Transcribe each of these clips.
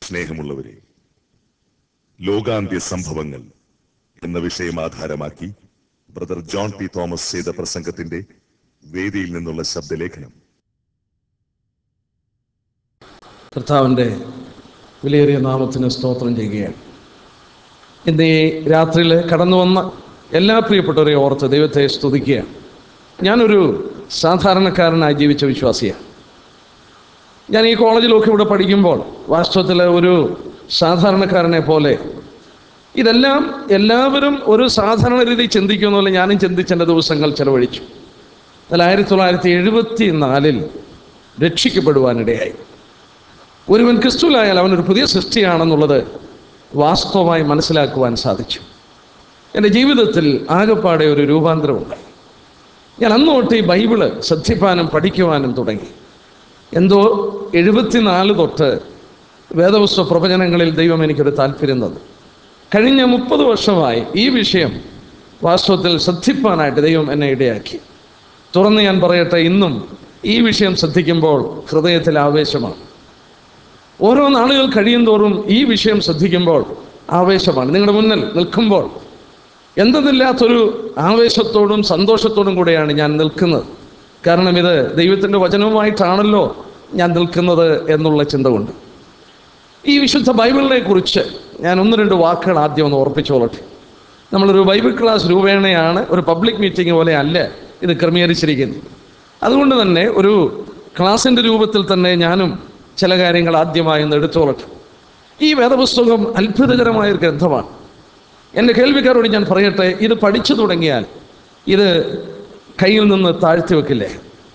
സ്നേഹമുള്ളവരെ ലോകാന്ത്യ സംഭവങ്ങൾ എന്ന വിഷയം ആധാരമാക്കി ബ്രദർ ജോൺ പി തോമസ് ചെയ്ത പ്രസംഗത്തിന്റെ വേദിയിൽ നിന്നുള്ള ശബ്ദലേഖനം കർത്താവിൻ്റെ വിലയേറിയ നാമത്തിന് സ്തോത്രം ചെയ്യുകയാണ് ഇന്ന് ഈ രാത്രിയിൽ കടന്നു വന്ന എല്ലാ പ്രിയപ്പെട്ടവരെ ഓർത്ത് ദൈവത്തെ സ്തുതിക്കുകയാണ് ഞാനൊരു സാധാരണക്കാരനായി ജീവിച്ച വിശ്വാസിയാണ് ഞാൻ ഈ കോളേജിലൊക്കെ ഇവിടെ പഠിക്കുമ്പോൾ വാസ്തവത്തിൽ ഒരു സാധാരണക്കാരനെ പോലെ ഇതെല്ലാം എല്ലാവരും ഒരു സാധാരണ രീതിയിൽ ചിന്തിക്കുന്ന പോലെ ഞാനും ചിന്തിച്ചെൻ്റെ ദിവസങ്ങൾ ചെലവഴിച്ചു എന്നാൽ ആയിരത്തി തൊള്ളായിരത്തി എഴുപത്തി നാലിൽ രക്ഷിക്കപ്പെടുവാനിടയായി ഒരുവൻ ക്രിസ്തുവിലായാൽ അവനൊരു പുതിയ സൃഷ്ടിയാണെന്നുള്ളത് വാസ്തവമായി മനസ്സിലാക്കുവാൻ സാധിച്ചു എൻ്റെ ജീവിതത്തിൽ ആകെപ്പാടെ ഒരു രൂപാന്തരമുണ്ടായി ഞാൻ അന്ന് തൊട്ട് ഈ ബൈബിള് ശ്രദ്ധിപ്പാനും പഠിക്കുവാനും തുടങ്ങി എന്തോ എഴുപത്തിനാല് തൊട്ട് വേദപുസ്തക പ്രവചനങ്ങളിൽ ദൈവം എനിക്കൊരു താല്പര്യം തന്നു കഴിഞ്ഞ മുപ്പത് വർഷമായി ഈ വിഷയം വാസ്തവത്തിൽ ശ്രദ്ധിപ്പാനായിട്ട് ദൈവം എന്നെ ഇടയാക്കി തുറന്ന് ഞാൻ പറയട്ടെ ഇന്നും ഈ വിഷയം ശ്രദ്ധിക്കുമ്പോൾ ഹൃദയത്തിൽ ആവേശമാണ് ഓരോ നാളുകൾ കഴിയും തോറും ഈ വിഷയം ശ്രദ്ധിക്കുമ്പോൾ ആവേശമാണ് നിങ്ങളുടെ മുന്നിൽ നിൽക്കുമ്പോൾ എന്തെന്നില്ലാത്തൊരു ആവേശത്തോടും സന്തോഷത്തോടും കൂടെയാണ് ഞാൻ നിൽക്കുന്നത് കാരണം ഇത് ദൈവത്തിൻ്റെ വചനവുമായിട്ടാണല്ലോ ഞാൻ നിൽക്കുന്നത് എന്നുള്ള ചിന്ത കൊണ്ട് ഈ വിശുദ്ധ ബൈബിളിനെ കുറിച്ച് ഞാൻ ഒന്ന് രണ്ട് വാക്കുകൾ ആദ്യം ഒന്ന് ഓർപ്പിച്ചോളട്ടെ നമ്മളൊരു ബൈബിൾ ക്ലാസ് രൂപേണയാണ് ഒരു പബ്ലിക് മീറ്റിംഗ് പോലെ അല്ല ഇത് ക്രമീകരിച്ചിരിക്കുന്നത് അതുകൊണ്ട് തന്നെ ഒരു ക്ലാസിൻ്റെ രൂപത്തിൽ തന്നെ ഞാനും ചില കാര്യങ്ങൾ ആദ്യമായി ഒന്ന് എടുത്തോളട്ടെ ഈ വേദപുസ്തകം അത്ഭുതകരമായ ഒരു ഗ്രന്ഥമാണ് എൻ്റെ കേൾവിക്കാരോട് ഞാൻ പറയട്ടെ ഇത് പഠിച്ചു തുടങ്ങിയാൽ ഇത് കയ്യിൽ നിന്ന് താഴ്ത്തി വെക്കില്ലേ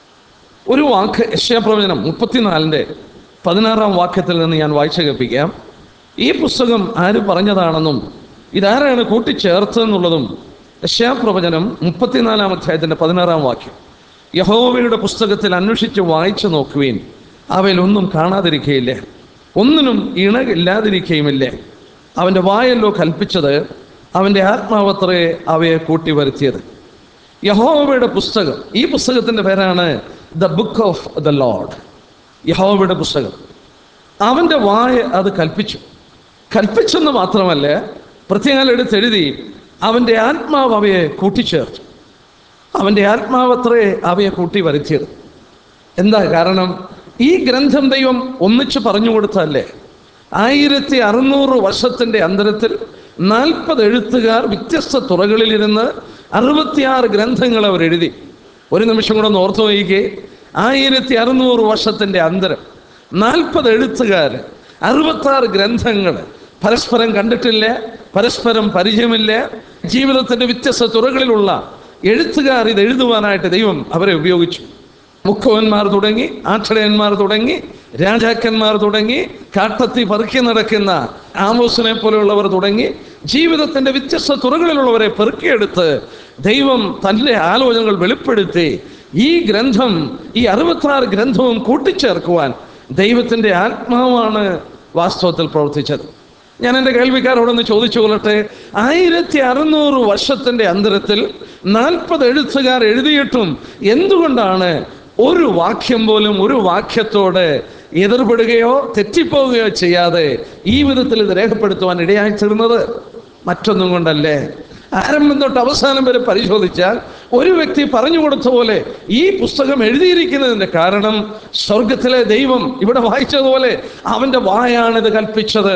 ഒരു വാക്ക് യശ്യാപ്രവചനം മുപ്പത്തിനാലിൻ്റെ പതിനാറാം വാക്യത്തിൽ നിന്ന് ഞാൻ വായിച്ചു കേൾപ്പിക്കാം ഈ പുസ്തകം ആര് പറഞ്ഞതാണെന്നും ഇതാരാണ് കൂട്ടിച്ചേർത്തതെന്നുള്ളതും യശ്യാപ്രവചനം മുപ്പത്തിനാലാം അധ്യായത്തിൻ്റെ പതിനാറാം വാക്യം യഹോവയുടെ പുസ്തകത്തിൽ അന്വേഷിച്ച് വായിച്ചു നോക്കുവീൻ അവയിൽ ഒന്നും കാണാതിരിക്കുകയില്ലേ ഒന്നിനും ഇണകില്ലാതിരിക്കുകയുമില്ലേ അവൻ്റെ വായല്ലോ കൽപ്പിച്ചത് അവൻ്റെ ആത്മാവത്രേ അവയെ കൂട്ടി വരുത്തിയത് യഹോവയുടെ പുസ്തകം ഈ പുസ്തകത്തിൻ്റെ പേരാണ് the book of the Lord യഹോവയുടെ പുസ്തകം അവൻ്റെ വായ അത് കൽപ്പിച്ചു കൽപ്പിച്ചെന്ന് മാത്രമല്ല പ്രത്യേകം എടുത്തെഴുതി അവൻ്റെ ആത്മാവ് അവയെ കൂട്ടിച്ചേർത്തു അവൻ്റെ ആത്മാവത്രേ അവയെ കൂട്ടി വരുത്തിയത് എന്താ കാരണം ഈ ഗ്രന്ഥം ദൈവം ഒന്നിച്ച് പറഞ്ഞു കൊടുത്തല്ലേ ആയിരത്തി അറുന്നൂറ് വർഷത്തിൻ്റെ അന്തരത്തിൽ നാൽപ്പത് എഴുത്തുകാർ വ്യത്യസ്ത തുറകളിലിരുന്ന് അറുപത്തിയാറ് ഗ്രന്ഥങ്ങൾ അവർ എഴുതി ഒരു നിമിഷം കൂടെ ഒന്ന് ഓർത്തു നോക്കിക്കേ ആയിരത്തി അറുന്നൂറ് വർഷത്തിൻ്റെ അന്തരം നാൽപ്പത് എഴുത്തുകാർ അറുപത്താറ് ഗ്രന്ഥങ്ങൾ പരസ്പരം കണ്ടിട്ടില്ല പരസ്പരം പരിചയമില്ല ജീവിതത്തിൻ്റെ വ്യത്യസ്ത തുറകളിലുള്ള എഴുത്തുകാർ ഇത് എഴുതുവാനായിട്ട് ദൈവം അവരെ ഉപയോഗിച്ചു മുഖവന്മാർ തുടങ്ങി ആഠടയന്മാർ തുടങ്ങി രാജാക്കന്മാർ തുടങ്ങി കാട്ടത്തി പെറുക്കി നടക്കുന്ന ആമോസിനെ പോലെയുള്ളവർ തുടങ്ങി ജീവിതത്തിന്റെ വ്യത്യസ്ത തുറകളിലുള്ളവരെ പെറുക്കിയെടുത്ത് ദൈവം തൻ്റെ ആലോചനകൾ വെളിപ്പെടുത്തി ഈ ഗ്രന്ഥം ഈ അറുപത്താറ് ഗ്രന്ഥവും കൂട്ടിച്ചേർക്കുവാൻ ദൈവത്തിൻ്റെ ആത്മാവാണ് വാസ്തവത്തിൽ പ്രവർത്തിച്ചത് ഞാൻ എൻ്റെ കേൾവിക്കാരോടൊന്ന് ചോദിച്ചു കൊള്ളട്ടെ ആയിരത്തി അറുന്നൂറ് വർഷത്തിൻ്റെ അന്തരത്തിൽ നാൽപ്പത് എഴുത്തുകാർ എഴുതിയിട്ടും എന്തുകൊണ്ടാണ് ഒരു വാക്യം പോലും ഒരു വാക്യത്തോട് എതിർപ്പെടുകയോ തെറ്റിപ്പോവുകയോ ചെയ്യാതെ ഈ വിധത്തിൽ ഇത് രേഖപ്പെടുത്തുവാൻ ഇടയായി തീർന്നത് മറ്റൊന്നും കൊണ്ടല്ലേ ആരംഭം തൊട്ട് അവസാനം വരെ പരിശോധിച്ചാൽ ഒരു വ്യക്തി പറഞ്ഞു കൊടുത്ത പോലെ ഈ പുസ്തകം എഴുതിയിരിക്കുന്നതിന്റെ കാരണം സ്വർഗത്തിലെ ദൈവം ഇവിടെ വായിച്ചതുപോലെ അവന്റെ വായാണിത് കൽപ്പിച്ചത്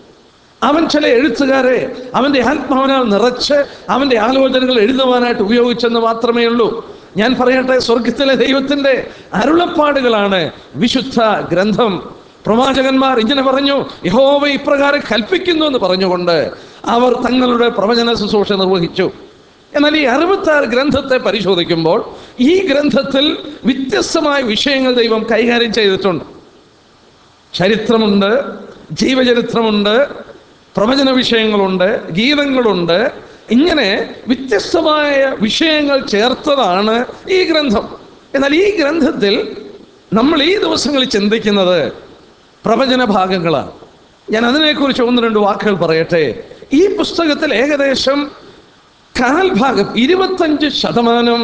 അവൻ ചില എഴുത്തുകാരെ അവന്റെ ആത്മാവിനാൽ നിറച്ച് അവന്റെ ആലോചനകൾ എഴുതുവാനായിട്ട് ഉപയോഗിച്ചെന്ന് മാത്രമേ ഉള്ളൂ ഞാൻ പറയട്ടെ സ്വർഗത്തിലെ ദൈവത്തിന്റെ അരുളപ്പാടുകളാണ് വിശുദ്ധ ഗ്രന്ഥം പ്രവാചകന്മാർ ഇങ്ങനെ പറഞ്ഞു യഹോവ ഇപ്രകാരം കൽപ്പിക്കുന്നു എന്ന് പറഞ്ഞുകൊണ്ട് അവർ തങ്ങളുടെ പ്രവചന ശുശ്രൂഷ നിർവഹിച്ചു എന്നാൽ ഈ അറുപത്താറ് ഗ്രന്ഥത്തെ പരിശോധിക്കുമ്പോൾ ഈ ഗ്രന്ഥത്തിൽ വ്യത്യസ്തമായ വിഷയങ്ങൾ ദൈവം കൈകാര്യം ചെയ്തിട്ടുണ്ട് ചരിത്രമുണ്ട് ജീവചരിത്രമുണ്ട് പ്രവചന വിഷയങ്ങളുണ്ട് ഗീതങ്ങളുണ്ട് ഇങ്ങനെ വ്യത്യസ്തമായ വിഷയങ്ങൾ ചേർത്തതാണ് ഈ ഗ്രന്ഥം എന്നാൽ ഈ ഗ്രന്ഥത്തിൽ നമ്മൾ ഈ ദിവസങ്ങളിൽ ചിന്തിക്കുന്നത് പ്രവചന ഭാഗങ്ങളാണ് ഞാൻ അതിനെക്കുറിച്ച് ഒന്ന് രണ്ട് വാക്കുകൾ പറയട്ടെ ഈ പുസ്തകത്തിൽ ഏകദേശം കാൽഭാഗം ഇരുപത്തഞ്ച് ശതമാനം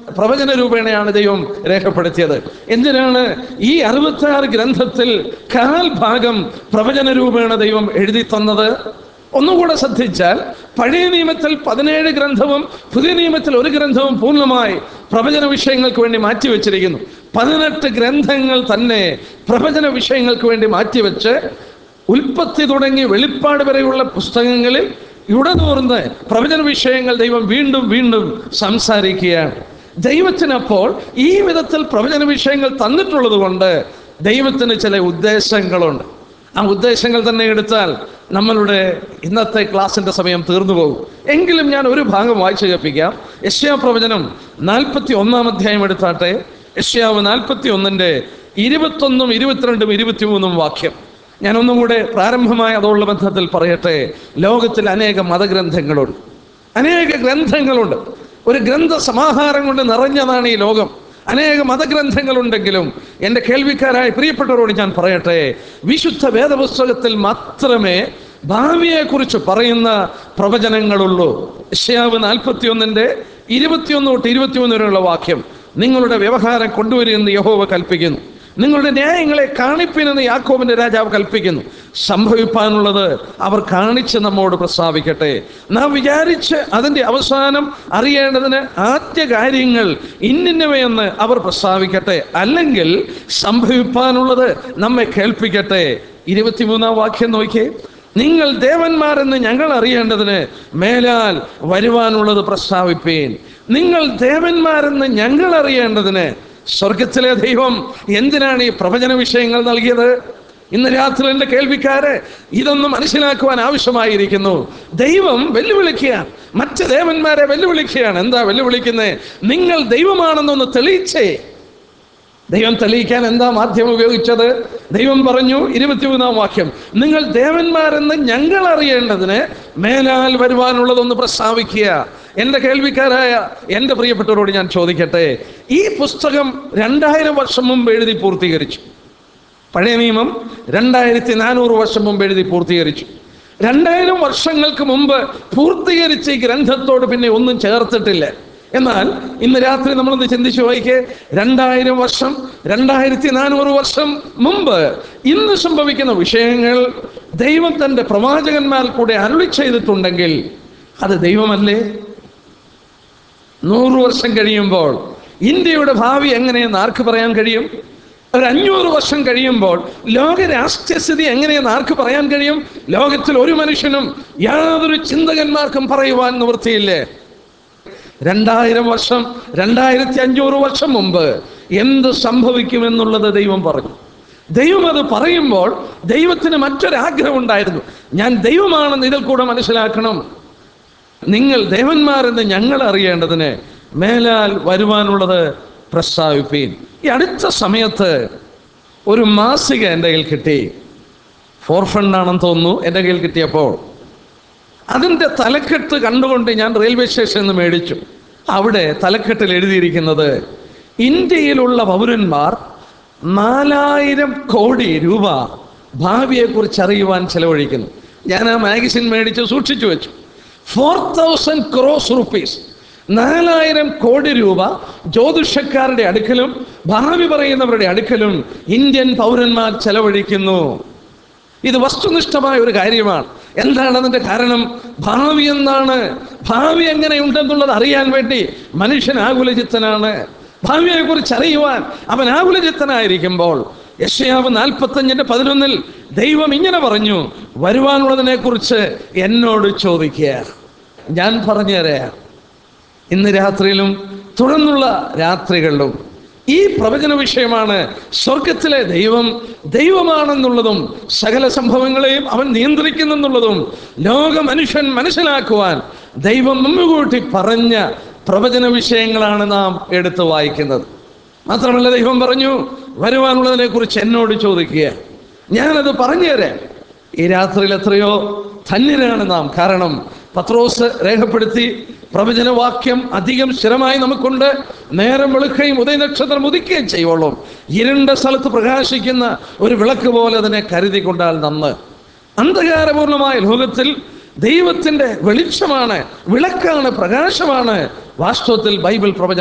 പ്രവചന രൂപേണയാണ് ദൈവം രേഖപ്പെടുത്തിയത് എന്തിനാണ് ഈ അറുപത്തി ആറ് ഗ്രന്ഥത്തിൽ കാൽ ഭാഗം പ്രവചന രൂപേണ ദൈവം എഴുതി തന്നത് ഒന്നുകൂടെ ശ്രദ്ധിച്ചാൽ പഴയ നിയമത്തിൽ പതിനേഴ് ഗ്രന്ഥവും പുതിയ നിയമത്തിൽ ഒരു ഗ്രന്ഥവും പൂർണ്ണമായി പ്രവചന വിഷയങ്ങൾക്ക് വേണ്ടി മാറ്റിവെച്ചിരിക്കുന്നു പതിനെട്ട് ഗ്രന്ഥങ്ങൾ തന്നെ പ്രവചന വിഷയങ്ങൾക്ക് വേണ്ടി മാറ്റിവെച്ച് ഉൽപ്പത്തി തുടങ്ങി വെളിപ്പാട് വരെയുള്ള പുസ്തകങ്ങളിൽ ഉടനൂർന്ന് പ്രവചന വിഷയങ്ങൾ ദൈവം വീണ്ടും വീണ്ടും സംസാരിക്കുകയാണ് ദൈവത്തിനപ്പോൾ ഈ വിധത്തിൽ പ്രവചന വിഷയങ്ങൾ തന്നിട്ടുള്ളത് കൊണ്ട് ദൈവത്തിന് ചില ഉദ്ദേശങ്ങളുണ്ട് ആ ഉദ്ദേശങ്ങൾ തന്നെ എടുത്താൽ നമ്മളുടെ ഇന്നത്തെ ക്ലാസിന്റെ സമയം തീർന്നു പോകും എങ്കിലും ഞാൻ ഒരു ഭാഗം വായിച്ചു കേൾപ്പിക്കാം യശ്യാ പ്രവചനം നാൽപ്പത്തി ഒന്നാം അധ്യായം എടുത്താട്ടെ യശ്യാവ് നാൽപ്പത്തി ഒന്നിന്റെ ഇരുപത്തൊന്നും ഇരുപത്തിരണ്ടും ഇരുപത്തിമൂന്നും വാക്യം ഞാൻ ഒന്നും കൂടെ പ്രാരംഭമായ അതോടുള്ള ബന്ധത്തിൽ പറയട്ടെ ലോകത്തിൽ അനേക മതഗ്രന്ഥങ്ങളുണ്ട് അനേക ഗ്രന്ഥങ്ങളുണ്ട് ഒരു ഗ്രന്ഥ സമാഹാരം കൊണ്ട് നിറഞ്ഞതാണ് ഈ ലോകം അനേക മതഗ്രന്ഥങ്ങളുണ്ടെങ്കിലും എൻ്റെ കേൾവിക്കാരായ പ്രിയപ്പെട്ടവരോട് ഞാൻ പറയട്ടെ വിശുദ്ധ വേദപുസ്തകത്തിൽ മാത്രമേ ഭാവിയെക്കുറിച്ച് പറയുന്ന പ്രവചനങ്ങളുള്ളൂ യശ്യാവ് നാൽപ്പത്തി ഒന്നിൻ്റെ ഇരുപത്തിയൊന്ന് തൊട്ട് ഇരുപത്തിമൂന്ന് വരെയുള്ള വാക്യം നിങ്ങളുടെ വ്യവഹാരം കൊണ്ടുവരുമെന്ന് യഹോവ കൽപ്പിക്കുന്നു നിങ്ങളുടെ ന്യായങ്ങളെ കാണിപ്പിനെന്ന് യാക്കോബിന്റെ രാജാവ് കൽപ്പിക്കുന്നു സംഭവിപ്പാനുള്ളത് അവർ കാണിച്ച് നമ്മോട് പ്രസ്താവിക്കട്ടെ നാം വിചാരിച്ച് അതിൻ്റെ അവസാനം അറിയേണ്ടതിന് ആദ്യ കാര്യങ്ങൾ ഇന്നിന്നവയെന്ന് അവർ പ്രസ്താവിക്കട്ടെ അല്ലെങ്കിൽ സംഭവിപ്പാനുള്ളത് നമ്മെ കേൾപ്പിക്കട്ടെ ഇരുപത്തിമൂന്നാം വാക്യം നോക്കിയേ നിങ്ങൾ ദേവന്മാരെന്ന് ഞങ്ങൾ അറിയേണ്ടതിന് മേലാൽ വരുവാനുള്ളത് പ്രസ്താവിപ്പേൻ നിങ്ങൾ ദേവന്മാരെന്ന് ഞങ്ങൾ അറിയേണ്ടതിന് സ്വർഗത്തിലെ ദൈവം എന്തിനാണ് ഈ പ്രവചന വിഷയങ്ങൾ നൽകിയത് ഇന്ന് രാത്രി എൻ്റെ കേൾവിക്കാരെ ഇതൊന്നും മനസ്സിലാക്കുവാൻ ആവശ്യമായിരിക്കുന്നു ദൈവം വെല്ലുവിളിക്കുകയാണ് മറ്റ് ദേവന്മാരെ വെല്ലുവിളിക്കുകയാണ് എന്താ വെല്ലുവിളിക്കുന്നത് നിങ്ങൾ ദൈവമാണെന്നൊന്ന് തെളിയിച്ചേ ദൈവം തെളിയിക്കാൻ എന്താ മാധ്യമം ഉപയോഗിച്ചത് ദൈവം പറഞ്ഞു ഇരുപത്തിമൂന്നാം വാക്യം നിങ്ങൾ ദേവന്മാരെന്ന് ഞങ്ങൾ അറിയേണ്ടതിന് മേലാൽ വരുവാനുള്ളതൊന്ന് പ്രസ്താവിക്കുക എൻ്റെ കേൾവിക്കാരായ എൻ്റെ പ്രിയപ്പെട്ടവരോട് ഞാൻ ചോദിക്കട്ടെ ഈ പുസ്തകം രണ്ടായിരം വർഷം മുമ്പ് എഴുതി പൂർത്തീകരിച്ചു പഴയ നിയമം രണ്ടായിരത്തി നാനൂറ് വർഷം മുമ്പ് എഴുതി പൂർത്തീകരിച്ചു രണ്ടായിരം വർഷങ്ങൾക്ക് മുമ്പ് പൂർത്തീകരിച്ച ഈ ഗ്രന്ഥത്തോട് പിന്നെ ഒന്നും ചേർത്തിട്ടില്ല എന്നാൽ ഇന്ന് രാത്രി നമ്മളൊന്ന് ചിന്തിച്ചു വായിക്കേ രണ്ടായിരം വർഷം രണ്ടായിരത്തി നാനൂറ് വർഷം മുമ്പ് ഇന്ന് സംഭവിക്കുന്ന വിഷയങ്ങൾ ദൈവം തൻ്റെ പ്രവാചകന്മാർ കൂടെ അരുളി ചെയ്തിട്ടുണ്ടെങ്കിൽ അത് ദൈവമല്ലേ നൂറ് വർഷം കഴിയുമ്പോൾ ഇന്ത്യയുടെ ഭാവി എങ്ങനെയെന്ന് ആർക്ക് പറയാൻ കഴിയും ഒരു അഞ്ഞൂറ് വർഷം കഴിയുമ്പോൾ ലോക രാഷ്ട്രീയസ്ഥിതി എങ്ങനെയെന്ന് ആർക്ക് പറയാൻ കഴിയും ലോകത്തിൽ ഒരു മനുഷ്യനും യാതൊരു ചിന്തകന്മാർക്കും പറയുവാൻ നിവൃത്തിയില്ലേ രണ്ടായിരം വർഷം രണ്ടായിരത്തി അഞ്ഞൂറ് വർഷം മുമ്പ് എന്ത് സംഭവിക്കുമെന്നുള്ളത് ദൈവം പറഞ്ഞു ദൈവം അത് പറയുമ്പോൾ ദൈവത്തിന് മറ്റൊരാഗ്രഹം ഉണ്ടായിരുന്നു ഞാൻ ദൈവമാണെന്ന് ഇതിൽ കൂടെ മനസ്സിലാക്കണം നിങ്ങൾ ദേവന്മാരെന്ന് ഞങ്ങൾ അറിയേണ്ടതിന് മേലാൽ വരുവാനുള്ളത് പ്രസ്താവിപ്പീൻ ഈ അടുത്ത സമയത്ത് ഒരു മാസിക എൻ്റെ കയ്യിൽ കിട്ടി ഫോർ ഫണ്ടാണെന്ന് തോന്നുന്നു എൻ്റെ കയ്യിൽ കിട്ടിയപ്പോൾ അതിൻ്റെ തലക്കെട്ട് കണ്ടുകൊണ്ട് ഞാൻ റെയിൽവേ സ്റ്റേഷനിൽ നിന്ന് മേടിച്ചു അവിടെ തലക്കെട്ടിൽ എഴുതിയിരിക്കുന്നത് ഇന്ത്യയിലുള്ള പൗരന്മാർ നാലായിരം കോടി രൂപ ഭാവിയെക്കുറിച്ച് അറിയുവാൻ ചെലവഴിക്കുന്നു ഞാൻ ആ മാഗസിൻ മേടിച്ച് സൂക്ഷിച്ചു വെച്ചു ഫോർ തൗസൻഡ് ക്രോസ് റുപ്പീസ് നാലായിരം കോടി രൂപ ജ്യോതിഷക്കാരുടെ അടുക്കലും ഭാവി പറയുന്നവരുടെ അടുക്കലും ഇന്ത്യൻ പൗരന്മാർ ചെലവഴിക്കുന്നു ഇത് വസ്തുനിഷ്ഠമായ ഒരു കാര്യമാണ് എന്താണ് അതിന്റെ കാരണം ഭാവി എന്താണ് ഭാവി എങ്ങനെയുണ്ടെന്നുള്ളത് അറിയാൻ വേണ്ടി മനുഷ്യൻ ആകുലചിത്തനാണ് ഭാവിയെ കുറിച്ച് അറിയുവാൻ അവൻ ആകുലചിത്തനായിരിക്കുമ്പോൾ യശയാവ് നാൽപ്പത്തഞ്ചിന്റെ പതിനൊന്നിൽ ദൈവം ഇങ്ങനെ പറഞ്ഞു വരുവാനുള്ളതിനെ കുറിച്ച് എന്നോട് ചോദിക്കുക ഞാൻ പറഞ്ഞുതരാം ഇന്ന് രാത്രിയിലും തുടർന്നുള്ള രാത്രികളിലും ഈ പ്രവചന വിഷയമാണ് സ്വർഗത്തിലെ ദൈവം ദൈവമാണെന്നുള്ളതും സകല സംഭവങ്ങളെയും അവൻ നിയന്ത്രിക്കുന്നെന്നുള്ളതും ലോക മനുഷ്യൻ മനസ്സിലാക്കുവാൻ ദൈവം മുൻകൂട്ടി പറഞ്ഞ പ്രവചന വിഷയങ്ങളാണ് നാം എടുത്തു വായിക്കുന്നത് മാത്രമല്ല ദൈവം പറഞ്ഞു വരുവാനുള്ളതിനെ കുറിച്ച് എന്നോട് ചോദിക്കുക ഞാനത് പറഞ്ഞു തരാം ഈ രാത്രിയിൽ എത്രയോ ധന്യരാണ് നാം കാരണം പത്രോസ് രേഖപ്പെടുത്തി പ്രവചനവാക്യം അധികം സ്ഥിരമായി നമുക്കുണ്ട് നേരം വെളുക്കുകയും ഉദയനക്ഷത്രം ഉദിക്കുകയും ചെയ്യുള്ളൂ ഇരുണ്ട സ്ഥലത്ത് പ്രകാശിക്കുന്ന ഒരു വിളക്ക് പോലെ അതിനെ കരുതി കൊണ്ടാൽ നന്ന് അന്ധകാരപൂർണമായ ലോകത്തിൽ ദൈവത്തിന്റെ വെളിച്ചമാണ് വിളക്കാണ് പ്രകാശമാണ് വാസ്തവത്തിൽ ബൈബിൾ പ്രവചനം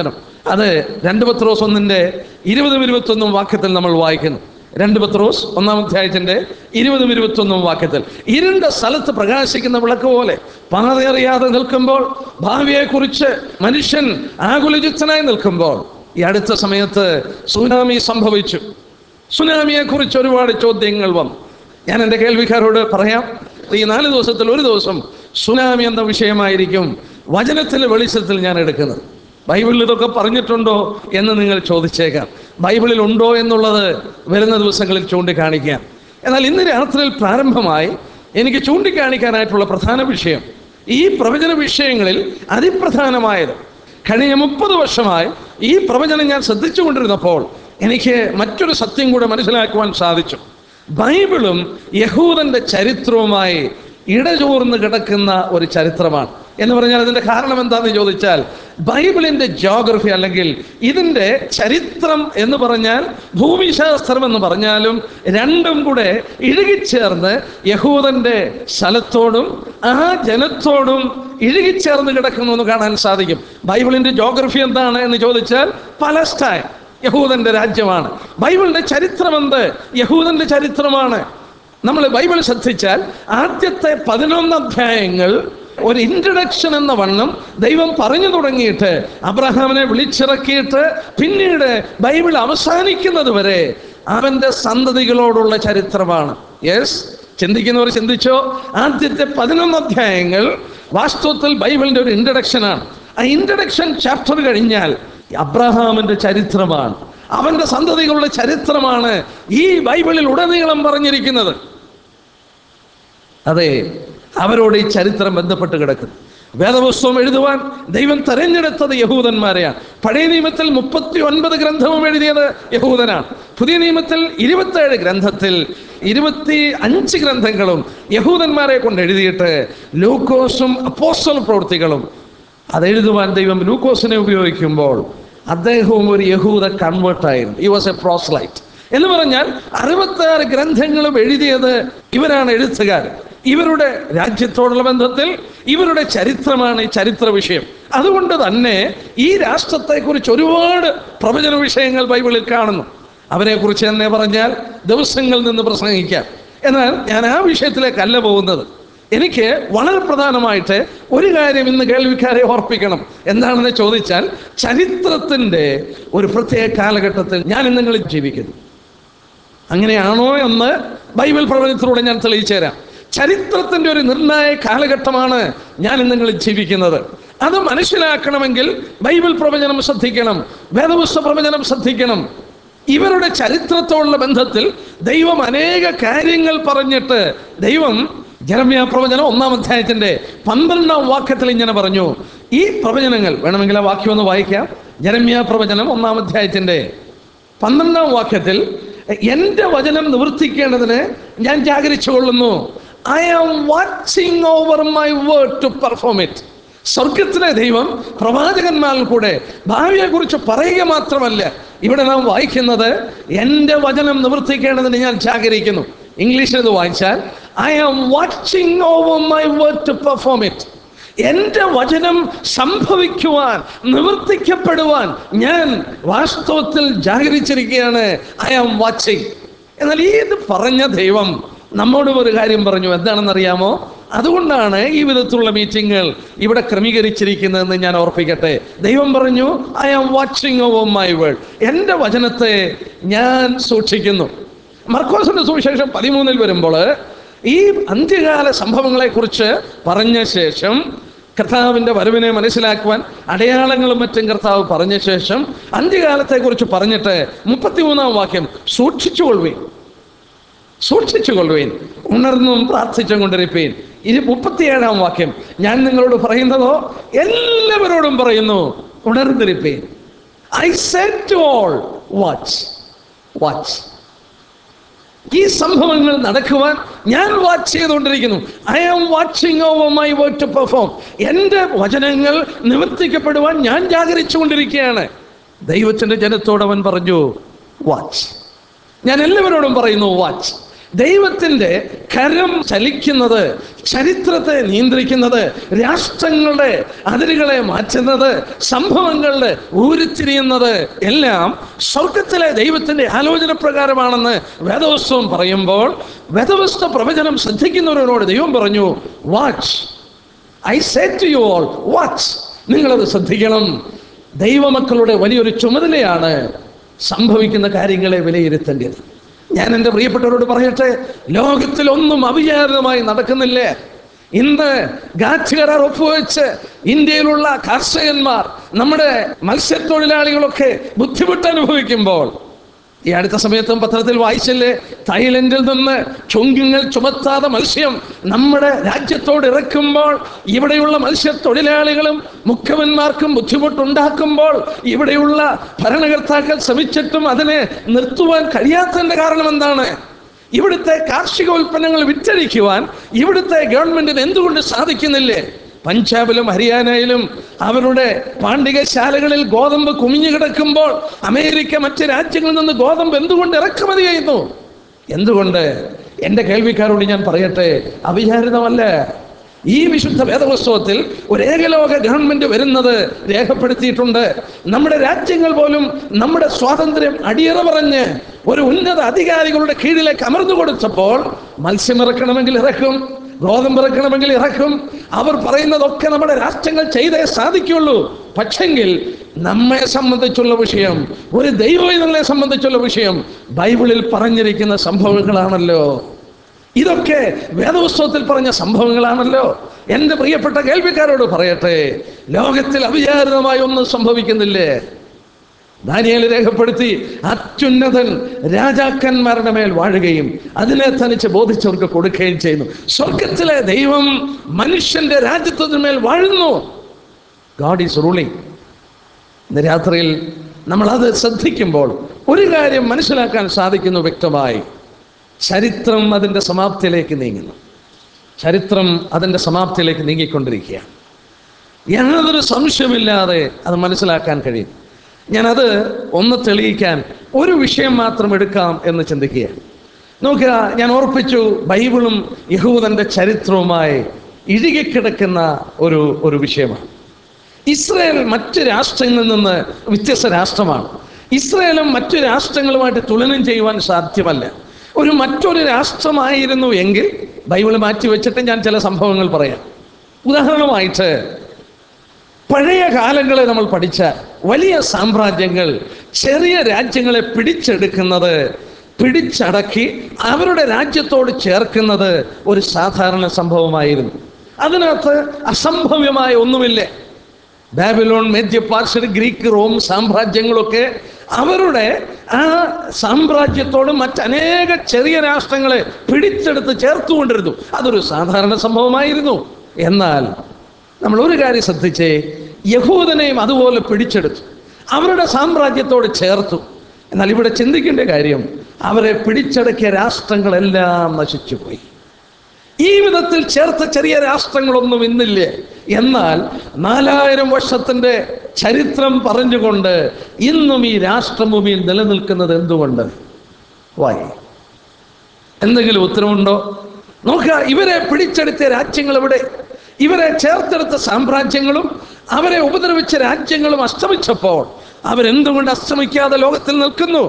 അത് രണ്ട് പത്രോസ് ഒന്നിൻ്റെ ഇരുപതും ഇരുപത്തൊന്നും വാക്യത്തിൽ നമ്മൾ വായിക്കുന്നു രണ്ട് പത്രോസ് ഒന്നാം അധ്യായത്തിന്റെ ഇരുപതും ഇരുപത്തൊന്നും വാക്യത്തിൽ ഇരുണ്ട സ്ഥലത്ത് പ്രകാശിക്കുന്ന വിളക്ക് പോലെ പാതയറിയാതെ നിൽക്കുമ്പോൾ ഭാവിയെക്കുറിച്ച് മനുഷ്യൻ ആകുലചിത്തനായി നിൽക്കുമ്പോൾ ഈ അടുത്ത സമയത്ത് സുനാമി സംഭവിച്ചു സുനാമിയെ കുറിച്ച് ഒരുപാട് ചോദ്യങ്ങൾ വന്നു ഞാൻ എൻ്റെ കേൾവിക്കാരോട് പറയാം ഈ നാല് ദിവസത്തിൽ ഒരു ദിവസം സുനാമി എന്ന വിഷയമായിരിക്കും വചനത്തിൻ്റെ വെളിച്ചത്തിൽ ഞാൻ എടുക്കുന്നത് ബൈബിളിൽ ഇതൊക്കെ പറഞ്ഞിട്ടുണ്ടോ എന്ന് നിങ്ങൾ ചോദിച്ചേക്കാം ബൈബിളിൽ ഉണ്ടോ എന്നുള്ളത് വരുന്ന ദിവസങ്ങളിൽ ചൂണ്ടിക്കാണിക്കാം എന്നാൽ ഇന്ന് രാത്രിയിൽ പ്രാരംഭമായി എനിക്ക് ചൂണ്ടിക്കാണിക്കാനായിട്ടുള്ള പ്രധാന വിഷയം ഈ പ്രവചന വിഷയങ്ങളിൽ അതിപ്രധാനമായത് കഴിഞ്ഞ മുപ്പത് വർഷമായി ഈ പ്രവചനം ഞാൻ ശ്രദ്ധിച്ചുകൊണ്ടിരുന്നപ്പോൾ എനിക്ക് മറ്റൊരു സത്യം കൂടെ മനസ്സിലാക്കുവാൻ സാധിച്ചു ബൈബിളും യഹൂദന്റെ ചരിത്രവുമായി ഇടചോർന്ന് കിടക്കുന്ന ഒരു ചരിത്രമാണ് എന്ന് പറഞ്ഞാൽ അതിന്റെ കാരണം എന്താണെന്ന് ചോദിച്ചാൽ ബൈബിളിന്റെ ജോഗ്രഫി അല്ലെങ്കിൽ ഇതിന്റെ ചരിത്രം എന്ന് പറഞ്ഞാൽ ഭൂമിശാസ്ത്രം എന്ന് പറഞ്ഞാലും രണ്ടും കൂടെ ഇഴുകിച്ചേർന്ന് യഹൂദന്റെ സ്ഥലത്തോടും ആ ജനത്തോടും ഇഴുകിച്ചേർന്ന് കിടക്കുന്നു എന്ന് കാണാൻ സാധിക്കും ബൈബിളിന്റെ ജോഗ്രഫി എന്താണ് എന്ന് ചോദിച്ചാൽ പലസ്റ്റൈൻ യഹൂദന്റെ രാജ്യമാണ് ബൈബിളിന്റെ ചരിത്രം എന്ത് യഹൂദന്റെ ചരിത്രമാണ് നമ്മൾ ബൈബിൾ ശ്രദ്ധിച്ചാൽ ആദ്യത്തെ പതിനൊന്ന് അധ്യായങ്ങൾ ഒരു ഇൻട്രഡക്ഷൻ എന്ന വണ്ണം ദൈവം പറഞ്ഞു തുടങ്ങിയിട്ട് അബ്രഹാമിനെ വിളിച്ചിറക്കിയിട്ട് പിന്നീട് ബൈബിൾ അവസാനിക്കുന്നത് വരെ അവന്റെ സന്തതികളോടുള്ള ചരിത്രമാണ് യെസ് ചിന്തിക്കുന്നവർ ചിന്തിച്ചോ ആദ്യത്തെ പതിനൊന്ന് അധ്യായങ്ങൾ വാസ്തവത്തിൽ ബൈബിളിന്റെ ഒരു ഇൻട്രഡക്ഷനാണ് ആ ഇൻട്രഡക്ഷൻ ചാപ്റ്റർ കഴിഞ്ഞാൽ അബ്രഹാമിന്റെ ചരിത്രമാണ് അവന്റെ സന്തതികളുടെ ചരിത്രമാണ് ഈ ബൈബിളിൽ ഉടനീളം പറഞ്ഞിരിക്കുന്നത് അതെ അവരോട് ഈ ചരിത്രം ബന്ധപ്പെട്ട് കിടക്കുന്നു വേദപുസ്തകം എഴുതുവാൻ ദൈവം തെരഞ്ഞെടുത്തത് യഹൂദന്മാരെയാണ് പഴയ നിയമത്തിൽ മുപ്പത്തി ഒൻപത് ഗ്രന്ഥവും എഴുതിയത് യഹൂദനാണ് പുതിയ നിയമത്തിൽ ഇരുപത്തേഴ് ഗ്രന്ഥത്തിൽ ഇരുപത്തി അഞ്ച് ഗ്രന്ഥങ്ങളും യഹൂദന്മാരെ കൊണ്ട് എഴുതിയിട്ട് ലൂക്കോസും അപ്പോസ്റ്റൽ പ്രവൃത്തികളും അതെഴുതുവാൻ ദൈവം ലൂക്കോസിനെ ഉപയോഗിക്കുമ്പോൾ അദ്ദേഹവും ഒരു യഹൂദ കൺവേർട്ടായിരുന്നു ഈ വാസ് എ പ്രോസ്ലൈറ്റ് എന്ന് പറഞ്ഞാൽ അറുപത്താറ് ഗ്രന്ഥങ്ങളും എഴുതിയത് ഇവരാണ് എഴുത്തുകാർ ഇവരുടെ രാജ്യത്തോടുള്ള ബന്ധത്തിൽ ഇവരുടെ ചരിത്രമാണ് ഈ ചരിത്ര വിഷയം അതുകൊണ്ട് തന്നെ ഈ രാഷ്ട്രത്തെക്കുറിച്ച് ഒരുപാട് പ്രവചന വിഷയങ്ങൾ ബൈബിളിൽ കാണുന്നു അവരെക്കുറിച്ച് തന്നെ പറഞ്ഞാൽ ദിവസങ്ങളിൽ നിന്ന് പ്രസംഗിക്കാം എന്നാൽ ഞാൻ ആ വിഷയത്തിലേക്കല്ല പോകുന്നത് എനിക്ക് വളരെ പ്രധാനമായിട്ട് ഒരു കാര്യം ഇന്ന് കേൾവിക്കാരെ ഓർപ്പിക്കണം എന്താണെന്ന് ചോദിച്ചാൽ ചരിത്രത്തിൻ്റെ ഒരു പ്രത്യേക കാലഘട്ടത്തിൽ ഞാൻ ഇന്ന് നിങ്ങൾ ജീവിക്കുന്നു അങ്ങനെയാണോ എന്ന് ബൈബിൾ പ്രവചനത്തിലൂടെ ഞാൻ തെളിയിച്ചു തരാം ചരിത്രത്തിന്റെ ഒരു നിർണായക കാലഘട്ടമാണ് ഞാൻ ഇന്ന് നിങ്ങൾ ജീവിക്കുന്നത് അത് മനസ്സിലാക്കണമെങ്കിൽ ബൈബിൾ പ്രവചനം ശ്രദ്ധിക്കണം വേദപുസ്തക പ്രവചനം ശ്രദ്ധിക്കണം ഇവരുടെ ചരിത്രത്തോടുള്ള ബന്ധത്തിൽ ദൈവം അനേക കാര്യങ്ങൾ പറഞ്ഞിട്ട് ദൈവം ജനമ്യ പ്രവചനം ഒന്നാം അധ്യായത്തിന്റെ പന്ത്രണ്ടാം വാക്യത്തിൽ ഇങ്ങനെ പറഞ്ഞു ഈ പ്രവചനങ്ങൾ വേണമെങ്കിൽ ആ വാക്യം ഒന്ന് വായിക്കാം ജനമ്യ പ്രവചനം ഒന്നാം അധ്യായത്തിന്റെ പന്ത്രണ്ടാം വാക്യത്തിൽ എൻ്റെ വചനം നിവർത്തിക്കേണ്ടതിന് ഞാൻ ജാഗരിച്ചു കൊള്ളുന്നു I am watching over my word to perform it സ്വർഗത്തിലെ ദൈവം പ്രവാചകന്മാരിൽ കൂടെ ഭാവിയെക്കുറിച്ച് പറയുക മാത്രമല്ല ഇവിടെ നാം വായിക്കുന്നത് എൻ്റെ വചനം നിവർത്തിക്കേണ്ടതിന് ഞാൻ ജാഗരിക്കുന്നു ഇംഗ്ലീഷിൽ ഇത് വായിച്ചാൽ I am watching over my word to perform it എൻ്റെ വചനം സംഭവിക്കുവാൻ നിവർത്തിക്കപ്പെടുവാൻ ഞാൻ വാസ്തവത്തിൽ ജാഗരിച്ചിരിക്കുകയാണ് ഐ ആം വാച്ചിങ് എന്നാൽ ഇത് പറഞ്ഞ ദൈവം നമ്മോട് ഒരു കാര്യം പറഞ്ഞു എന്താണെന്നറിയാമോ അതുകൊണ്ടാണ് ഈ വിധത്തിലുള്ള മീറ്റിങ്ങുകൾ ഇവിടെ ക്രമീകരിച്ചിരിക്കുന്നതെന്ന് ഞാൻ ഓർപ്പിക്കട്ടെ ദൈവം പറഞ്ഞു I am watching over my world എൻ്റെ വചനത്തെ ഞാൻ സൂക്ഷിക്കുന്നു മർക്കോസിന്റെ സുവിശേഷം പതിമൂന്നിൽ വരുമ്പോൾ ഈ അന്ത്യകാല സംഭവങ്ങളെക്കുറിച്ച് പറഞ്ഞ ശേഷം കർത്താവിൻ്റെ വരവിനെ മനസ്സിലാക്കുവാൻ അടയാളങ്ങളും മറ്റും കർത്താവ് പറഞ്ഞ ശേഷം അന്ത്യകാലത്തെക്കുറിച്ച് പറഞ്ഞിട്ട് മുപ്പത്തിമൂന്നാം വാക്യം സൂക്ഷിച്ചുകൊള്ളുവീൻ സൂക്ഷിച്ചുകൊള്ളുവീൻ ഉണർന്നും പ്രാർത്ഥിച്ചും കൊണ്ടിരിപ്പീൻ ഇത് മുപ്പത്തിയേഴാം വാക്യം ഞാൻ നിങ്ങളോട് പറയുന്നതോ എല്ലാവരോടും പറയുന്നു ഉണർന്നിരിപ്പീൻ I say to all watch watch ഈ സംഭവങ്ങൾ നടക്കുവാൻ ഞാൻ വാച്ച് ചെയ്തുകൊണ്ടിരിക്കുന്നു I am watching over my work to perform എൻ്റെ വചനങ്ങൾ നിവർത്തിക്കപ്പെടുവാൻ ഞാൻ ജാഗരിച്ചുകൊണ്ടിരിക്കുകയാണ് ദൈവത്തിൻ്റെ ജനത്തോട് അവൻ പറഞ്ഞു വാച്ച് ഞാൻ എല്ലാവരോടും പറയുന്നു വാച്ച് ദൈവത്തിൻ്റെ കരം ചലിക്കുന്നത് ചരിത്രത്തെ നിയന്ത്രിക്കുന്നത് രാഷ്ട്രങ്ങളുടെ അതിരുകളെ മാറ്റുന്നത് സംഭവങ്ങളുടെ ഊരിത്തിരിയുന്നത് എല്ലാം സ്വർഗത്തിലെ ദൈവത്തിന്റെ ആലോചന പ്രകാരമാണെന്ന് വേദവസ്തവം പറയുമ്പോൾ വേദവസ്ത പ്രവചനം ശ്രദ്ധിക്കുന്നവരോട് ദൈവം പറഞ്ഞു watch I say to you all watch നിങ്ങളത് ശ്രദ്ധിക്കണം ദൈവമക്കളുടെ വലിയൊരു ചുമതലയാണ് സംഭവിക്കുന്ന കാര്യങ്ങളെ വിലയിരുത്തേണ്ടത് ഞാൻ എൻ്റെ പ്രിയപ്പെട്ടവരോട് പറയട്ടെ ലോകത്തിൽ ഒന്നും അവിചാരിതമായി നടക്കുന്നില്ലേ ഇന്ന് ഗാറ്റ് കരാർ ഒപ്പുവെച്ച് ഇന്ത്യയിലുള്ള കർഷകന്മാർ നമ്മുടെ മത്സ്യത്തൊഴിലാളികളൊക്കെ ബുദ്ധിമുട്ട് അനുഭവിക്കുമ്പോൾ ഈ അടുത്ത സമയത്തും പത്രത്തിൽ വായിച്ചില്ലേ തായ്ലൻഡിൽ നിന്ന് ചുങ്കുങ്ങൾ ചുമത്താതെ മത്സ്യം നമ്മുടെ രാജ്യത്തോട് ഇറക്കുമ്പോൾ ഇവിടെയുള്ള മത്സ്യത്തൊഴിലാളികളും മുഖ്യമന്മാർക്കും ബുദ്ധിമുട്ടുണ്ടാക്കുമ്പോൾ ഇവിടെയുള്ള ഭരണകർത്താക്കൾ ശ്രമിച്ചിട്ടും അതിനെ നിർത്തുവാൻ കഴിയാത്തതിന്റെ കാരണം എന്താണ് ഇവിടുത്തെ കാർഷിക ഉൽപ്പന്നങ്ങൾ വിറ്റഴിക്കുവാൻ ഇവിടുത്തെ ഗവൺമെന്റിന് എന്തുകൊണ്ട് സാധിക്കുന്നില്ലേ പഞ്ചാബിലും ഹരിയാനയിലും അവരുടെ പാണ്ഡികശാലകളിൽ ഗോതമ്പ് കുമിഞ്ഞു കിടക്കുമ്പോൾ അമേരിക്ക മറ്റ് രാജ്യങ്ങളിൽ നിന്ന് ഗോതമ്പ് എന്തുകൊണ്ട് ഇറക്കുമതി ചെയ്യുന്നു എന്തുകൊണ്ട് എൻ്റെ കേൾവിക്കാരോട് ഞാൻ പറയട്ടെ അവിചാരിതമല്ല ഈ വിശുദ്ധ വേദപുസ്തകത്തിൽ ഒരു ഏകലോക ഗവൺമെന്റ് വരുന്നത് രേഖപ്പെടുത്തിയിട്ടുണ്ട് നമ്മുടെ രാജ്യങ്ങൾ പോലും നമ്മുടെ സ്വാതന്ത്ര്യം അടിയറ പറഞ്ഞ് ഒരു ഉന്നത അധികാരികളുടെ കീഴിലേക്ക് അമർന്നു കൊടുത്തപ്പോൾ മത്സ്യം ഇറക്കണമെങ്കിൽ ഇറക്കും ഗോതമ്പ് ഇറക്കണമെങ്കിൽ ഇറക്കും അവർ പറയുന്നതൊക്കെ നമ്മുടെ രാഷ്ട്രങ്ങൾ ചെയ്തേ സാധിക്കുള്ളൂ പക്ഷെങ്കിൽ നമ്മെ സംബന്ധിച്ചുള്ള വിഷയം ഒരു ദൈവങ്ങളെ സംബന്ധിച്ചുള്ള വിഷയം ബൈബിളിൽ പറഞ്ഞിരിക്കുന്ന സംഭവങ്ങളാണല്ലോ ഇതൊക്കെ വേദപുസ്തകത്തിൽ പറഞ്ഞ സംഭവങ്ങളാണല്ലോ എൻ്റെ പ്രിയപ്പെട്ട കേൾവിക്കാരോട് പറയട്ടെ ലോകത്തിൽ അവിചാരിതമായി ഒന്നും സംഭവിക്കുന്നില്ലേ ദാനിയേൽ രേഖപ്പെടുത്തി അത്യുന്നതൻ രാജാക്കന്മാരുടെ മേൽ വാഴുകയും അതിനെ തനിച്ച് ബോധിച്ചവർക്ക് കൊടുക്കുകയും ചെയ്യുന്നു സ്വർഗത്തിലെ ദൈവം മനുഷ്യന്റെ രാജ്യത്വത്തിന് മേൽ വാഴുന്നു ഗാഡ് ഈസ് റൂളിംഗ് ഇന്ന് രാത്രിയിൽ നമ്മൾ അത് ശ്രദ്ധിക്കുമ്പോൾ ഒരു കാര്യം മനസ്സിലാക്കാൻ സാധിക്കുന്നു വ്യക്തമായി ചരിത്രം അതിൻ്റെ സമാപ്തിയിലേക്ക് നീങ്ങുന്നു ചരിത്രം അതിൻ്റെ സമാപ്തിയിലേക്ക് നീങ്ങിക്കൊണ്ടിരിക്കുകയാണ് യാതൊരു സംശയമില്ലാതെ അത് മനസ്സിലാക്കാൻ കഴിയും ഞാനത് ഒന്ന് തെളിയിക്കാൻ ഒരു വിഷയം മാത്രം എടുക്കാം എന്ന് ചിന്തിക്കുകയാണ് നോക്കുക ഞാൻ ഓർപ്പിച്ചു ബൈബിളും യഹൂദന്റെ ചരിത്രവുമായി ഇഴുകിക്കിടക്കുന്ന ഒരു ഒരു വിഷയമാണ് ഇസ്രയേൽ മറ്റ് രാഷ്ട്രങ്ങളിൽ നിന്ന് വ്യത്യസ്ത രാഷ്ട്രമാണ് ഇസ്രയേലും മറ്റു രാഷ്ട്രങ്ങളുമായിട്ട് തുലനം ചെയ്യുവാൻ സാധ്യമല്ല ഒരു മറ്റൊരു രാഷ്ട്രമായിരുന്നു എങ്കിൽ ബൈബിൾ മാറ്റി വെച്ചിട്ട് ഞാൻ ചില സംഭവങ്ങൾ പറയാം ഉദാഹരണമായിട്ട് പഴയ കാലങ്ങളെ നമ്മൾ പഠിച്ചാൽ വലിയ സാമ്രാജ്യങ്ങൾ ചെറിയ രാജ്യങ്ങളെ പിടിച്ചെടുക്കുന്നത് പിടിച്ചടക്കി അവരുടെ രാജ്യത്തോട് ചേർക്കുന്നത് ഒരു സാധാരണ സംഭവമായിരുന്നു അതിനകത്ത് അസംഭവ്യമായ ഒന്നുമില്ല ബാബിലോൺ മെദ്യപാർശ്വ ഗ്രീക്ക് റോം സാമ്രാജ്യങ്ങളൊക്കെ അവരുടെ ആ സാമ്രാജ്യത്തോട് മറ്റനേക ചെറിയ രാഷ്ട്രങ്ങളെ പിടിച്ചെടുത്ത് ചേർത്തുകൊണ്ടിരുന്നു അതൊരു സാധാരണ സംഭവമായിരുന്നു എന്നാൽ നമ്മൾ ഒരു കാര്യം ശ്രദ്ധിച്ചേ യഹൂദനെയും അതുപോലെ പിടിച്ചെടുത്തു അവരുടെ സാമ്രാജ്യത്തോട് ചേർത്തു എന്നാൽ ഇവിടെ ചിന്തിക്കേണ്ട കാര്യം അവരെ പിടിച്ചടക്കിയ രാഷ്ട്രങ്ങളെല്ലാം നശിച്ചുപോയി ഈ വിധത്തിൽ ചേർത്ത ചെറിയ രാഷ്ട്രങ്ങളൊന്നും ഇന്നില്ലേ എന്നാൽ നാലായിരം വർഷത്തിന്റെ ചരിത്രം പറഞ്ഞുകൊണ്ട് ഇന്നും ഈ രാഷ്ട്രഭൂമിയിൽ നിലനിൽക്കുന്നത് എന്തുകൊണ്ട് വായി എന്തെങ്കിലും ഉത്തരവുണ്ടോ നോക്കുക ഇവരെ പിടിച്ചെടുത്ത രാജ്യങ്ങൾ എവിടെ ഇവരെ ചേർത്തെടുത്ത സാമ്രാജ്യങ്ങളും അവരെ ഉപദ്രവിച്ച രാജ്യങ്ങളും അസ്തമിച്ചപ്പോൾ അവരെന്തുകൊണ്ട് അസ്തമിക്കാതെ ലോകത്തിൽ നിൽക്കുന്നു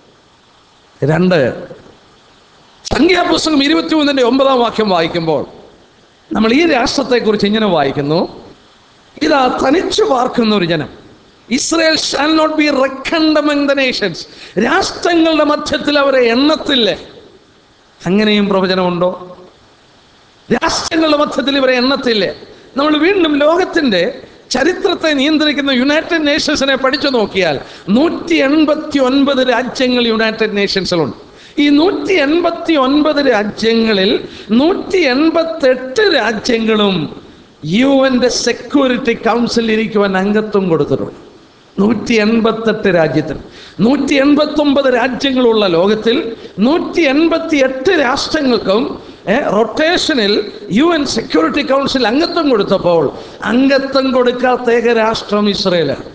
രണ്ട് സംഖ്യാപുസ്തകം ഇരുപത്തി മൂന്നിന്റെ ഒമ്പതാം വാക്യം വായിക്കുമ്പോൾ നമ്മൾ ഈ രാഷ്ട്രത്തെക്കുറിച്ച് ഇങ്ങനെ വായിക്കുന്നു ഇതാ തനിച്ചു പാർക്കുന്ന ഒരു ജനം Israel shall not be reckoned among the nations രാഷ്ട്രങ്ങളുടെ മധ്യത്തിൽ അവരെ എണ്ണത്തില്ലേ അങ്ങനെയും പ്രവചനമുണ്ടോ രാഷ്ട്രങ്ങളുടെ മധ്യത്തിൽ ഇവരെ എണ്ണത്തില്ലേ നമ്മൾ വീണ്ടും ലോകത്തിന്റെ ചരിത്രത്തെ നിയന്ത്രിക്കുന്ന യുണൈറ്റഡ് നേഷൻസിനെ പഠിച്ചു നോക്കിയാൽ നൂറ്റി എൺപത്തി ഒൻപത് രാജ്യങ്ങൾ യുണൈറ്റഡ് നേഷൻസിലുണ്ട് ഈ നൂറ്റി എൺപത്തി ഒൻപത് രാജ്യങ്ങളിൽ നൂറ്റി എൺപത്തി എട്ട് രാജ്യങ്ങളും യു എൻ്റെ സെക്യൂരിറ്റി കൗൺസിൽ ഇരിക്കുവാൻ അംഗത്വം കൊടുത്തിട്ടുണ്ട് നൂറ്റി എൺപത്തെട്ട് രാജ്യത്തിൽ നൂറ്റി എൺപത്തി ഒമ്പത് രാജ്യങ്ങളുള്ള ലോകത്തിൽ നൂറ്റി എൺപത്തി എട്ട് രാഷ്ട്രങ്ങൾക്കും റൊട്ടേഷനിൽ യു എൻ സെക്യൂരിറ്റി കൗൺസിൽ അംഗത്വം കൊടുത്തപ്പോൾ അംഗത്വം കൊടുക്കാത്ത ഏക രാഷ്ട്രം ഇസ്രയേലാണ്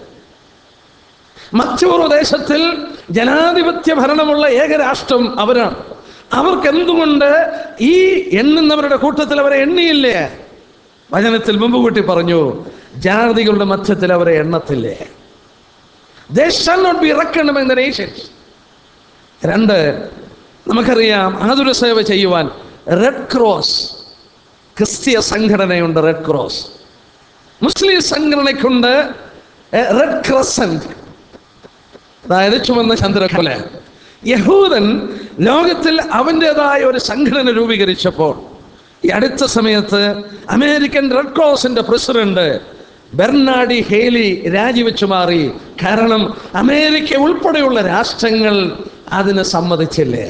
മധ്യപ്രദേശത്തിൽ ജനാധിപത്യ ഭരണമുള്ള ഏക രാഷ്ട്രം അവരാണ് അവർക്ക് എന്തുകൊണ്ട് ഈ എണ്ണുന്നവരുടെ കൂട്ടത്തിൽ അവരെ എണ്ണിയില്ലേ വചനത്തിൽ മുമ്പ് കൂട്ടി പറഞ്ഞു ജാതികളുടെ മധ്യത്തിൽ അവരെ എണ്ണത്തില്ലേ They shall not be reckoned among the nations. രണ്ട് നമുക്കറിയാം ആതുര സേവ ചെയ്യുവാൻ റെഡ് ക്രോസ് ക്രിസ്തീയ സംഘടനയുണ്ട് റെഡ് ക്രോസ് മുസ്ലിം സംഘടനയ്ക്കുണ്ട് റെഡ് ക്രസന്റ് അതായത് ചുമന്ന ചന്ദ്രക്കൊല യഹൂദൻ ലോകത്തിൽ അവൻ്റെതായ ഒരു സംഘടന രൂപീകരിച്ചപ്പോൾ ഈ അടുത്ത സമയത്ത് അമേരിക്കൻ റെഡ് ക്രോസിന്റെ പ്രസിഡന്റ് ബെർണാഡി ഹേലി രാജിവെച്ചു മാറി കാരണം അമേരിക്ക ഉൾപ്പെടെയുള്ള രാഷ്ട്രങ്ങൾ അതിന് സമ്മതിച്ചില്ലേ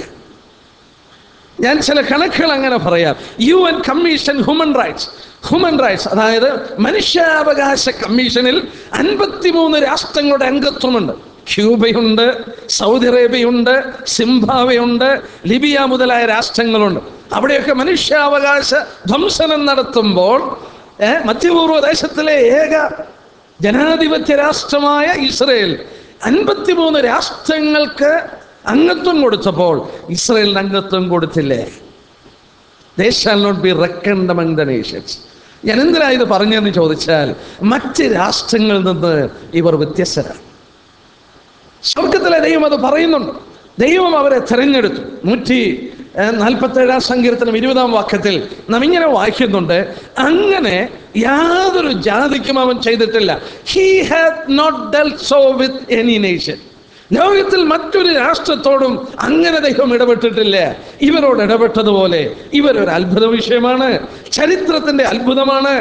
ഞാൻ ചില കണക്കുകൾ അങ്ങനെ പറയാം U N commission human rights human rights അതായത് മനുഷ്യാവകാശ കമ്മീഷനിൽ അൻപത്തിമൂന്ന് രാഷ്ട്രങ്ങളുടെ അംഗത്വമുണ്ട് ക്യൂബയുണ്ട് സൗദി അറേബ്യയുണ്ട് സിംബാവയുണ്ട് ലിബിയ മുതലായ രാഷ്ട്രങ്ങളുണ്ട് അവിടെയൊക്കെ മനുഷ്യാവകാശ ധ്വംസനം നടത്തുമ്പോൾ ഏ, മധ്യപൂർവ്വ ദേശത്തിലെ ഏക ജനാധിപത്യ രാഷ്ട്രമായ ഇസ്രയേൽ അൻപത്തിമൂന്ന് രാഷ്ട്രങ്ങൾക്ക് അംഗത്വം കൊടുത്തപ്പോൾ ഇസ്രയേലിന് അംഗത്വം കൊടുത്തില്ലേ they shall not be reckoned among the nations ഞാൻ എന്തിനാ ഇത് പറഞ്ഞതെന്ന് ചോദിച്ചാൽ മറ്റ് രാഷ്ട്രങ്ങളിൽ നിന്ന് ഇവർ വ്യത്യസ്തരാണ് സ്വർഗത്തിലെ ദൈവം അത് പറയുന്നുണ്ട് ദൈവം അവരെ തെരഞ്ഞെടുത്തു നൂറ്റി നാൽപ്പത്തേഴാം സങ്കീർത്തനം ഇരുപതാം വാക്യത്തിൽ നാം ഇങ്ങനെ വായിക്കുന്നുണ്ട് അങ്ങനെ യാതൊരു ജാതിക്കും അവൻ ചെയ്തിട്ടില്ല he had not dealt so with any nation ലോകത്തിൽ മറ്റൊരു രാഷ്ട്രത്തോടും അങ്ങനെ ദൈവം ഇടപെട്ടിട്ടില്ല ഇവരോട് ഇടപെട്ടതുപോലെ ഇവരൊരു അത്ഭുത വിഷയമാണ് ചരിത്രത്തിന്റെ അത്ഭുതമാണ്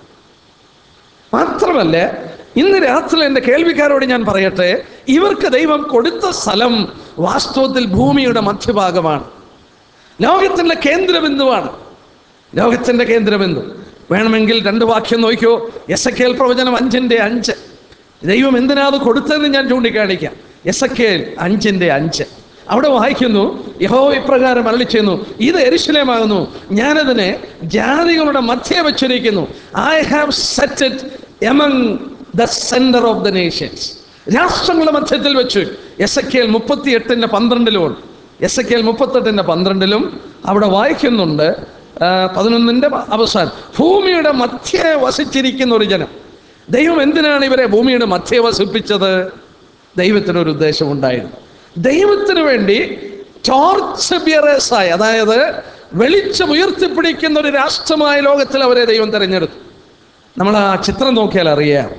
മാത്രമല്ല ഇന്ന് രാത്രി എൻ്റെ കേൾവിക്കാരോട് ഞാൻ പറയട്ടെ ഇവർക്ക് ദൈവം കൊടുത്ത സ്ഥലം വാസ്തവത്തിൽ ഭൂമിയുടെ മധ്യഭാഗമാണ് ലോകത്തിൻ്റെ കേന്ദ്രബിന്ദുവാണ് ലോകത്തിൻ്റെ കേന്ദ്രബിന്ദു വേണമെങ്കിൽ രണ്ട് വാക്യം നോക്കിയോ എസ് എ കേൽ പ്രവചനം അഞ്ചിൻ്റെ അഞ്ച് ദൈവം എന്തിനാ അത് കൊടുത്തതെന്ന് ഞാൻ ചൂണ്ടിക്കാണിക്കാം എസ് എ കേൽ അഞ്ചിൻ്റെ അഞ്ച് അവിടെ വായിക്കുന്നു യഹോ ഇപ്രകാരം അരളി ചെയ്യുന്നു ഇത് എരിശിലേമാകുന്നു ഞാനതിനെ ജാതികളുടെ മധ്യ വെച്ചിരിക്കുന്നു I have set it among the centre of the nations രാഷ്ട്രങ്ങളുടെ മധ്യത്തിൽ വെച്ച് എസ് എ കെൽ മുപ്പത്തി എട്ടിൻ്റെ പന്ത്രണ്ടിലും എസ് എ കെൽ മുപ്പത്തെട്ടിൻ്റെ പന്ത്രണ്ടിലും അവിടെ വായിക്കുന്നുണ്ട് ആ, പതിനൊന്നിൻ്റെ അവസാനം ഭൂമിയുടെ മധ്യേ വസിച്ചിരിക്കുന്ന ഒരു ജനം ദൈവം എന്തിനാണ് ഇവരെ ഭൂമിയുടെ മധ്യേ വസിപ്പിച്ചത് ദൈവത്തിനൊരു ഉദ്ദേശമുണ്ടായിരുന്നു ദൈവത്തിന് വേണ്ടി ടോർച്ച് ബിയറേഴ്സായി അതായത് വെളിച്ചം ഉയർത്തിപ്പിടിക്കുന്ന ഒരു രാഷ്ട്രമായ ലോകത്തിൽ അവരെ ദൈവം തിരഞ്ഞെടുത്തു നമ്മൾ ആ ചിത്രം നോക്കിയാൽ അറിയാം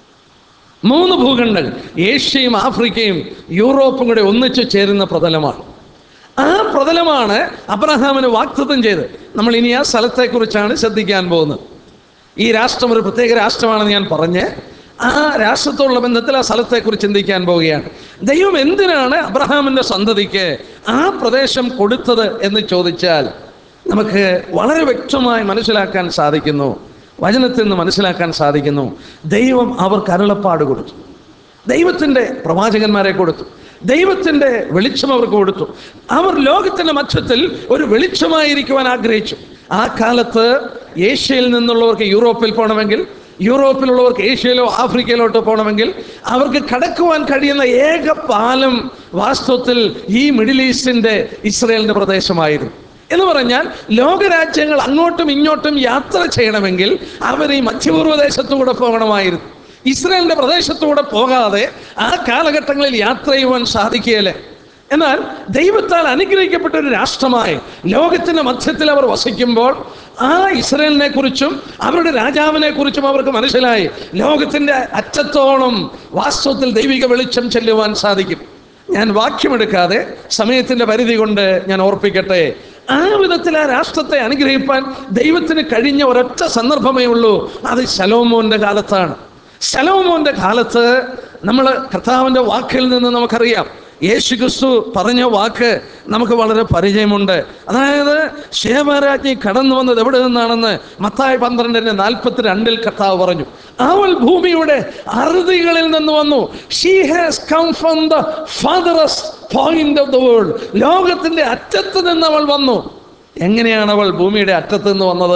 മൂന്ന് ഭൂഖണ്ഡങ്ങൾ ഏഷ്യയും ആഫ്രിക്കയും യൂറോപ്പും കൂടെ ഒന്നിച്ചു ചേരുന്ന പ്രതലമാണ് ആ പ്രതലമാണ് അബ്രഹാമിന് വാക്തത്വം ചെയ്ത് നമ്മൾ ഇനി ആ സ്ഥലത്തെക്കുറിച്ചാണ് ശ്രദ്ധിക്കാൻ പോകുന്നത് ഈ രാഷ്ട്രം ഒരു പ്രത്യേക രാഷ്ട്രമാണെന്ന് ഞാൻ പറഞ്ഞ് ആ രാഷ്ട്രത്തോടുള്ള ബന്ധത്തിൽ ആ സ്ഥലത്തെക്കുറിച്ച് ചിന്തിക്കാൻ പോവുകയാണ് ദൈവം എന്തിനാണ് അബ്രഹാമിൻ്റെ സന്തതിക്ക് ആ പ്രദേശം കൊടുത്തത് എന്ന് ചോദിച്ചാൽ നമുക്ക് വളരെ വ്യക്തമായി മനസ്സിലാക്കാൻ സാധിക്കുന്നു വചനത്തിൽ നിന്ന് മനസ്സിലാക്കാൻ സാധിക്കുന്നു ദൈവം അവർക്ക് അരുളപ്പാട് കൊടുത്തു ദൈവത്തിൻ്റെ പ്രവാചകന്മാരെ കൊടുത്തു ദൈവത്തിൻ്റെ വെളിച്ചം അവർക്ക് കൊടുത്തു അവർ ലോകത്തിൻ്റെ മധ്യത്തിൽ ഒരു വെളിച്ചമായിരിക്കുവാൻ ആഗ്രഹിച്ചു ആ കാലത്ത് ഏഷ്യയിൽ നിന്നുള്ളവർക്ക് യൂറോപ്പിൽ പോകണമെങ്കിൽ യൂറോപ്പിലുള്ളവർക്ക് ഏഷ്യയിലോ ആഫ്രിക്കയിലോട്ടോ പോകണമെങ്കിൽ അവർക്ക് കടക്കുവാൻ കഴിയുന്ന ഏക പാലം വാസ്തവത്തിൽ ഈ മിഡിൽ ഈസ്റ്റിൻ്റെ ഇസ്രയേലിൻ്റെ പ്രദേശമായിരുന്നു എന്ന് പറഞ്ഞാൽ ലോകരാജ്യങ്ങൾ അങ്ങോട്ടും ഇങ്ങോട്ടും യാത്ര ചെയ്യണമെങ്കിൽ അവർ ഈ മധ്യപൂർവ്വദേശത്തുകൂടെ പോകണമായിരുന്നു ഇസ്രായേലിന്റെ പ്രദേശത്തൂടെ പോകാതെ ആ കാലഘട്ടങ്ങളിൽ യാത്ര ചെയ്യുവാൻ സാധിക്കുകയില്ല എന്നാൽ ദൈവത്താൽ അനുഗ്രഹിക്കപ്പെട്ട ഒരു രാഷ്ട്രമായി ലോകത്തിന്റെ മധ്യത്തിൽ അവർ വസിക്കുമ്പോൾ ആ ഇസ്രയേലിനെ കുറിച്ചും അവരുടെ രാജാവിനെ കുറിച്ചും അവർക്ക് മനസ്സിലായി ലോകത്തിന്റെ അറ്റത്തോളം വാസ്തവത്തിൽ ദൈവിക വെളിച്ചം ചെല്ലുവാൻ സാധിക്കും ഞാൻ വാക്യമെടുക്കാതെ സമയത്തിന്റെ പരിധി കൊണ്ട് ഞാൻ ഓർപ്പിക്കട്ടെ ആ വിധത്തിൽ ആ രാഷ്ട്രത്തെ അനുഗ്രഹിപ്പാൻ ദൈവത്തിന് കഴിഞ്ഞ ഒരൊറ്റ സന്ദർഭമേ ഉള്ളൂ അത് ശലോമോന്റെ കാലത്താണ് ശലോമോന്റെ കാലത്ത് നമ്മൾ കർത്താവിന്റെ വാക്കിൽ നിന്ന് നമുക്കറിയാം യേശു ക്രിസ്തു പറഞ്ഞ വാക്ക് നമുക്ക് വളരെ പരിചയമുണ്ട് അതായത് ശേമരാജ്ഞി കടന്നു വന്നത് എവിടെ നിന്നാണെന്ന് മത്തായി പന്ത്രണ്ടിന്റെ നാൽപ്പത്തി രണ്ടിൽ കർത്താവ് പറഞ്ഞു അവൾ ഭൂമിയുടെ അറുതികളിൽ നിന്ന് വന്നു she has come from the ഫാദറസ് പോയിന്റ് ഓഫ് ദ വേൾഡ് ലോകത്തിന്റെ അറ്റത്ത് നിന്ന് അവൾ വന്നു എങ്ങനെയാണ് അവൾ ഭൂമിയുടെ അറ്റത്ത് നിന്ന് വന്നത്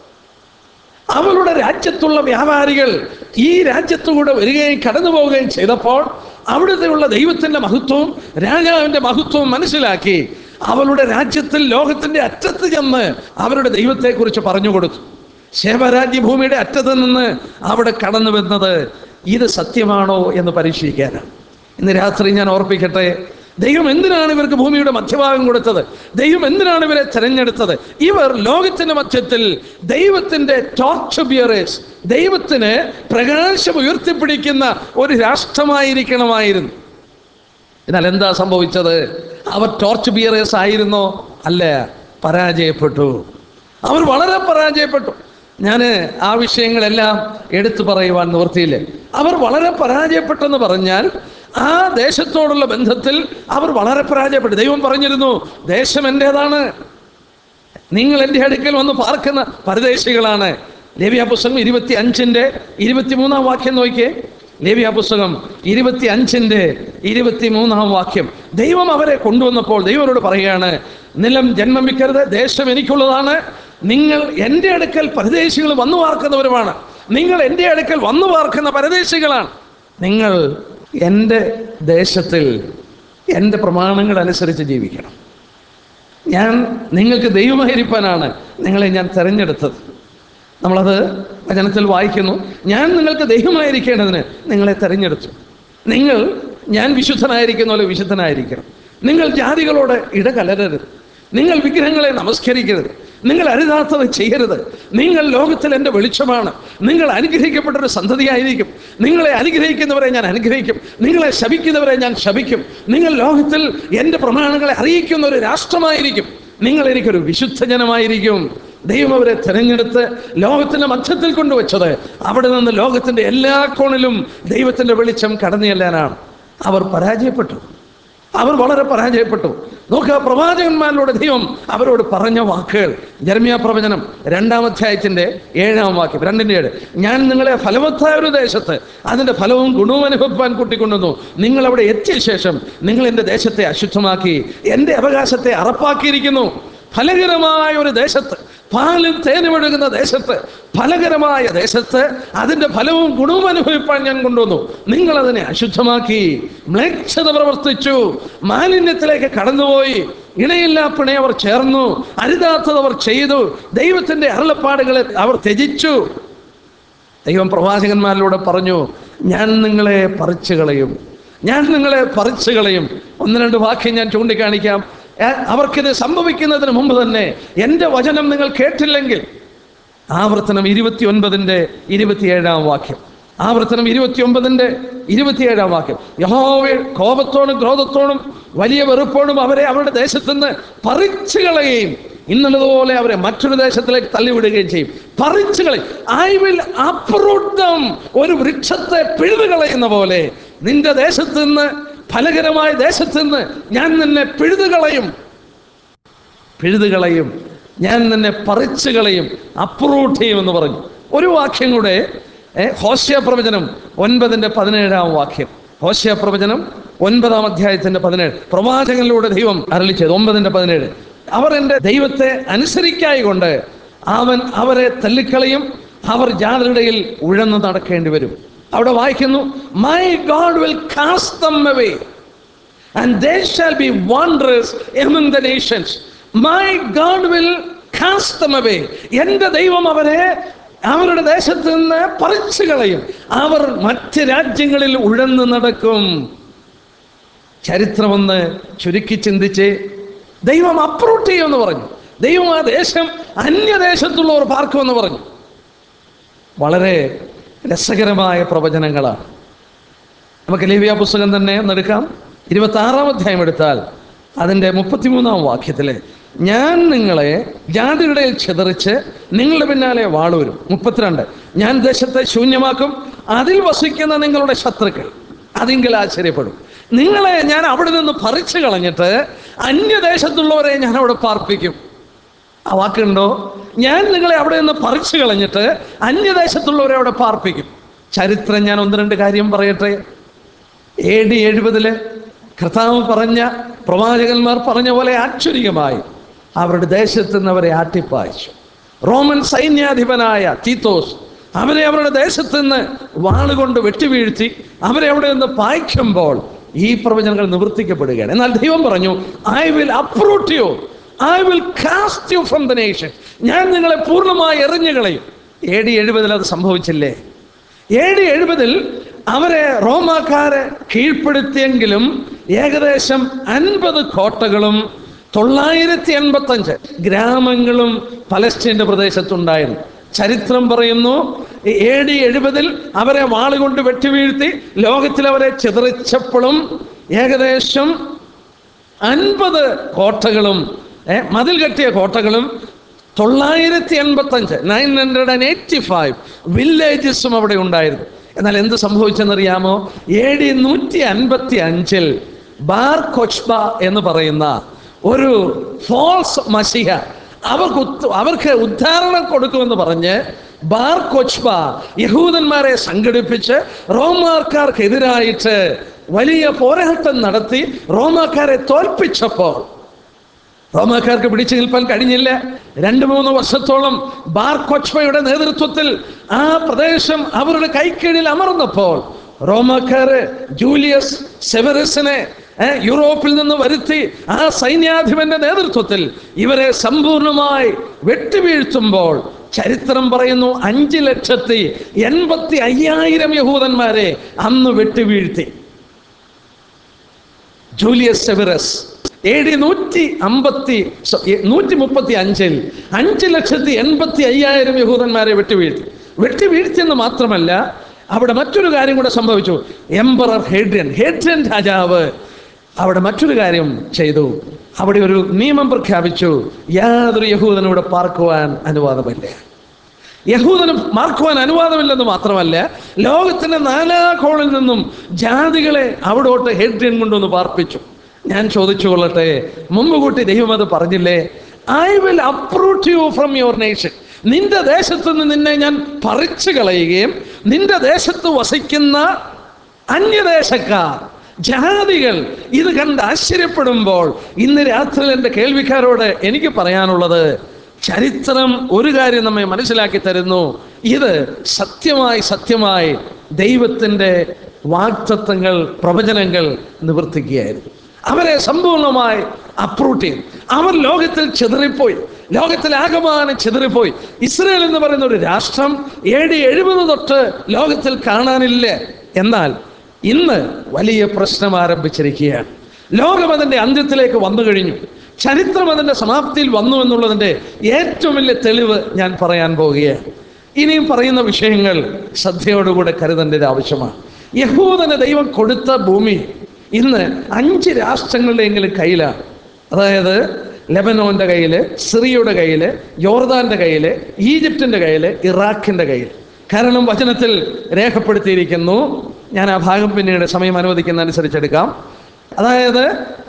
അവളുടെ രാജ്യത്തുള്ള വ്യാപാരികൾ ഈ രാജ്യത്തുകൂടെ വരികയും കടന്നു പോവുകയും ചെയ്തപ്പോൾ അവിടുത്തെയുള്ള ദൈവത്തിന്റെ മഹത്വവും രാജാവിന്റെ മഹത്വവും മനസ്സിലാക്കി അവളുടെ രാജ്യത്തിൽ ലോകത്തിന്റെ അറ്റത്ത് ചെന്ന് അവരുടെ ദൈവത്തെക്കുറിച്ച് പറഞ്ഞു കൊടുത്തു ശേവരാജ്യഭൂമിയുടെ അറ്റത്ത് നിന്ന് അവിടെ കടന്നു വന്നത് ഇത് സത്യമാണോ എന്ന് പരീക്ഷിക്കാനാണ് ഇന്ന് രാത്രി ഞാൻ ഓർപ്പിക്കട്ടെ ദൈവം എന്തിനാണ് ഇവർക്ക് ഭൂമിയുടെ മധ്യഭാഗം കൊടുത്തത് ദൈവം എന്തിനാണ് ഇവരെ തെരഞ്ഞെടുത്തത് ഇവർ ലോകത്തിന്റെ മധ്യത്തിൽ ദൈവത്തിന്റെ ടോർച്ച് ബിയറേഴ്സ് ദൈവത്തിന് പ്രകാശം ഉയർത്തിപ്പിടിക്കുന്ന ഒരു രാഷ്ട്രമായിരിക്കണമായിരുന്നു എന്നാൽ എന്താ സംഭവിച്ചത് അവർ ടോർച്ച് ബിയറേഴ്സ് ആയിരുന്നോ അല്ല പരാജയപ്പെട്ടു അവർ വളരെ പരാജയപ്പെട്ടു ഞാൻ ആ വിഷയങ്ങളെല്ലാം എടുത്തു പറയുവാൻ നിവൃത്തിയില്ല അവർ വളരെ പരാജയപ്പെട്ടെന്ന് പറഞ്ഞാൽ ആ ദേശത്തോടുള്ള ബന്ധത്തിൽ അവർ വളരെ പരാജയപ്പെട്ടു ദൈവം പറഞ്ഞിരുന്നു ദേശം എൻ്റേതാണ് നിങ്ങൾ എൻ്റെ അടുക്കൽ വന്ന് പാർക്കുന്ന പരദേശികളാണ് ലേവിയ പുസ്തകം ഇരുപത്തി അഞ്ചിൻ്റെ ഇരുപത്തിമൂന്നാം വാക്യം നോക്കിയേ ലേവിയ പുസ്തകം ഇരുപത്തി അഞ്ചിൻ്റെ ഇരുപത്തിമൂന്നാം വാക്യം ദൈവം അവരെ കൊണ്ടുവന്നപ്പോൾ ദൈവരോട് പറയുകയാണ് നിലം ജന്മം വിൽക്കരുത് ദേശം എനിക്കുള്ളതാണ് നിങ്ങൾ എൻ്റെ അടുക്കൽ പരദേശികൾ വന്നു പാർക്കുന്നവരുമാണ് നിങ്ങൾ എൻ്റെ അടുക്കൽ വന്നു പാർക്കുന്ന പരദേശികളാണ് നിങ്ങൾ എൻ്റെ ദേശത്തിൽ എൻ്റെ പ്രമാണങ്ങൾ അനുസരിച്ച് ജീവിക്കണം ഞാൻ നിങ്ങൾക്ക് ദൈവമായിരിക്കാനാണ് നിങ്ങളെ ഞാൻ തിരഞ്ഞെടുത്തത് നമ്മളത് വചനത്തിൽ വായിക്കുന്നു ഞാൻ നിങ്ങൾക്ക് ദൈവമായിരിക്കേണ്ടതിന് നിങ്ങളെ തിരഞ്ഞെടുത്തു നിങ്ങൾ ഞാൻ വിശുദ്ധനായിരിക്കുന്ന പോലെ വിശുദ്ധനായിരിക്കണം നിങ്ങൾ ജാതികളോട് ഇടകലരരുത് നിങ്ങൾ വിഗ്രഹങ്ങളെ നമസ്കരിക്കരുത് നിങ്ങൾ അരുതാത്തത് ചെയ്യരുത് നിങ്ങൾ ലോകത്തിൽ എൻ്റെ വെളിച്ചമാണ് നിങ്ങൾ അനുഗ്രഹിക്കപ്പെട്ട ഒരു സന്തതിയായിരിക്കും നിങ്ങളെ അനുഗ്രഹിക്കുന്നവരെ ഞാൻ അനുഗ്രഹിക്കും നിങ്ങളെ ശപിക്കുന്നവരെ ഞാൻ ശപിക്കും നിങ്ങൾ ലോകത്തിൽ എൻ്റെ പ്രമാണങ്ങളെ അറിയിക്കുന്ന ഒരു രാഷ്ട്രമായിരിക്കും നിങ്ങൾ എനിക്കൊരു വിശുദ്ധ ജനമായിരിക്കും ദൈവം അവരെ തിരഞ്ഞെടുത്ത് ലോകത്തിന്റെ മധ്യത്തിൽ കൊണ്ടുവച്ചത് അവിടെ നിന്ന് ലോകത്തിന്റെ എല്ലാ കോണിലും ദൈവത്തിന്റെ വെളിച്ചം കടന്നു ചെല്ലാനാണ് അവർ പരാജയപ്പെട്ടു അവർ വളരെ പരാജയപ്പെട്ടു നോക്കുക പ്രവാചകന്മാരിലൂടെ ദൈവം അവരോട് പറഞ്ഞ വാക്കുകൾ ജർമ്മിയ പ്രവചനം രണ്ടാം അധ്യായത്തിന്റെ ഏഴാം വാക്യം രണ്ടിന്റെ ഏഴ് ഞാൻ നിങ്ങളെ ഫലവത്തായ ഒരു ദേശത്ത് അതിന്റെ ഫലവും ഗുണവും അനുഭവിപ്പാൻ കൂട്ടിക്കൊണ്ടുവന്നു നിങ്ങൾ അവിടെ എത്തിയ ശേഷം നിങ്ങൾ എൻ്റെ ദേശത്തെ അശുദ്ധമാക്കി എൻ്റെ അവകാശത്തെ അറപ്പാക്കിയിരിക്കുന്നു ഫലകരമായ ഒരു ദേശത്ത് പാലും തേനും ഒഴുകുന്ന ദേശത്ത് ഫലകരമായ ദേശത്ത് അതിൻ്റെ ഫലവും ഗുണവും അനുഭവിപ്പാൻ ഞാൻ കൊണ്ടുവന്നു നിങ്ങൾ അതിനെ അശുദ്ധമാക്കി മ്ലേച്ഛത പ്രവർത്തിച്ചു മാലിന്യത്തിലേക്ക് കടന്നുപോയി ഇണയില്ലാ പിണയെ അവർ ചേർന്നു അരുതാത്തത് അവർ ചെയ്തു ദൈവത്തിൻ്റെ അരുളപ്പാടുകളെ അവർ ത്യജിച്ചു ദൈവം പ്രവാചകന്മാരിലൂടെ പറഞ്ഞു ഞാൻ നിങ്ങളെ പറിച്ചു കളയും ഞാൻ നിങ്ങളെ പറിച്ചു കളയും ഒന്ന് രണ്ട് വാക്യം ഞാൻ ചൂണ്ടിക്കാണിക്കാം ഏ, അവർക്കിത് സംഭവിക്കുന്നതിന് മുമ്പ് തന്നെ എൻ്റെ വചനം നിങ്ങൾ കേട്ടില്ലെങ്കിൽ ആവർത്തനം ഇരുപത്തി ഒൻപതിൻ്റെ ഇരുപത്തിയേഴാം വാക്യം ആവർത്തനം ഇരുപത്തി ഒമ്പതിൻ്റെ ഇരുപത്തിയേഴാം വാക്യം യഹോവ കോപത്തോടും ക്രോധത്തോടും വലിയ വെറുപ്പോടും അവരെ അവരുടെ ദേശത്ത് നിന്ന് പറിച്ചു കളയുകയും ഇന്നുള്ളതുപോലെ അവരെ മറ്റൊരു ദേശത്തിലേക്ക് തള്ളിവിടുകയും ചെയ്യും പറിച്ചു കളയും ഐ വിൽ അപ്രൂട്ടം ഒരു വൃക്ഷത്തെ പിഴുതു കളയുന്ന പോലെ നിന്റെ ദേശത്ത് നിന്ന് ഫലകരമായ ദേശത്ത് നിന്ന് ഞാൻ നിന്നെ പിഴുതു കളയും പിഴുതു കളയും ഞാൻ നിന്നെ പറിച്ചു കളയും അപ്രൂട്ട് ചെയ്യുമെന്ന് പറഞ്ഞു ഒരു വാക്യം കൂടെ ഏ, ഹോശയ പ്രവചനം ഒൻപതിൻ്റെ പതിനേഴാം വാക്യം ഹോശയ പ്രവചനം ഒൻപതാം അധ്യായത്തിന്റെ പതിനേഴ് പ്രവാചകനിലൂടെ ദൈവം അരളി ചെയ്തു ഒമ്പതിൻ്റെ പതിനേഴ് അവർ എൻ്റെ ദൈവത്തെ അനുസരിക്കായി കൊണ്ട് അവൻ അവരെ തല്ലിക്കളയും അവർ ജാതരുടെയിൽ ഉഴന്നു നടക്കേണ്ടി വരും അവിടെ വായിക്കുന്നു my God will cast them away and they shall be wanderers among the nations. My God will cast them away. എൻ്റെ ദൈവം അവരെ അവരുടെ ദേശത്ത് നിന്ന് പറിച്ചു കളയും അവർ മറ്റ് രാജ്യങ്ങളിൽ ഉഴന്നു നടക്കും ചരിത്രമൊന്ന് ചുരുക്കി ചിന്തിച്ച് ദൈവം അപ്രൂട്ട് ചെയ്യുമെന്ന് പറഞ്ഞു ദൈവം ആ ദേശം അന്യദേശത്തുള്ളവർ പാർക്കുമെന്ന് പറഞ്ഞു വളരെ രസകരമായ പ്രവചനങ്ങളാണ് നമുക്ക് ലേവ്യ പുസ്തകം തന്നെ ഒന്നെടുക്കാം ഇരുപത്തി ആറാം അധ്യായം എടുത്താൽ അതിൻ്റെ മുപ്പത്തിമൂന്നാം വാക്യത്തില് ഞാൻ നിങ്ങളെ ജാതിയുടെ ചിതറിച്ച് നിങ്ങളുടെ പിന്നാലെ വാളൂരും മുപ്പത്തിരണ്ട് ഞാൻ ദേശത്തെ ശൂന്യമാക്കും അതിൽ വസിക്കുന്ന നിങ്ങളുടെ ശത്രുക്കൾ അതിങ്കിൽ ആശ്ചര്യപ്പെടും നിങ്ങളെ ഞാൻ അവിടെ നിന്ന് പറിച്ചു കളഞ്ഞിട്ട് അന്യദേശത്തുള്ളവരെ ഞാൻ അവിടെ പാർപ്പിക്കും ആ വാക്കുണ്ടോ ഞാൻ നിങ്ങളെ അവിടെ നിന്ന് പറിച്ചു കളഞ്ഞിട്ട് അന്യദേശത്തുള്ളവരെ അവിടെ പാർപ്പിക്കും ചരിത്രം ഞാൻ ഒന്ന് രണ്ട് കാര്യം പറയട്ടെ എ ഡി എഴുപതില് കർത്താവ് പറഞ്ഞ പ്രവാചകന്മാർ പറഞ്ഞ പോലെ ആശ്ചര്യമായി അവരുടെ ദേശത്ത് നിന്ന് അവരെ ആട്ടിപ്പായിച്ചു റോമൻ സൈന്യാധിപനായ തീത്തോസ് അവരെ അവരുടെ ദേശത്ത് നിന്ന് വാളുകൊണ്ട് വെട്ടിവീഴ്ത്തി അവരെ അവിടെ നിന്ന് പായിക്കുമ്പോൾ ഈ പ്രവചനങ്ങൾ നിവർത്തിക്കപ്പെടുകയാണ് എന്നാൽ ദൈവം പറഞ്ഞു I will uproot you I will cast you from the nation ഞാൻ നിങ്ങളെ പൂർണ്ണമായി എറിഞ്ഞു കളയും എ ഡി എഴുപതിൽ അത് സംഭവിച്ചില്ലേ എ ഡി എഴുപതിൽ അവരെ റോമാക്കാരെ കീഴ്പ്പെടുത്തിയെങ്കിലും ഏകദേശം അൻപത് കോട്ടകളും തൊള്ളായിരത്തി എൺപത്തഞ്ച് ഗ്രാമങ്ങളും പലസ്തീൻ്റെ പ്രദേശത്തുണ്ടായിരുന്നു ചരിത്രം പറയുന്നു എ ഡി എഴുപതിൽ അവരെ വാളുകൊണ്ട് വെട്ടിവീഴ്ത്തി ലോകത്തിൽ അവരെ ചിതറിച്ചപ്പോഴും ഏകദേശം അൻപത് കോട്ടകളും ഏ, മതിൽ കെട്ടിയ കോട്ടകളും തൊള്ളായിരത്തി എൺപത്തഞ്ച് nine hundred and eighty five വില്ലേജസും അവിടെ ഉണ്ടായിരുന്നു എന്നാൽ എന്ത് സംഭവിച്ചെന്നറിയാമോ എ ഡി നൂറ്റി അൻപത്തി അഞ്ചിൽ ബാർ കൊച്ബ എന്ന് പറയുന്ന ഒരു ഫോൾസ് മഷിഹ അവർക്ക് ഉത്ത- അവർക്ക് ഉദ്ധാരണം കൊടുക്കുമെന്ന് പറഞ്ഞ് ബാർ കൊച്ബ യഹൂദന്മാരെ സംഘടിപ്പിച്ച് റോമാക്കാർക്കെതിരായിട്ട് വലിയ പോരാട്ടം നടത്തി റോമാക്കാരെ തോൽപ്പിച്ചപ്പോൾ റോമാക്കാർക്ക് പിടിച്ചു നിൽപ്പാൻ കഴിഞ്ഞില്ല രണ്ട് മൂന്ന് വർഷത്തോളം ബാർ കൊച്ബയുടെ നേതൃത്വത്തിൽ ആ പ്രദേശം അവരുടെ കൈക്കീഴിൽ അമർന്നപ്പോൾ റോമാക്കാര് ജൂലിയസ് സെവറസിനെ ഏ, യൂറോപ്പിൽ നിന്ന് വരുത്തി ആ സൈന്യാധിപന്റെ നേതൃത്വത്തിൽ ഇവരെ സമ്പൂർണമായി വെട്ടിവീഴ്ത്തുമ്പോൾ ചരിത്രം പറയുന്നു അഞ്ച് ലക്ഷത്തി എൺപത്തി അയ്യായിരം യഹൂദന്മാരെ അന്ന് വെട്ടിവീഴ്ത്തി ജൂലിയസ് സെവറസ് എ ഡി നൂറ്റി അമ്പത്തി നൂറ്റി മുപ്പത്തി അഞ്ചിൽ അഞ്ച് ലക്ഷത്തി എൺപത്തി അയ്യായിരം യഹൂദന്മാരെ വെട്ടിവീഴ്ത്തി വെട്ടിവീഴ്ത്തിയെന്ന് മാത്രമല്ല അവിടെ മറ്റൊരു കാര്യം കൂടെ സംഭവിച്ചു എംബറർ ഹേഡ്രിയൻ ഹേഡ്രിയൻ രാജാവ് അവിടെ മറ്റൊരു കാര്യം ചെയ്തു അവിടെ ഒരു നിയമം പ്രഖ്യാപിച്ചു യാതൊരു യഹൂദനും ഇവിടെ പാർക്കുവാൻ അനുവാദമില്ല യഹൂദന് മാർക്കുവാൻ അനുവാദമില്ലെന്ന് മാത്രമല്ല ലോകത്തിന്റെ നാനാകോണിൽ നിന്നും ജാതികളെ അവിടോട്ട് ഹെഡ്രിയൻ കൊണ്ടുവന്ന് പാർപ്പിച്ചു ഞാൻ ചോദിച്ചു കൊള്ളട്ടെ മുമ്പ് കൂട്ടി ദൈവം അത് പറഞ്ഞില്ലേ I will uproot you from your nation നിന്റെ ദേശത്ത് നിന്ന് നിന്നെ ഞാൻ പറിച്ചു കളയുകയും നിന്റെ ദേശത്ത് വസിക്കുന്ന അന്യദേശക്കാർ ജാതികൾ ഇത് കണ്ട് ആശ്ചര്യപ്പെടുമ്പോൾ ഇന്ന് രാത്രി എൻ്റെ കേൾവിക്കാരോട് എനിക്ക് പറയാനുള്ളത് ചരിത്രം ഒരു കാര്യം നമ്മെ മനസ്സിലാക്കി തരുന്നു ഇത് സത്യമായി സത്യമായി ദൈവത്തിൻ്റെ വാക്തത്വങ്ങൾ പ്രവചനങ്ങൾ നിവർത്തിക്കുകയായിരുന്നു അവരെ സമ്പൂർണ്ണമായി അപ്രൂട്ട് ചെയ്തു അവർ ലോകത്തിൽ ചിതറിപ്പോയി ലോകത്തിൽ ആകമാനം ചിതറിപ്പോയി ഇസ്രയേൽ എന്ന് പറയുന്ന ഒരു രാഷ്ട്രം ഏഴ് എഴുപത് തൊട്ട് ലോകത്തിൽ കാണാനില്ല എന്നാൽ ഇന്ന് വലിയ പ്രശ്നം ആരംഭിച്ചിരിക്കുകയാണ് ലോകം അതിൻ്റെ അന്ത്യത്തിലേക്ക് വന്നു കഴിഞ്ഞു ചരിത്രം അതിൻ്റെ സമാപ്തിയിൽ വന്നു എന്നുള്ളതിൻ്റെ ഏറ്റവും വലിയ തെളിവ് ഞാൻ പറയാൻ പോവുകയാണ് ഇനിയും പറയുന്ന വിഷയങ്ങൾ ശ്രദ്ധയോടുകൂടെ കരുതേണ്ടത് ആവശ്യമാണ് യഹൂദന് ദൈവം കൊടുത്ത ഭൂമി ഇന്ന് അഞ്ച് രാഷ്ട്രങ്ങളുടെയെങ്കിലും കയ്യിലാണ് അതായത് ലെബനോന്റെ കയ്യിൽ സിറിയയുടെ കയ്യിൽ യോർദാന്റെ കയ്യിൽ ഈജിപ്തിന്റെ കയ്യിൽ ഇറാഖിന്റെ കയ്യിൽ കാരണം വചനത്തിൽ രേഖപ്പെടുത്തിയിരിക്കുന്നു ഞാൻ ആ ഭാഗം പിന്നീട് സമയം അനുവദിക്കുന്ന അനുസരിച്ചെടുക്കാം അതായത്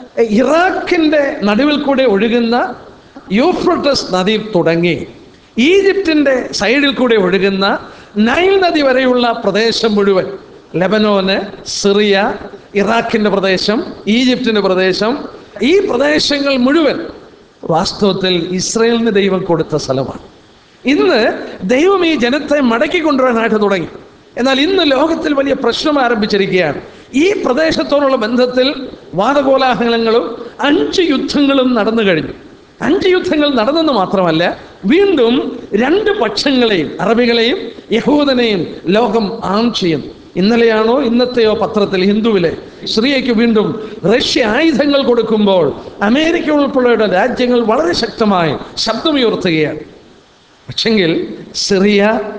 ഇറാഖിന്റെ നടുവിൽ കൂടെ ഒഴുകുന്ന യൂഫ്രട്ടസ് നദി തുടങ്ങി ഈജിപ്തിന്റെ സൈഡിൽ കൂടെ ഒഴുകുന്ന നൈൽ നദി വരെയുള്ള പ്രദേശം മുഴുവൻ ലെബനോന് സിറിയ ഇറാഖിന്റെ പ്രദേശം ഈജിപ്തിന്റെ പ്രദേശം ഈ പ്രദേശങ്ങൾ മുഴുവൻ വാസ്തവത്തിൽ ഇസ്രയേലിന് ദൈവം കൊടുത്ത സ്ഥലമാണ് ഇന്ന് ദൈവം ഈ ജനത്തെ മടക്കി കൊണ്ടുവരാനായിട്ട് തുടങ്ങി എന്നാൽ ഇന്ന് ലോകത്തിൽ വലിയ പ്രശ്നം ആരംഭിച്ചിരിക്കുകയാണ് ഈ പ്രദേശത്തോടുള്ള ബന്ധത്തിൽ വാദകോലാഹലങ്ങളും അഞ്ച് യുദ്ധങ്ങളും നടന്നു കഴിഞ്ഞു അഞ്ച് യുദ്ധങ്ങൾ നടന്നെന്ന് മാത്രമല്ല വീണ്ടും രണ്ട് പക്ഷങ്ങളെയും അറബികളെയും യഹൂദനെയും ലോകം ആം ചെയ്യുന്നു ഇന്നലെയാണോ ഇന്നത്തെയോ പത്രത്തിൽ ഹിന്ദുവിലെ സിറിയയ്ക്ക് വീണ്ടും റഷ്യ ആയുധങ്ങൾ കൊടുക്കുമ്പോൾ അമേരിക്ക ഉൾപ്പെടെയുള്ള രാജ്യങ്ങൾ വളരെ ശക്തമായി ശബ്ദമുയർത്തുകയാണ് പക്ഷെങ്കിൽ സിറിയ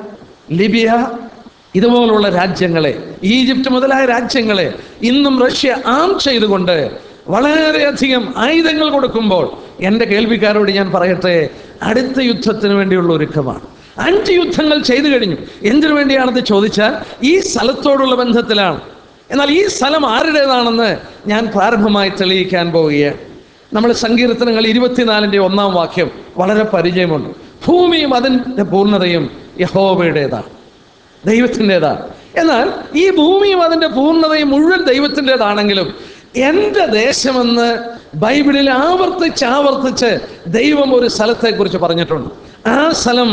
ലിബിയ ഇതുപോലുള്ള രാജ്യങ്ങളെ ഈജിപ്റ്റ് മുതലായ രാജ്യങ്ങളെ ഇന്നും റഷ്യ ആം ചെയ്തുകൊണ്ട് വളരെയധികം ആയുധങ്ങൾ കൊടുക്കുമ്പോൾ എൻ്റെ കേൾവിക്കാരോട് ഞാൻ പറയട്ടെ അടുത്ത യുദ്ധത്തിന് വേണ്ടിയുള്ള ഒരുക്കമാണ് അഞ്ച് യുദ്ധങ്ങൾ ചെയ്തു കഴിഞ്ഞു എന്തിനു വേണ്ടിയാണെന്ന് ചോദിച്ചാൽ ഈ സ്ഥലത്തോടുള്ള ബന്ധത്തിലാണ് എന്നാൽ ഈ സ്ഥലം ആരുടേതാണെന്ന് ഞാൻ പ്രാരംഭമായി തെളിയിക്കാൻ പോവുകയാണ് നമ്മൾ സങ്കീർത്തനങ്ങൾ ഇരുപത്തിനാലിൻ്റെ ഒന്നാം വാക്യം വളരെ പരിചയമുണ്ട് ഭൂമിയും അതിൻ്റെ പൂർണ്ണതയും യഹോവയുടേതാണ് ദൈവത്തിൻ്റെതാണ് എന്നാൽ ഈ ഭൂമിയും അതിൻ്റെ പൂർണ്ണതയും മുഴുവൻ ദൈവത്തിൻ്റെതാണെങ്കിലും എൻ്റെ ദേശമെന്ന് ബൈബിളിൽ ആവർത്തിച്ച് ആവർത്തിച്ച് ദൈവം ഒരു സ്ഥലത്തെക്കുറിച്ച് പറഞ്ഞിട്ടുണ്ട് ആ സ്ഥലം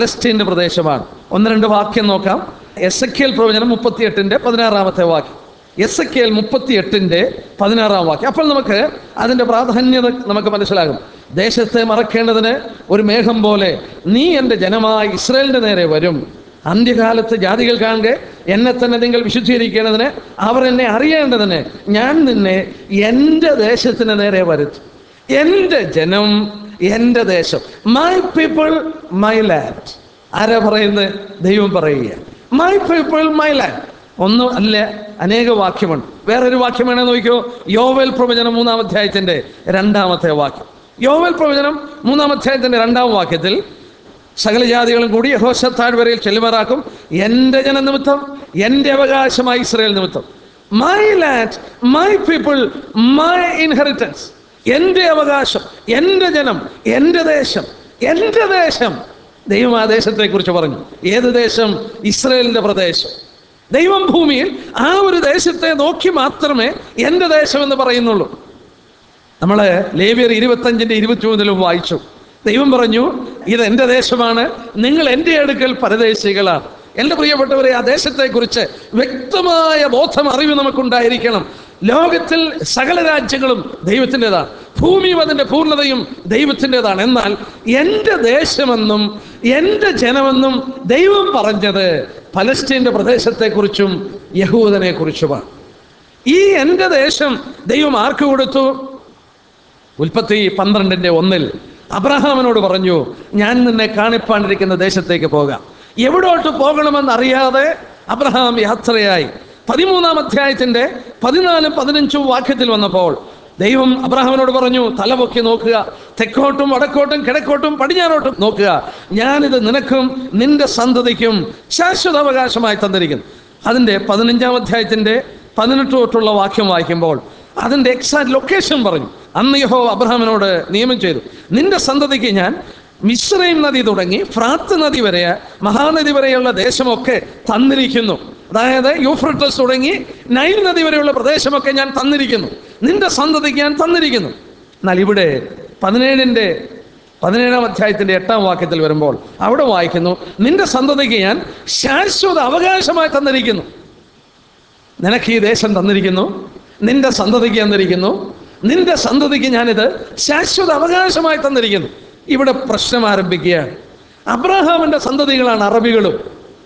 പലസ്തീൻ്റെ പ്രദേശമാണ് ഒന്ന് രണ്ട് വാക്യം നോക്കാം എസ് എ പ്രവചനം മുപ്പത്തിയെട്ടിൻ്റെ പതിനാറാമത്തെ വാക്യം എസ് എ കെ എൽ മുപ്പത്തി എട്ടിൻ്റെ പതിനാറാം വാക്യം അപ്പോൾ നമുക്ക് അതിൻ്റെ പ്രാധാന്യത നമുക്ക് മനസ്സിലാകും ദേശത്തെ മറക്കേണ്ടതിന് ഒരു മേഘം പോലെ നീ എൻ്റെ ജനമായ ഇസ്രയേലിൻ്റെ നേരെ വരും അന്ത്യകാലത്ത് ജാതികൾ കാണുക എന്നെ തന്നെ നിങ്ങൾ വിശുദ്ധീകരിക്കേണ്ടതിന് അവർ എന്നെ അറിയേണ്ടതിന് ഞാൻ നിന്നെ എൻ്റെ ദേശത്തിന് നേരെ വരുത്തും എൻ്റെ ജനം എൻ്റെ ദേശം മൈ പീപ്പിൾ മൈ ലാൻഡ് ആരാ പറയുന്നത് ദൈവം പറയുക മൈ പീപ്പിൾ മൈ ലാൻഡ് ഒന്നും അല്ല അനേക വാക്യമുണ്ട് വേറൊരു വാക്യം വേണമെന്ന് നോക്കിയോ യോവൽ പ്രവചനം മൂന്നാം അധ്യായത്തിന്റെ രണ്ടാമത്തെ വാക്യം യോവൽ പ്രവചനം മൂന്നാം അധ്യായത്തിന്റെ രണ്ടാം വാക്യത്തിൽ സകല ജാതികളും കൂടി യഹോശത്താഴ് വരയിൽ ചെല്ലുമാറാക്കും എൻ്റെ ജനനിമിത്തം എൻ്റെ അവകാശമായി ഇസ്രയേൽ നിമിത്തം my land my people my inheritance എൻ്റെ അവകാശം എൻ്റെ ജനം എൻ്റെ ദേശം എൻ്റെ ദേശം ദൈവം ആ ദേശത്തെക്കുറിച്ച് പറഞ്ഞു ഏത് ദേശം ഇസ്രയേലിൻ്റെ പ്രദേശം ദൈവം ഭൂമിയിൽ ആ ഒരു ദേശത്തെ നോക്കി മാത്രമേ എൻ്റെ ദേശം എന്ന് പറയുന്നുള്ളൂ നമ്മൾ ലേവിയർ ഇരുപത്തഞ്ചിൻ്റെ ഇരുപത്തിമൂന്നിലും വായിച്ചു ദൈവം പറഞ്ഞു ഇത് എൻ്റെ ദേശമാണ് നിങ്ങൾ എൻ്റെ അടുക്കൽ പരദേശികളാണ് എൻ്റെ പ്രിയപ്പെട്ടവരെ ആ ദേശത്തെക്കുറിച്ച് വ്യക്തമായ ബോധം അറിവ് നമുക്കുണ്ടായിരിക്കണം ലോകത്തിൽ സകല രാജ്യങ്ങളും ദൈവത്തിൻ്റെതാണ് ഭൂമിയും അതിൻ്റെ പൂർണ്ണതയും ദൈവത്തിൻ്റെതാണ് എന്നാൽ എൻ്റെ ദേശമെന്നും എൻ്റെ ജനമെന്നും ദൈവം പറഞ്ഞത് പലസ്തീൻ്റെ പ്രദേശത്തെക്കുറിച്ചും യഹൂദനെ കുറിച്ചുമാണ് ഈ എൻ്റെ ദേശം ദൈവം ആർക്ക് കൊടുത്തു ഉൽപ്പത്തി പന്ത്രണ്ടിന്റെ ഒന്നിൽ അബ്രഹാമിനോട് പറഞ്ഞു ഞാൻ നിന്നെ കാണിപ്പാണ്ടിരിക്കുന്ന ദേശത്തേക്ക് പോകാം എവിടോട്ട് പോകണമെന്ന് അറിയാതെ അബ്രഹാം യാത്രയായി പതിമൂന്നാം അധ്യായത്തിന്റെ പതിനാലും പതിനഞ്ചും വാക്യത്തിൽ വന്നപ്പോൾ ദൈവം അബ്രഹാമിനോട് പറഞ്ഞു തലപൊക്കി നോക്കുക തെക്കോട്ടും വടക്കോട്ടും കിഴക്കോട്ടും പടിഞ്ഞാറോട്ടും നോക്കുക ഞാനിത് നിനക്കും നിന്റെ സന്തതിക്കും ശാശ്വത അവകാശമായി തന്നിരിക്കുന്നു അതിൻ്റെ പതിനഞ്ചാം അധ്യായത്തിന്റെ പതിനെട്ട് തൊട്ടുള്ള വാക്യം വായിക്കുമ്പോൾ അതിൻ്റെ എക്സാക്ട് ലൊക്കേഷൻ പറഞ്ഞു അന്ന് യഹോ അബ്രഹാമിനോട് നിയമം ചെയ്തു നിന്റെ സന്തതിക്ക് ഞാൻ മിശ്രയും നദി തുടങ്ങി ഫ്രാത്ത് നദി വരെ മഹാനദി വരെയുള്ള ദേശമൊക്കെ തന്നിരിക്കുന്നു അതായത് യൂഫ്രട്ടസ് തുടങ്ങി നൈൽ നദി വരെയുള്ള പ്രദേശമൊക്കെ ഞാൻ തന്നിരിക്കുന്നു നിന്റെ സന്തതിക്ക് ഞാൻ തന്നിരിക്കുന്നു എന്നാൽ ഇവിടെ പതിനേഴിൻ്റെ പതിനേഴാം അധ്യായത്തിന്റെ എട്ടാം വാക്യത്തിൽ വരുമ്പോൾ അവിടെ വായിക്കുന്നു നിന്റെ സന്തതിക്ക് ഞാൻ ശാശ്വത അവകാശമായി തന്നിരിക്കുന്നു നിനക്ക് ഈ ദേശം തന്നിരിക്കുന്നു നിന്റെ സന്തതിക്ക് തന്നിരിക്കുന്നു നിന്റെ സന്തതിക്ക് ഞാനിത് ശാശ്വത അവകാശമായി തന്നിരിക്കുന്നു ഇവിടെ പ്രശ്നം ആരംഭിക്കുകയാണ് അബ്രഹാമിന്റെ സന്തതികളാണ് അറബികളും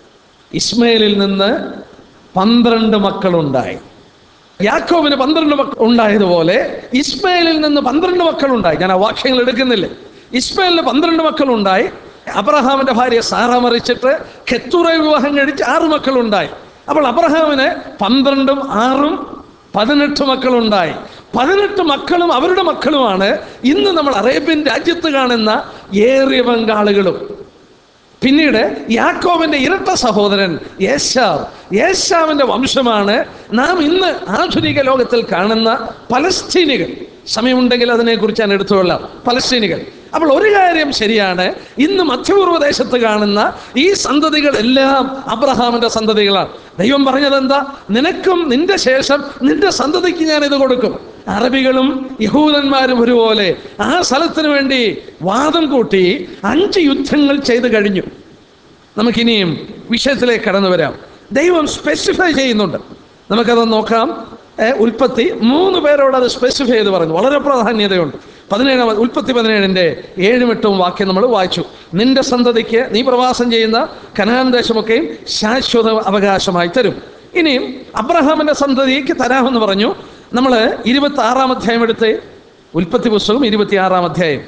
ഇസ്മയിലിൽ നിന്ന് പന്ത്രണ്ട് മക്കളുണ്ടായി യാക്കോബിന് പന്ത്രണ്ട് മക്കൾ ഉണ്ടായതുപോലെ ഇസ്മയിലിൽ നിന്ന് പന്ത്രണ്ട് മക്കളുണ്ടായി ഞാൻ ആ വാക്യങ്ങൾ എടുക്കുന്നില്ല ഇസ്മയിലിന് പന്ത്രണ്ട് മക്കളുണ്ടായി അബ്രഹാമിന്റെ ഭാര്യ സാറ മറിച്ചിട്ട് ഖെത്തുറ വിവാഹം കഴിച്ച് ആറ് മക്കളുണ്ടായി അപ്പോൾ അബ്രഹാമിന് പന്ത്രണ്ടും ആറും പതിനെട്ട് മക്കളുണ്ടായി പതിനെട്ട് മക്കളും അവരുടെ മക്കളുമാണ് ഇന്ന് നമ്മൾ അറേബ്യൻ രാജ്യത്ത് കാണുന്ന ഏറിയ ബംഗാളുകളും പിന്നീട് യാക്കോബിന്റെ ഇരട്ട സഹോദരൻ യേശാവ് യേശാവിന്റെ വംശമാണ് നാം ഇന്ന് ആധുനിക ലോകത്തിൽ കാണുന്ന പലസ്തീനികൾ സമയമുണ്ടെങ്കിൽ അതിനെക്കുറിച്ച് ഞാൻ എടുത്തുകൊള്ളാം പലസ്തീനികൾ അപ്പോൾ ഒരു കാര്യം ശരിയാണ് ഇന്ന് മധ്യപൂർവ്വ ദേശത്ത് കാണുന്ന ഈ സന്തതികൾ എല്ലാം അബ്രഹാമിന്റെ സന്തതികളാണ് ദൈവം പറഞ്ഞത് എന്താ നിനക്കും നിന്റെ ശേഷം നിന്റെ സന്തതിക്ക് ഞാൻ ഇത് കൊടുക്കും അറബികളും യഹൂദന്മാരും ഒരുപോലെ ആ സ്ഥലത്തിന് വേണ്ടി വാദം കൂട്ടി അഞ്ച് യുദ്ധങ്ങൾ ചെയ്തു കഴിഞ്ഞു നമുക്കിനിയും വിഷയത്തിലേക്ക് കടന്നു വരാം ദൈവം സ്പെസിഫൈ ചെയ്യുന്നുണ്ട് നമുക്കത് നോക്കാം ഏ, ഉൽപ്പത്തി മൂന്ന് പേരോട് അത് സ്പെസിഫൈ ചെയ്ത് പറഞ്ഞു വളരെ പ്രാധാന്യതയുണ്ട് പതിനേഴാം ഉൽപ്പത്തി പതിനേഴിൻ്റെ ഏഴും എട്ടും വാക്യം നമ്മൾ വായിച്ചു നിന്റെ സന്തതിക്ക് നീ പ്രവാസം ചെയ്യുന്ന കനാൻ ദേശമൊക്കെയും ശാശ്വത അവകാശമായി തരും ഇനിയും അബ്രഹാമിന്റെ സന്തതിക്ക് തരാമെന്ന് പറഞ്ഞു നമ്മൾ ഇരുപത്തി ആറാം അധ്യായം എടുത്ത് ഉൽപ്പത്തി പുസ്തകം ഇരുപത്തി ആറാം അധ്യായം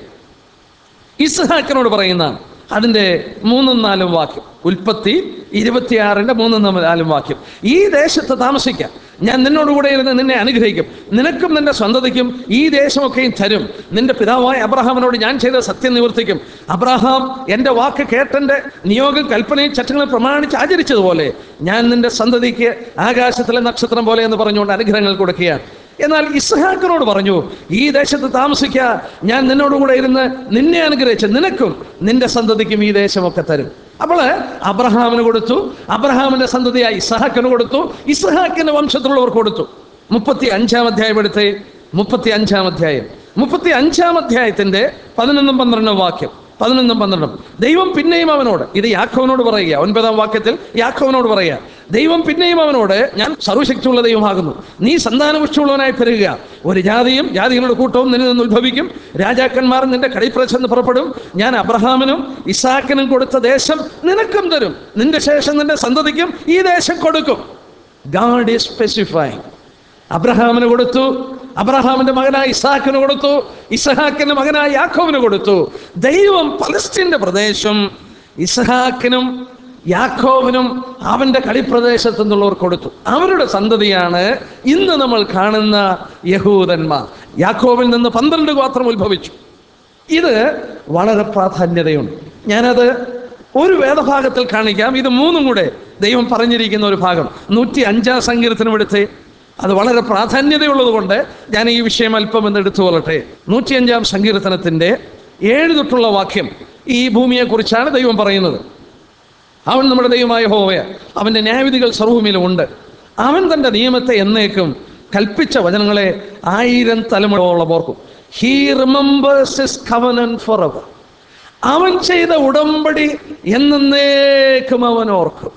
ഇസ്ഹാക്കിനോട് പറയുന്ന അതിൻ്റെ മൂന്നും നാലും വാക്യം ഉൽപ്പത്തി ഇരുപത്തിയാറിൻ്റെ മൂന്നും നാലും വാക്യം ഈ ദേശത്ത് താമസിക്കാം ഞാൻ നിന്നോടുകൂടെ ഇരുന്ന് നിന്നെ അനുഗ്രഹിക്കും നിനക്കും നിന്റെ സ്വന്തതയ്ക്കും ഈ ദേശമൊക്കെയും തരും നിന്റെ പിതാവായ അബ്രഹാമിനോട് ഞാൻ ചെയ്ത സത്യം നിവർത്തിക്കും അബ്രഹാം എൻ്റെ വാക്ക് കേട്ടെൻ്റെ നിയോഗം കൽപ്പനയും ചട്ടങ്ങളും പ്രമാണിച്ച് ആചരിച്ചതുപോലെ ഞാൻ നിന്റെ സന്തതിക്ക് ആകാശത്തിലെ നക്ഷത്രം പോലെ എന്ന് പറഞ്ഞുകൊണ്ട് അനുഗ്രഹങ്ങൾ കൊടുക്കുകയാണ് എന്നാൽ ഇസ്ഹാക്കിനോട് പറഞ്ഞു ഈ ദേശത്ത് താമസിക്കുക ഞാൻ നിന്നോടുകൂടെ ഇരുന്ന് നിന്നെ അനുഗ്രഹിച്ച് നിനക്കും നിന്റെ സന്തതിക്കും ഈ ദേശമൊക്കെ തരും അപ്പോൾ അബ്രഹാമിന് കൊടുത്തു അബ്രഹാമിന്റെ സന്തതിയായി ഇസ്ഹാക്കിന് കൊടുത്തു ഇസ്ഹാക്കിന്റെ വംശത്തിലുള്ളവർ കൊടുത്തു മുപ്പത്തി അഞ്ചാം അധ്യായം എടുത്ത് മുപ്പത്തി അഞ്ചാം അധ്യായം മുപ്പത്തി അഞ്ചാം അധ്യായത്തിന്റെ പതിനൊന്നും പന്ത്രണ്ടും വാക്യം പതിനൊന്നും പന്ത്രണ്ടും ദൈവം പിന്നെയും അവനോട് ഇത് യാക്കോവിനോട് പറയുക ഒൻപതാം വാക്യത്തിൽ യാക്കോവിനോട് പറയുക ദൈവം പിന്നെയും അവനോട് ഞാൻ സർവശക്തിയുള്ള ദൈവമാകുന്നു നീ സന്താനപുഷ്ടിയുള്ളവനായി പെരുകുക ഒരു ജാതിയും ജാതികളുടെ കൂട്ടവും നിന്നിൽ നിന്ന് ഉത്ഭവിക്കും രാജാക്കന്മാർ നിന്റെ കടിപ്രച്ചെന്ന് പുറപ്പെടും ഞാൻ അബ്രഹാമിനും ഇസാക്കിനും കൊടുത്ത ദേശം നിനക്കും തരും നിന്റെ ശേഷം നിന്റെ സന്തതിക്കും ഈ ദേശം കൊടുക്കും ഗാഡ് ഈസ് സ്പെസിഫൈങ് അബ്രഹാമിന് കൊടുത്തു അബ്രഹാമിന്റെ മകനായ ഇസാക്കിന് കൊടുത്തു ഇസഹാക്കിന്റെ മകനായ യാക്കോവിന് കൊടുത്തു ദൈവം പലസ്തീന്റെ പ്രദേശം ഇസഹാക്കിനും യാക്കോവിനും അവന്റെ കളിപ്രദേശത്തു നിന്നുള്ളവർ കൊടുത്തു അവരുടെ സന്തതിയാണ് ഇന്ന് നമ്മൾ കാണുന്ന യഹൂദന്മാർ യാക്കോവിൽ നിന്ന് പന്ത്രണ്ട് ഗോത്രം ഉത്ഭവിച്ചു ഇത് വളരെ പ്രാധാന്യതയുണ്ട് ഞാനത് ഒരു വേദഭാഗത്തിൽ കാണിക്കാം ഇത് മൂന്നും കൂടെ ദൈവം പറഞ്ഞിരിക്കുന്ന ഒരു ഭാഗം നൂറ്റി അഞ്ചാം സങ്കീർത്തനം എടുത്ത് അത് വളരെ പ്രാധാന്യതയുള്ളത് കൊണ്ട് ഞാൻ ഈ വിഷയം അല്പം എന്ന് എടുത്തു കൊള്ളട്ടെ നൂറ്റിയഞ്ചാം സങ്കീർത്തനത്തിന്റെ ഏഴ് തൊട്ടുള്ള വാക്യം ഈ ഭൂമിയെക്കുറിച്ചാണ് ദൈവം പറയുന്നത് അവൻ നമ്മുടെ ദൈവമായ ഹോവയ അവൻ്റെ ന്യായവിധികൾ സർവഭൂമിയിലും ഉണ്ട് അവൻ തൻ്റെ നിയമത്തെ എന്നേക്കും കൽപ്പിച്ച വചനങ്ങളെ ആയിരം തലമുറയോളം ഓർക്കും he remembers his covenant for ever അവൻ ചെയ്ത ഉടമ്പടി എന്നേക്കും അവൻ ഓർക്കും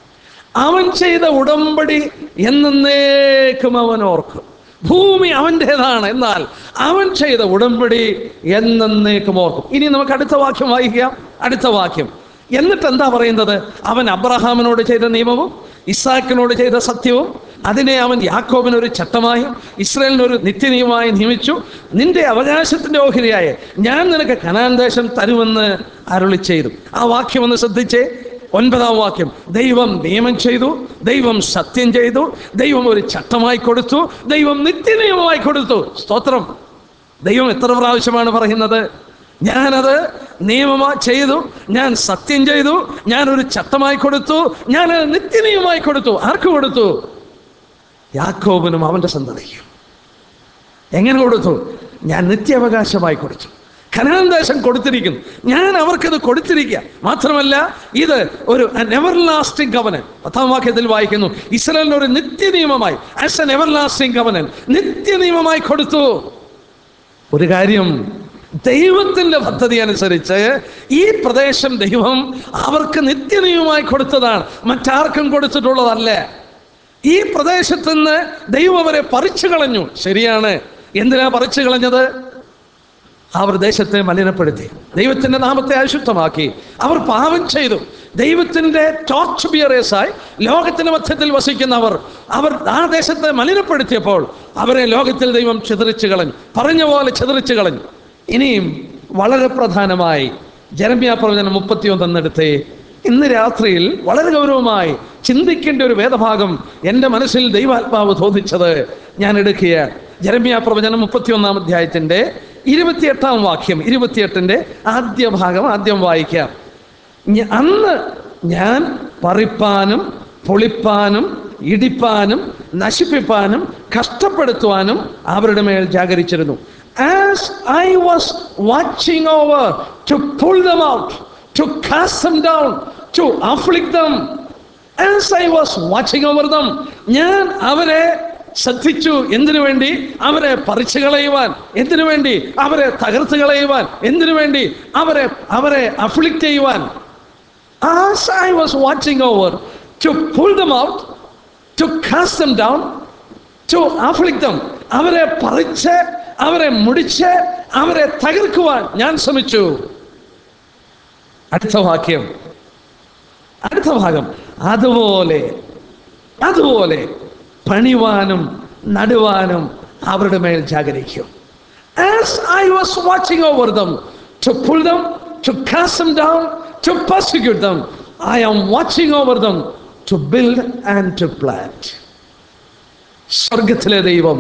അവൻ ചെയ്ത ഉടമ്പടി എന്നേക്കും അവൻ ഓർക്കും ഭൂമി അവൻ്റെതാണ് എന്നാൽ അവൻ ചെയ്ത ഉടമ്പടി എന്നേക്കും ഓർക്കും ഇനി നമുക്ക് അടുത്ത വാക്യം വായിക്കാം അടുത്ത വാക്യം എന്നിട്ട് എന്താ പറയുന്നത് അവൻ അബ്രഹാമിനോട് ചെയ്ത നിയമവും ഇസാക്കിനോട് ചെയ്ത സത്യവും അതിനെ അവൻ യാക്കോബിനൊരു ചട്ടമായും ഇസ്രയേലിനൊരു നിത്യനിയമായി നിയമിച്ചു നിന്റെ അവകാശത്തിന്റെ ഓഹരിയായ ഞാൻ നിനക്ക് കനാൻ ദേശം തരുമെന്ന് അരുളി ചെയ്തു ആ വാക്യം ഒന്ന് ശ്രദ്ധിച്ചേ ഒൻപതാം വാക്യം ദൈവം നിയമം ചെയ്തു ദൈവം സത്യം ചെയ്തു ദൈവം ഒരു ചട്ടമായി കൊടുത്തു ദൈവം നിത്യനിയമമായി കൊടുത്തു സ്തോത്രം ദൈവം എത്ര പ്രാവശ്യമാണ് പറയുന്നത് ഞാനത് നിയമമാ ചെയ്തു ഞാൻ സത്യം ചെയ്തു ഞാൻ ഒരു ചട്ടമായി കൊടുത്തു ഞാൻ നിത്യനിയമമായി കൊടുത്തു ആർക്ക് കൊടുത്തു യാക്കോബിനും അവന്റെ സന്തതിക്കും എങ്ങനെ കൊടുത്തു ഞാൻ നിത്യാവകാശമായി കൊടുത്തു ഖനാൻ ദേശം കൊടുത്തിരിക്കുന്നു ഞാൻ അവർക്കത് കൊടുത്തിരിക്കുക മാത്രമല്ല ഇത് ഒരു എവർ ലാസ്റ്റിംഗ് കവനൻ പത്താം വാക്യത്തിൽ വായിക്കുന്നു ഇസ്രായേലിന് ഒരു നിത്യനിയമമായി as an everlasting covenant നിത്യനിയമമായി കൊടുത്തു ഒരു കാര്യം ദൈവത്തിന്റെ പദ്ധതി അനുസരിച്ച് ഈ പ്രദേശം ദൈവം അവർക്ക് നിത്യനിയമമായി കൊടുത്തതാണ് മറ്റാർക്കും കൊടുത്തിട്ടുള്ളതല്ല ഈ പ്രദേശത്ത് നിന്ന് ദൈവം അവരെ പറിച്ചു കളഞ്ഞു ശരിയാണ് എന്തിനാ പറിച്ചു കളഞ്ഞത് അവർ ദേശത്തെ മലിനപ്പെടുത്തി ദൈവത്തിന്റെ നാമത്തെ അശുദ്ധമാക്കി അവർ പാപം ചെയ്തു ദൈവത്തിന്റെ ടോർച്ച് ബിയറേഴ്സായി ലോകത്തിന്റെ മധ്യത്തിൽ വസിക്കുന്നവർ അവർ ആ ദേശത്തെ മലിനപ്പെടുത്തിയപ്പോൾ അവരെ ലോകത്തിൽ ദൈവം ചിതറിച്ചു കളഞ്ഞു പറഞ്ഞ പോലെ ചിതറിച്ചു കളഞ്ഞു ഇനിയും വളരെ പ്രധാനമായി ജനമ്യ പ്രവചനം മുപ്പത്തിയൊന്നെടുത്തേ ഇന്ന് രാത്രിയിൽ വളരെ ഗൗരവമായി ചിന്തിക്കേണ്ട ഒരു വേദഭാഗം എൻ്റെ മനസ്സിൽ ദൈവാത്മാവ് തോന്നിച്ചത് ഞാൻ എടുക്കുകയാണ് ജരമ്യ പ്രവചനം മുപ്പത്തിയൊന്നാം അധ്യായത്തിൻ്റെ ഇരുപത്തിയെട്ടാം വാക്യം ഇരുപത്തിയെട്ടിൻ്റെ ആദ്യ ഭാഗം ആദ്യം വായിക്കാം ഞ- അന്ന് ഞാൻ പറിപ്പാനും പൊളിപ്പാനും ഇടിപ്പാനും നശിപ്പിപ്പാനും കഷ്ടപ്പെടുത്തുവാനും അവരുടെ മേൽ ജാഗരിച്ചിരുന്നു as I was watching over to pull them out to cast them down to afflict them as I was watching over them ഞാൻ അവരെ ശ്രദ്ധിച്ചു എന്തിനു വേണ്ടി അവരെ പറിച്ചു കളയുവാൻ എന്തിനു വേണ്ടി അവരെ തകർത്ത് കളയുവാൻ എന്തിനു വേണ്ടി അവരെ അവരെ അഫ്ലിക്റ്റ് ചെയ്യുവാൻ as I was watching over to pull them out to cast them down to afflict them അവരെ പറിച്ച് അവരെ മുടിച്ച് അവരെ തകർക്കുവാൻ ഞാൻ ശ്രമിച്ചു അടുത്ത വാക്യം അടുത്ത ഭാഗം അതുപോലെ അതുപോലെ പണിവാനും നടുവാനും അവരുടെ മേൽ ജാഗരിക്കും as I was watching over them to pull them to cast them down to persecute them I am watching over them to build and to plant സ്വർഗത്തിലെ ദൈവം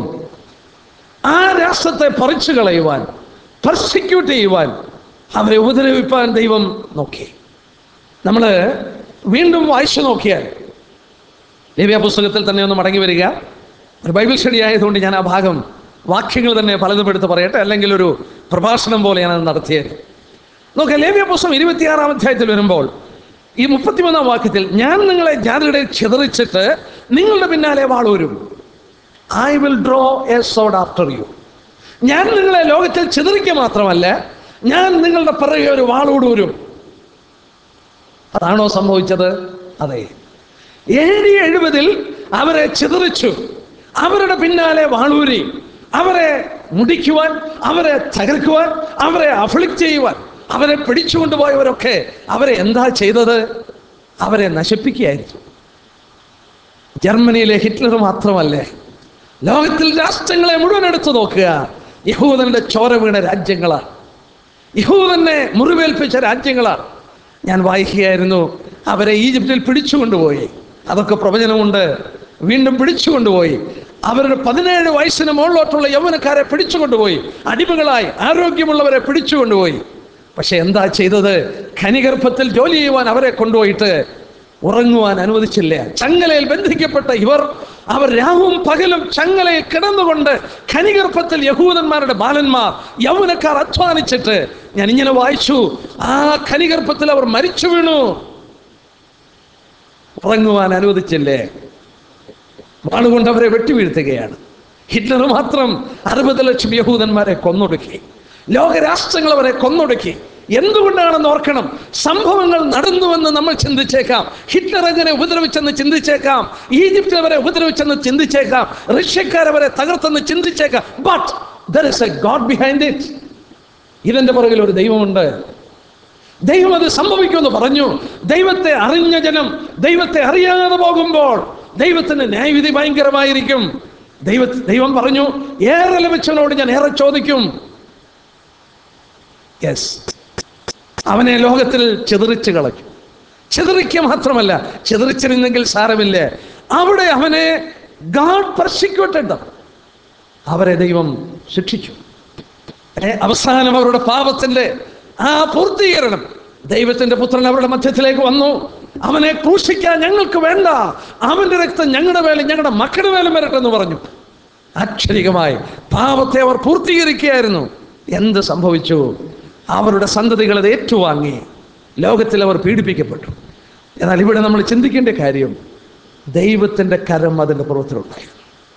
ആ രാഷ്ട്രത്തെ പറിച്ചു കളയുവാൻ പെർസിക്യൂട്ട് ചെയ്യുവാൻ അവരെ ഉപദ്രവിപ്പാൻ ദൈവം നോക്കി നമ്മൾ വീണ്ടും വായിച്ചു നോക്കിയാൽ ലേവ്യ പുസ്തകത്തിൽ തന്നെ ഒന്ന് മടങ്ങി വരിക ഒരു ബൈബിൾ സ്റ്റഡി ആയതുകൊണ്ട് ഞാൻ ആ ഭാഗം വാക്യങ്ങൾ തന്നെ പലതും എടുത്ത് പറയട്ടെ അല്ലെങ്കിൽ ഒരു പ്രഭാഷണം പോലെ ഞാനത് നടത്തിയത് നോക്കാം ലേവ്യ പുസ്തകം ഇരുപത്തിയാറാം അധ്യായത്തിൽ വരുമ്പോൾ ഈ മുപ്പത്തിമൂന്നാം വാക്യത്തിൽ ഞാൻ നിങ്ങളെ ജാതിയുടെ ചിതറിച്ചിട്ട് നിങ്ങളുടെ പിന്നാലെ വാളൂരും I will draw a sword after you ഞാൻ നിങ്ങളെ ലോകത്തിൽ ചിതറിക്കുക മാത്രമല്ല ഞാൻ നിങ്ങളുടെ പിറകെ ഒരു വാളോട് വരും അതാണോ സംഭവിച്ചത് അതെ എ ഡി എഴുപതിൽ അവരെ ചിതറിച്ചു അവരുടെ പിന്നാലെ വാളൂരി അവരെ മുടിക്കുവാൻ അവരെ തകർക്കുവാൻ അവരെ അഫ്ലിക്ട് ചെയ്യുവാൻ അവരെ പിടിച്ചുകൊണ്ടുപോയവരൊക്കെ അവരെ എന്താ ചെയ്തത് അവരെ നശിപ്പിക്കുകയായിരുന്നു ജർമ്മനിയിലെ ഹിറ്റ്ലർ മാത്രമല്ലേ ലോകത്തിൽ രാഷ്ട്രങ്ങളെ മുഴുവൻ എടുത്തു നോക്കുക യഹൂദന്റെ ചോര വീണ രാജ്യങ്ങളാണ് യഹൂദനെ മുറിവേൽപ്പിച്ച രാജ്യങ്ങളാണ് ഞാൻ വായിക്കുകയായിരുന്നു അവരെ ഈജിപ്തിൽ പിടിച്ചുകൊണ്ടുപോയി അതൊക്കെ പ്രവചനമുണ്ട് വീണ്ടും പിടിച്ചുകൊണ്ടുപോയി അവരുടെ പതിനേഴ് വയസ്സിന് മുകളിലോട്ടുള്ള യൗവനക്കാരെ പിടിച്ചുകൊണ്ടുപോയി അടിമകളായി ആരോഗ്യമുള്ളവരെ പിടിച്ചുകൊണ്ടുപോയി പക്ഷെ എന്താ ചെയ്തത് ഖനിഗർഭത്തിൽ ജോലി ചെയ്യുവാൻ അവരെ കൊണ്ടുപോയിട്ട് ഉറങ്ങുവാൻ അനുവദിച്ചില്ല ചങ്ങലയിൽ ബന്ധിക്കപ്പെട്ട ഇവർ അവർ രാവും പകലും ചങ്ങലയിൽ കിടന്നുകൊണ്ട് ഖനിഗർഭത്തിൽ യഹൂദന്മാരുടെ ബാലന്മാർ യൗവനക്കാർ അധ്വാനിച്ചിട്ട് ഞാൻ ഇങ്ങനെ വായിച്ചു ആ ഖനിഗർഭത്തിൽ അവർ മരിച്ചു വീണു ഉറങ്ങുവാൻ അനുവദിച്ചില്ലേ വാളുകൊണ്ട് അവരെ വെട്ടിവീഴ്ത്തുകയാണ് ഹിറ്റ്ലർ മാത്രം അറുപത് ലക്ഷം യഹൂദന്മാരെ കൊന്നൊടുക്കി ലോകരാഷ്ട്രങ്ങൾ അവരെ കൊന്നൊടുക്കി എന്തുകൊണ്ടാണെന്ന് ഓർക്കണം സംഭവങ്ങൾ നടന്നുവെന്ന് നമ്മൾ ചിന്തിച്ചേക്കാം ഹിറ്റ്ലർ എങ്ങനെ ഉപദ്രവിച്ചെന്ന് ചിന്തിച്ചേക്കാം ഈജിപ്തിൽ അവരെ ഉപദ്രവിച്ചെന്ന് ചിന്തിച്ചേക്കാം റഷ്യക്കാരവരെ തകർത്തെന്ന് ചിന്തിച്ചേക്കാം but there is a God behind it ഇതിന്റെ പുറകിൽ ഒരു ദൈവമുണ്ട് ദൈവം അത് സംഭവിക്കുമെന്ന് പറഞ്ഞു ദൈവത്തെ അറിഞ്ഞ ജനം ദൈവത്തെ അറിയാതെ പോകുമ്പോൾ ദൈവത്തിന്റെ ന്യായവിധി ഭയങ്കരമായിരിക്കും ദൈവ ദൈവം പറഞ്ഞു ഏറെ ലഭിച്ചവനോട് ഞാൻ ഏറെ ചോദിക്കും യെസ് അവനെ ലോകത്തിൽ ചിതറിച്ച് കളഞ്ഞു ചിതറിക്കുക മാത്രമല്ല ചിതറിച്ചിരുന്നെങ്കിൽ സാരമില്ല അവിടെ അവനെ ഗാഡ് പെർസിക്യൂട്ടഡ് അവരെ ദൈവം ശിക്ഷിച്ചു ഏ, അവസാനം അവരുടെ പാപത്തിന്റെ ആ പൂർത്തീകരണം ദൈവത്തിന്റെ പുത്രൻ അവരുടെ മധ്യത്തിലേക്ക് വന്നു അവനെ ക്രൂശിക്കാൻ ഞങ്ങൾക്ക് വേണ്ട അവന്റെ രക്തം ഞങ്ങളുടെ മേലും ഞങ്ങളുടെ മക്കളുടെ മേലും വരട്ടെ എന്ന് പറഞ്ഞു ആക്ഷരികമായി പാപത്തെ അവർ പൂർത്തീകരിക്കുകയായിരുന്നു എന്ത് സംഭവിച്ചു അവരുടെ സന്തതികൾ അത് ഏറ്റുവാങ്ങി ലോകത്തിൽ അവർ പീഡിപ്പിക്കപ്പെട്ടു എന്നാൽ ഇവിടെ നമ്മൾ ചിന്തിക്കേണ്ട കാര്യം ദൈവത്തിന്റെ കരം അതിന്റെ പുറത്തിലുണ്ടായിരുന്നു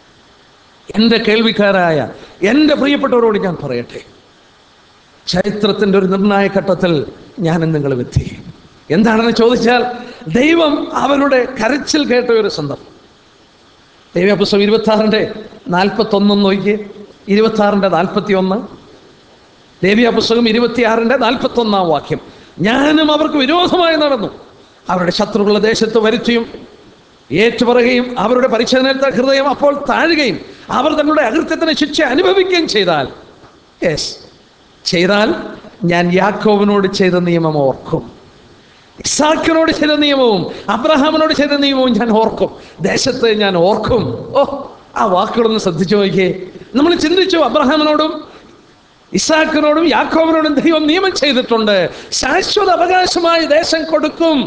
എൻ്റെ കേൾവിക്കാരായ എൻ്റെ പ്രിയപ്പെട്ടവരോട് ഞാൻ പറയട്ടെ ചരിത്രത്തിൻ്റെ ഒരു നിർണായക ഘട്ടത്തിൽ ഞാൻ നിങ്ങൾ എത്തി എന്താണെന്ന് ചോദിച്ചാൽ ദൈവം അവരുടെ കരച്ചിൽ കേട്ട ഒരു സന്ദർഭം ദൈവപുസ്തകം ഇരുപത്തി ആറിൻ്റെ നാൽപ്പത്തൊന്നും നോക്കി ഇരുപത്തി ആറിൻ്റെ നാൽപ്പത്തി ഒന്ന് ദേവിയ പുസ്തകം ഇരുപത്തിയാറിൻ്റെ നാൽപ്പത്തൊന്നാം വാക്യം ഞാനും അവർക്ക് വിരോധമായി നടന്നു അവരുടെ ശത്രുക്കളുടെ ദേശത്ത് വരുത്തിയും ഏറ്റുപറയുകയും അവരുടെ പരിച്ഛേദനത്തെ ഹൃദയം അപ്പോൾ താഴുകയും അവർ തങ്ങളുടെ അകൃത്യത്തിന് ശിക്ഷ അനുഭവിക്കുകയും ചെയ്താൽ യെസ് ചെയ്താൽ ഞാൻ യാക്കോവിനോട് ചെയ്ത നിയമം ഓർക്കും ഇസാക്കിനോട് ചെയ്ത നിയമവും അബ്രഹാമിനോട് ചെയ്ത നിയമവും ഞാൻ ഓർക്കും ദേശത്തെ ഞാൻ ഓർക്കും ഓ ആ വാക്കുകളൊന്ന് ശ്രദ്ധിച്ചു നോക്കിയേ നമ്മൾ ചിന്തിച്ചു അബ്രഹാമിനോടും ഇസാക്കിനോടും യാക്കോബിനോടും ദൈവം നിയമം ചെയ്തിട്ടുണ്ട് ശാശ്വത അവകാശമായി ദേശം കൊടുക്കും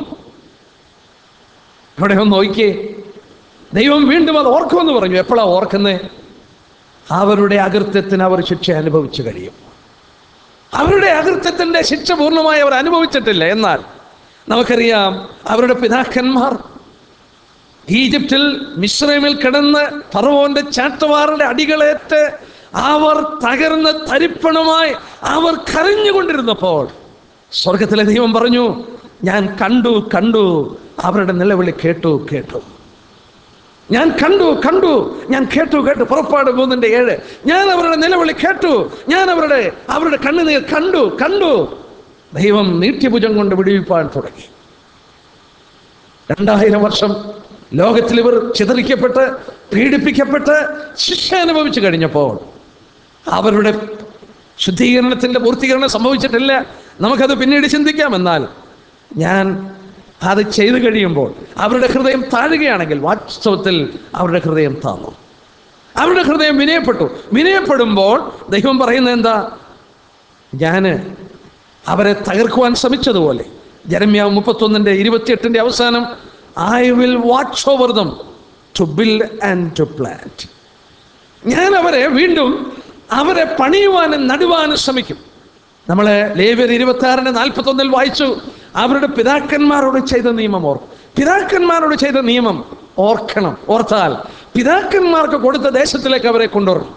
ഇവിടെ ഒന്ന് നോക്കിയേ ദൈവം വീണ്ടും അത് ഓർക്കുമെന്ന് പറഞ്ഞു എപ്പോഴാ ഓർക്കുന്നേ അവരുടെ അകൃത്യത്തിന് അവർ ശിക്ഷ അനുഭവിച്ചു കഴിയും അവരുടെ അകൃത്യത്തിന്റെ ശിക്ഷ പൂർണ്ണമായി അവർ അനുഭവിച്ചിട്ടില്ല എന്നാൽ നമുക്കറിയാം അവരുടെ പിതാക്കന്മാർ ഈജിപ്തിൽ മിശ്രമിൽ കിടന്ന് ഫറവോന്റെ ചാട്ടവാറിന്റെ അടികളേറ്റ് അവർ തകർന്ന് തരിപ്പണമായി അവർ കരഞ്ഞുകൊണ്ടിരുന്നപ്പോൾ സ്വർഗത്തിലെ ദൈവം പറഞ്ഞു ഞാൻ കണ്ടു കണ്ടു അവരുടെ നിലവിളി കേട്ടു കേട്ടു ഞാൻ കണ്ടു കണ്ടു ഞാൻ കേട്ടു കേട്ടു പുറപ്പാട് മൂന്നിന്റെ ഏഴ് ഞാൻ അവരുടെ നിലവിളി കേട്ടു ഞാൻ അവരുടെ അവരുടെ കണ്ണുനീർ കണ്ടു കണ്ടു ദൈവം നീട്ടിഭുജം കൊണ്ട് വിടുവിപ്പാൻ തുടങ്ങി രണ്ടായിരം വർഷം ലോകത്തിൽ ഇവർ ചിതറിക്കപ്പെട്ട് പീഡിപ്പിക്കപ്പെട്ട് ശിക്ഷ അനുഭവിച്ചു കഴിഞ്ഞപ്പോൾ അവരുടെ ശുദ്ധീകരണത്തിന്റെ പൂർത്തീകരണം സംഭവിച്ചിട്ടില്ല നമുക്കത് പിന്നീട് ചിന്തിക്കാം എന്നാൽ ഞാൻ അത് ചെയ്തു കഴിയുമ്പോൾ അവരുടെ ഹൃദയം താഴുകയാണെങ്കിൽ വാസ്തവത്തിൽ അവരുടെ ഹൃദയം താന്നു അവരുടെ ഹൃദയം വിനയപ്പെട്ടു വിനയപ്പെടുമ്പോൾ ദൈവം പറയുന്നത് എന്താ ഞാന് അവരെ തകർക്കുവാൻ ശ്രമിച്ചതുപോലെ ജരമ്യാവ് മുപ്പത്തൊന്നിൻ്റെ ഇരുപത്തിയെട്ടിൻ്റെ അവസാനം I will watch over them to build and to plant ഞാൻ അവരെ വീണ്ടും അവരെ പണിയുവാനും നടുവാനും ശ്രമിക്കും നമ്മൾ ലേവ്യർ ഇരുപത്തി ആറിന്റെ നാൽപ്പത്തൊന്നിൽ വായിച്ചു അവരുടെ പിതാക്കന്മാരോട് ചെയ്ത നിയമം ഓർക്കും പിതാക്കന്മാരോട് ചെയ്ത നിയമം ഓർക്കണം ഓർത്താൽ പിതാക്കന്മാർക്ക് കൊടുത്ത ദേശത്തിലേക്ക് അവരെ കൊണ്ടുവരണം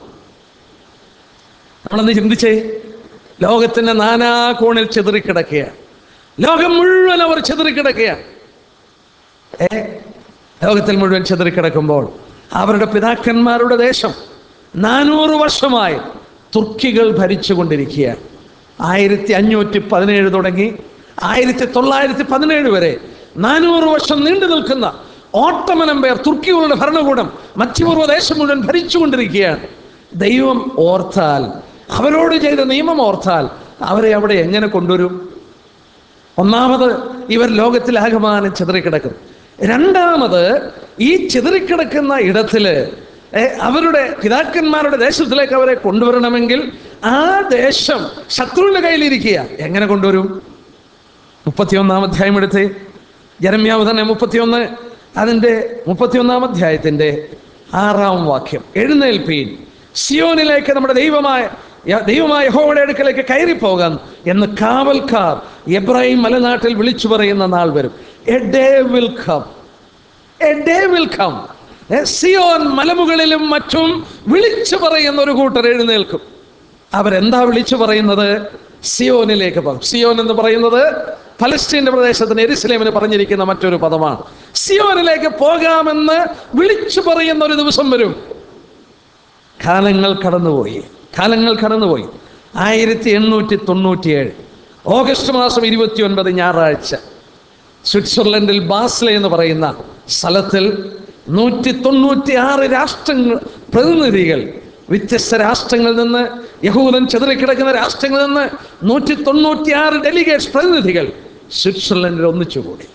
നമ്മളൊന്ന് ചിന്തിച്ചേ ലോകത്തിന്റെ നാനാ കോണിൽ ചെതറിക്കിടക്കുകയാണ് ലോകം മുഴുവൻ അവർ ചെതറിക്കിടക്കുകയാണ് ഏ ലോകത്തിൽ മുഴുവൻ ചിതറിക്കിടക്കുമ്പോൾ അവരുടെ പിതാക്കന്മാരുടെ ദേശം നാനൂറ് വർഷമായി തുർക്കികൾ ഭരിച്ചുകൊണ്ടിരിക്കുകയാണ് ആയിരത്തി അഞ്ഞൂറ്റി പതിനേഴ് തുടങ്ങി ആയിരത്തി തൊള്ളായിരത്തി പതിനേഴ് വരെ നാനൂറ് വർഷം നീണ്ടു നിൽക്കുന്ന ഓട്ടമൻ എമ്പയർ തുർക്കികളുടെ ഭരണകൂടം മധ്യപൂർവ്വ ദേശം മുഴുവൻ ഭരിച്ചുകൊണ്ടിരിക്കുകയാണ് ദൈവം ഓർത്താൽ അവരോട് ചെയ്ത നിയമം ഓർത്താൽ അവരെ അവിടെ എങ്ങനെ കൊണ്ടുവരും ഒന്നാമത് ഇവർ ലോകത്തിലാകമാനം ചിതറിക്കിടക്കും രണ്ടാമത് ഈ ചിതറിക്കിടക്കുന്ന ഇടത്തില് ഏ, അവരുടെ പിതാക്കന്മാരുടെ ദേശത്തിലേക്ക് അവരെ കൊണ്ടുവരണമെങ്കിൽ ആ ദേശം ശത്രുവിന്റെ കയ്യിലിരിക്കുക എങ്ങനെ കൊണ്ടുവരും മുപ്പത്തിയൊന്നാം അധ്യായം എടുത്ത് ജനമ്യാവ് തന്നെ മുപ്പത്തിയൊന്ന് അതിൻ്റെ മുപ്പത്തിയൊന്നാം അധ്യായത്തിൻ്റെ ആറാം വാക്യം എഴുന്നേൽപ്പീൻ സിയോനിലേക്ക് നമ്മുടെ ദൈവമായ യ- ദൈവമായ ഹോയുടെ അടുക്കലേക്ക് കയറിപ്പോകാം എന്ന് കാവൽക്കാർ എബ്രാഹിം മലനാട്ടിൽ വിളിച്ചു പറയുന്ന നാൾ വരും a day will come a day will come Zion മലമുകളിലും മറ്റും വിളിച്ചു പറയുന്ന ഒരു കൂട്ടർ എഴുന്നേൽക്കും അവരെന്താ വിളിച്ചു പറയുന്നത് സിയോനിലേക്ക് പോകും സിയോൻ എന്ന് പറയുന്നത് ഫലസ്തീന്റെ പ്രദേശത്തിന് എരുസലേമിന് പറഞ്ഞിരിക്കുന്ന മറ്റൊരു പദമാണ് സിയോനിലേക്ക് പോകാമെന്ന് വിളിച്ചു പറയുന്ന ഒരു ദിവസം വരും കാലങ്ങൾ കടന്നുപോയി കാലങ്ങൾ കടന്നുപോയി ആയിരത്തി എണ്ണൂറ്റി തൊണ്ണൂറ്റിയേഴ് ഓഗസ്റ്റ് മാസം ഇരുപത്തി ഒൻപത് ഞായറാഴ്ച സ്വിറ്റ്സർലൻഡിൽ ബാസ്ലെ എന്ന് പറയുന്ന സ്ഥലത്തിൽ നൂറ്റി തൊണ്ണൂറ്റി ആറ് രാഷ്ട്രങ്ങൾ പ്രതിനിധികൾ വ്യത്യസ്ത രാഷ്ട്രങ്ങളിൽ നിന്ന് യഹൂദൻ ചെതറിക്കിടക്കുന്ന രാഷ്ട്രങ്ങളിൽ നിന്ന് നൂറ്റി തൊണ്ണൂറ്റി ആറ് ഡെലിഗേറ്റ്സ് പ്രതിനിധികൾ സ്വിറ്റ്സർലൻഡിൽ ഒന്നിച്ചുകൂടി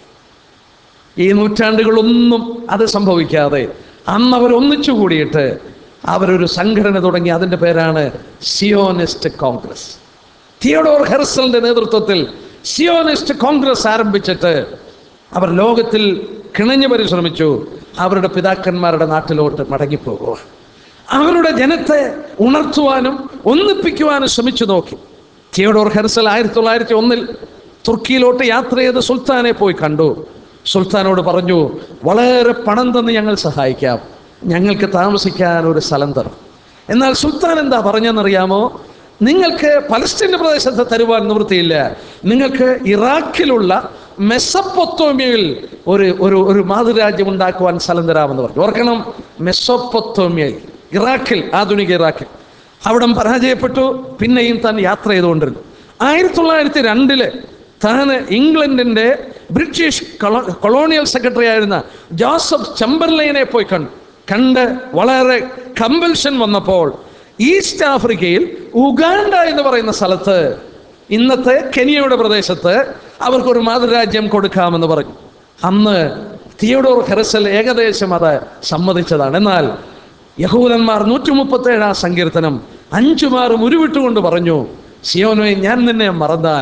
ഈ നൂറ്റാണ്ടുകളൊന്നും അത് സംഭവിക്കാതെ അന്ന് അവർ ഒന്നിച്ചു കൂടിയിട്ട് അവരൊരു സംഘടന തുടങ്ങി അതിൻ്റെ പേരാണ് സിയോണിസ്റ്റ് കോൺഗ്രസ് തിയോഡോർ ഹെർസലിന്റെ നേതൃത്വത്തിൽ സിയോണിസ്റ്റ് കോൺഗ്രസ് ആരംഭിച്ചിട്ട് അവർ ലോകത്തിൽ കിണഞ്ഞു പരിശ്രമിച്ചു അവരുടെ പിതാക്കന്മാരുടെ നാട്ടിലോട്ട് മടങ്ങിപ്പോകുക അവരുടെ ജനത്തെ ഉണർത്തുവാനും ഒന്നിപ്പിക്കുവാനും ശ്രമിച്ചു നോക്കി തിയോഡോർ ഹെർസൽ ആയിരത്തി തൊള്ളായിരത്തി ഒന്നിൽ തുർക്കിയിലോട്ട് യാത്ര ചെയ്ത് സുൽത്താനെ പോയി കണ്ടു സുൽത്താനോട് പറഞ്ഞു വളരെ പണം തന്ന് ഞങ്ങൾ സഹായിക്കാം ഞങ്ങൾക്ക് താമസിക്കാൻ ഒരു സ്ഥലം തരും എന്നാൽ സുൽത്താൻ എന്താ പറഞ്ഞെന്നറിയാമോ നിങ്ങൾക്ക് പലസ്തീൻ്റെ പ്രദേശത്ത് തരുവാൻ നിവൃത്തിയില്ല നിങ്ങൾക്ക് ഇറാഖിലുള്ള മെസ്സപ്പൊത്തോമിയയിൽ ഒരു ഒരു ഒരു മാതൃരാജ്യം ഉണ്ടാക്കുവാൻ സ്ഥലം തരാമെന്ന് പറഞ്ഞു ഓർക്കണം മെസ്സൊപ്പൊത്തോമിയയിൽ ഇറാഖിൽ ആധുനിക ഇറാഖിൽ അവിടം പരാജയപ്പെട്ടു പിന്നെയും താൻ യാത്ര ചെയ്തുകൊണ്ടിരുന്നു ആയിരത്തി തൊള്ളായിരത്തി രണ്ടില് താൻ ഇംഗ്ലണ്ടിന്റെ ബ്രിട്ടീഷ് കൊളോ കൊളോണിയൽ സെക്രട്ടറി ആയിരുന്ന ജോസഫ് ചമ്പർലൈനെ പോയി കണ്ടു കണ്ട് വളരെ കമ്പൽഷൻ വന്നപ്പോൾ ഈസ്റ്റ് ആഫ്രിക്കയിൽ ഉഗാണ്ട എന്ന് പറയുന്ന സ്ഥലത്ത് ഇന്നത്തെ കെനിയയുടെ പ്രദേശത്ത് അവർക്കൊരു മാതൃരാജ്യം കൊടുക്കാമെന്ന് പറഞ്ഞു അന്ന് തിയോഡോർ ഹെറസൽ ഏകദേശം അത് സമ്മതിച്ചതാണ് എന്നാൽ യഹൂദന്മാർ നൂറ്റി മുപ്പത്തി ഏഴാം സങ്കീർത്തനം അഞ്ചുമാറും ഉരുവിട്ടുകൊണ്ട് പറഞ്ഞു സിയോനോയെ ഞാൻ നിന്നെ മറന്നാൽ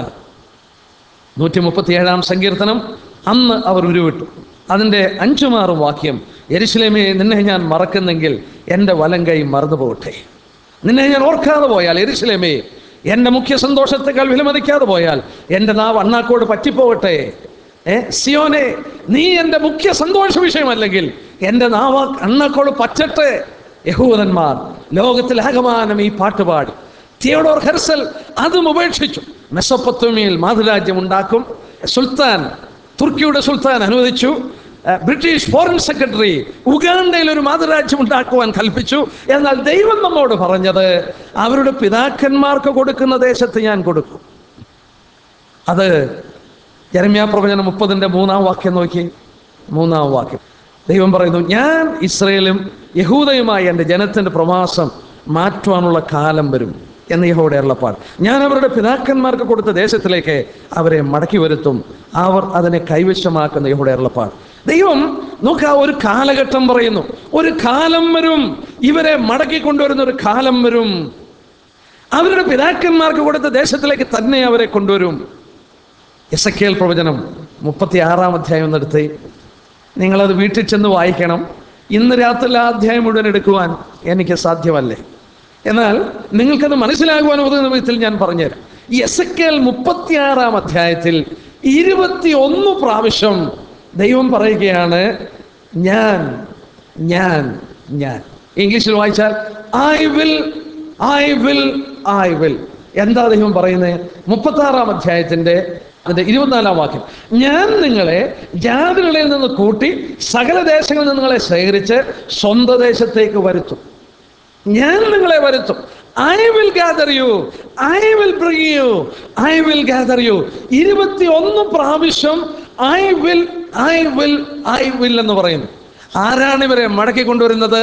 നൂറ്റി മുപ്പത്തി ഏഴാം സങ്കീർത്തനം അന്ന് അവർ ഉരുവിട്ടു അതിൻ്റെ അഞ്ചുമാറും വാക്യം എരിശിലേമേ നിന്നെ ഞാൻ മറക്കുന്നെങ്കിൽ എൻ്റെ വലം കൈ മറന്നു പോകട്ടെ നിന്നെ ഞാൻ ഓർക്കാതെ പോയാൽ എരിശിലേമേ എൻ്റെ മുഖ്യ സന്തോഷത്തെക്കാൾ വിലമതിക്കാതെ പോയാൽ എൻ്റെ നാവ് അണ്ണാക്കോട് പറ്റിപ്പോകട്ടെ ഏ സിയോനെ നീ എൻ്റെ മുഖ്യ സന്തോഷ വിഷയമല്ലെങ്കിൽ എൻ്റെ നാവ് അണ്ണാക്കോട് പറ്റട്ടെ യഹൂദന്മാർ ലോകത്തിലാകമാനം ഈ പാട്ട് പാടി തിയോഡോർ ഹെർസൽ അതും ഉപേക്ഷിച്ചു മെസ്സൊപ്പൊത്തോമിയയിൽ മാതൃരാജ്യം ഉണ്ടാക്കും സുൽത്താൻ തുർക്കിയുടെ സുൽത്താൻ അനുവദിച്ചു ഏഹ് ബ്രിട്ടീഷ് ഫോറിൻ സെക്രട്ടറി ഉഗാണ്ടയിൽ ഒരു മാതൃരാജ്യം ഉണ്ടാക്കുവാൻ കൽപ്പിച്ചു എന്നാൽ ദൈവം നമ്മോട് പറഞ്ഞത് അവരുടെ പിതാക്കന്മാർക്ക് കൊടുക്കുന്ന ദേശത്ത് ഞാൻ കൊടുക്കും അത് ജരമ്യാ പ്രവചനം മുപ്പതിൻ്റെ മൂന്നാം വാക്യം നോക്കി മൂന്നാം വാക്യം ദൈവം പറയുന്നു ഞാൻ ഇസ്രയേലും യഹൂദയുമായി എൻ്റെ ജനത്തിൻ്റെ പ്രവാസം മാറ്റുവാനുള്ള കാലം വരും എന്ന് യഹോയുടെ അരുളപ്പാട് ഞാൻ അവരുടെ പിതാക്കന്മാർക്ക് കൊടുത്ത ദേശത്തിലേക്ക് അവരെ മടക്കി വരുത്തും അവർ അതിനെ കൈവശമാക്കുന്ന യഹോയുടെ അരുളപ്പാട് ദൈവം നോക്കുക ഒരു കാലഘട്ടം പറയുന്നു ഒരു കാലം വരും ഇവരെ മടക്കി കൊണ്ടുവരുന്ന ഒരു കാലം വരും അവരുടെ പിതാക്കന്മാർക്ക് കൊടുത്ത ദേശത്തിലേക്ക് തന്നെ അവരെ കൊണ്ടുവരും എസ് പ്രവചനം മുപ്പത്തി ആറാം അധ്യായം എന്നെടുത്ത് നിങ്ങളത് വീട്ടിൽ ചെന്ന് വായിക്കണം ഇന്ന് രാത്രി ആ അധ്യായം മുഴുവൻ എടുക്കുവാൻ എനിക്ക് സാധ്യമല്ലേ എന്നാൽ നിങ്ങൾക്കത് മനസ്സിലാകുവാൻ ഉതകുന്ന വിധത്തിൽ ഞാൻ പറഞ്ഞുതരാം ഈ എസ് എ മുപ്പത്തിയാറാം അധ്യായത്തിൽ ഇരുപത്തി ഒന്ന് പ്രാവശ്യം ദൈവം പറയുകയാണ് ഞാൻ ഞാൻ ഞാൻ ഇംഗ്ലീഷിൽ വായിച്ചാൽ I will I will I will എന്താ ദൈവം പറയുന്നത് മുപ്പത്തി ആറാം അധ്യായത്തിന്റെ അതിന്റെ ഇരുപത്തിനാലാം വാക്യം ഞാൻ നിങ്ങളെ ജാതികളിൽ നിന്ന് കൂട്ടി സകല ദേശങ്ങളിൽ നിന്ന് നിങ്ങളെ ശേഖരിച്ച് സ്വന്തം ദേശത്തേക്ക് വരുത്തും ഞാൻ നിങ്ങളെ വരുത്തും I will gather you I will bring you I will gather you ഇരുപത്തി ഒന്ന് പ്രാവശ്യം I will I will I will എന്ന് പറയുന്നു ആരാണ് ഇവരെ മടക്കി കൊണ്ടുവരുന്നത്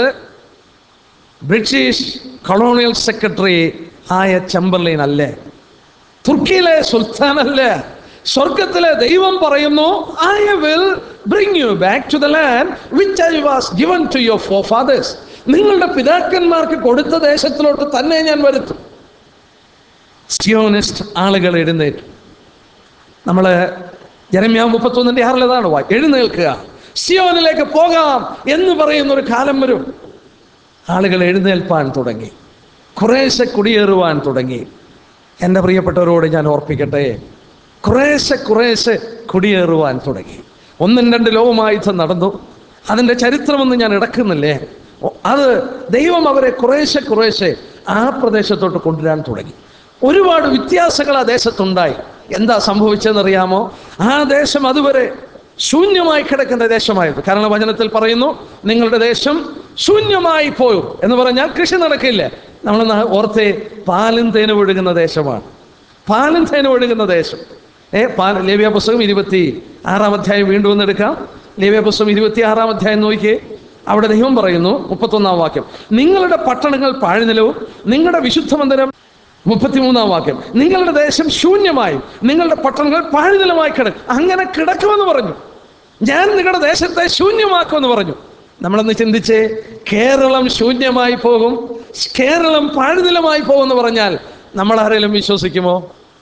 ബ്രിട്ടീഷ് കൊളോണിയൽ സെക്രട്ടറി ആയ ചമ്പർലൈൻ അല്ലേ തുർക്കിയിലെ സുൽത്താൻ അല്ല സ്വർഗത്തിലെ ദൈവം പറയുന്നു I will bring you back to the land which I was given to your forefathers നിങ്ങളുടെ പിതാക്കന്മാർക്ക് കൊടുത്ത ദേശത്തിലോട്ട് തന്നെ ഞാൻ വരുത്തും സിയോണിസ്റ്റ് ആളുകൾ എഴുന്നേറ്റു നമ്മൾ ജനമ്യാവ് മുപ്പത്തൊന്നിന്റെ ആറിലതാണ് വാ എഴുന്നേൽക്കുക സിയോനിലേക്ക് പോകാം എന്ന് പറയുന്ന ഒരു കാലം വരും ആളുകൾ എഴുന്നേൽപ്പാൻ തുടങ്ങി കുറേശ്ശെ കുടിയേറുവാൻ തുടങ്ങി എൻ്റെ പ്രിയപ്പെട്ടവരോട് ഞാൻ ഓർപ്പിക്കട്ടെ കുറേശ്ശെ കുറേശ്ശെ കുടിയേറുവാൻ തുടങ്ങി ഒന്നും രണ്ട് ലോകമായുധം നടന്നു അതിൻ്റെ ചരിത്രമൊന്നും ഞാൻ ഇടക്കുന്നില്ലേ ഒ- അത് ദൈവം അവരെ കുറേശ്ശെ കുറേശ്ശെ ആ പ്രദേശത്തോട്ട് കൊണ്ടുവരാൻ തുടങ്ങി ഒരുപാട് വ്യത്യാസങ്ങൾ ആ ദേശത്തുണ്ടായി എന്താ സംഭവിച്ചതെന്നറിയാമോ ആ ദേശം അതുവരെ ശൂന്യമായി കിടക്കുന്ന ദേശമായിരുന്നു കാരണം വചനത്തിൽ പറയുന്നു നിങ്ങളുടെ ദേശം ശൂന്യമായി പോയും എന്ന് പറഞ്ഞാൽ കൃഷി നടക്കില്ല നമ്മൾ ഓർത്തെ പാലും തേനും ഒഴുകുന്ന ദേശമാണ് പാലും തേനും ഒഴുകുന്ന ദേശം ഏ പാ ലേവ്യ പുസ്തകം ഇരുപത്തി ആറാം അധ്യായം വീണ്ടും ഒന്ന് എടുക്കാം ലേവ്യ പുസ്തകം ഇരുപത്തി ആറാം അധ്യായം നോക്കിയേ അവിടെ ദൈവം പറയുന്നു മുപ്പത്തൊന്നാം വാക്യം നിങ്ങളുടെ പട്ടണങ്ങൾ പാഴ്നിലവും നിങ്ങളുടെ വിശുദ്ധ മന്ദിരം മുപ്പത്തിമൂന്നാം വാക്യം നിങ്ങളുടെ ദേശം ശൂന്യമായി നിങ്ങളുടെ പട്ടണങ്ങൾ പാഴ്നിലമായി കിടക്കും അങ്ങനെ കിടക്കുമെന്ന് പറഞ്ഞു ഞാൻ നിങ്ങളുടെ ദേശത്തെ ശൂന്യമാക്കുമെന്ന് പറഞ്ഞു നമ്മളൊന്ന് ചിന്തിച്ചേ കേരളം ശൂന്യമായി പോകും കേരളം പാഴ്നിലമായി പോകുമെന്ന് പറഞ്ഞാൽ നമ്മൾ ആരെങ്കിലും വിശ്വസിക്കുമോ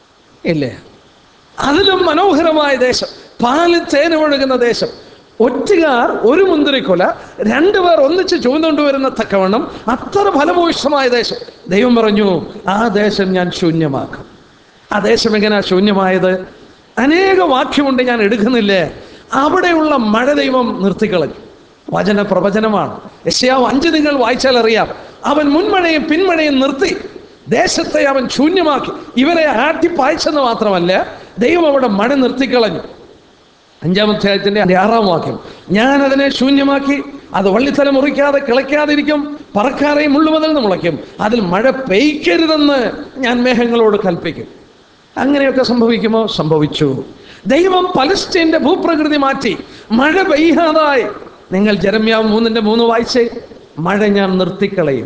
ഇല്ലേ അതിലും മനോഹരമായ ദേശം പാല് തേനൊഴുകുന്ന ദേശം ഒറ്റുകാർ ഒരു മുന്തിരിക്കൊല രണ്ടുപേർ ഒന്നിച്ച് ചുവന്നുകൊണ്ട് വരുന്ന തക്കവണ്ണം അത്ര ഫലഭൂയിഷ്ടമായ ദേശം ദൈവം പറഞ്ഞു ആ ദേശം ഞാൻ ശൂന്യമാക്കും ആ ദേശം എങ്ങനെയാ ശൂന്യമായത് അനേക വാക്യമുണ്ട് ഞാൻ എടുക്കുന്നില്ലേ അവിടെയുള്ള മഴ ദൈവം നിർത്തിക്കളഞ്ഞു വചന പ്രവചനമാണ് യശയാവ് അഞ്ച് നിങ്ങൾ വായിച്ചാൽ അറിയാം അവൻ മുൻമഴയും പിന്മഴയും നിർത്തി ദേശത്തെ അവൻ ശൂന്യമാക്കി ഇവരെ ആട്ടിപ്പായച്ചെന്ന് മാത്രമല്ല ദൈവം അവിടെ മഴ നിർത്തിക്കളഞ്ഞു അഞ്ചാം അധ്യായത്തിന്റെ അതിന്റെ ആറാം വാക്യം ഞാൻ അതിനെ ശൂന്യമാക്കി അത് വള്ളിത്തല മുറിക്കാതെ കിളയ്ക്കാതിരിക്കും പറക്കാതെയും മുള്ളുമുതൽ മുളയ്ക്കും അതിൽ മഴ പെയ്ക്കരുതെന്ന് ഞാൻ മേഘങ്ങളോട് കൽപ്പിക്കും അങ്ങനെയൊക്കെ സംഭവിക്കുമോ സംഭവിച്ചു ദൈവം പലസ്തീന്റെ ഭൂപ്രകൃതി മാറ്റി മഴ പെയ്യാതായി നിങ്ങൾ ജരമ്യാവ് മൂന്നിന്റെ മൂന്ന് വായിച്ചേ മഴ ഞാൻ നിർത്തിക്കളയും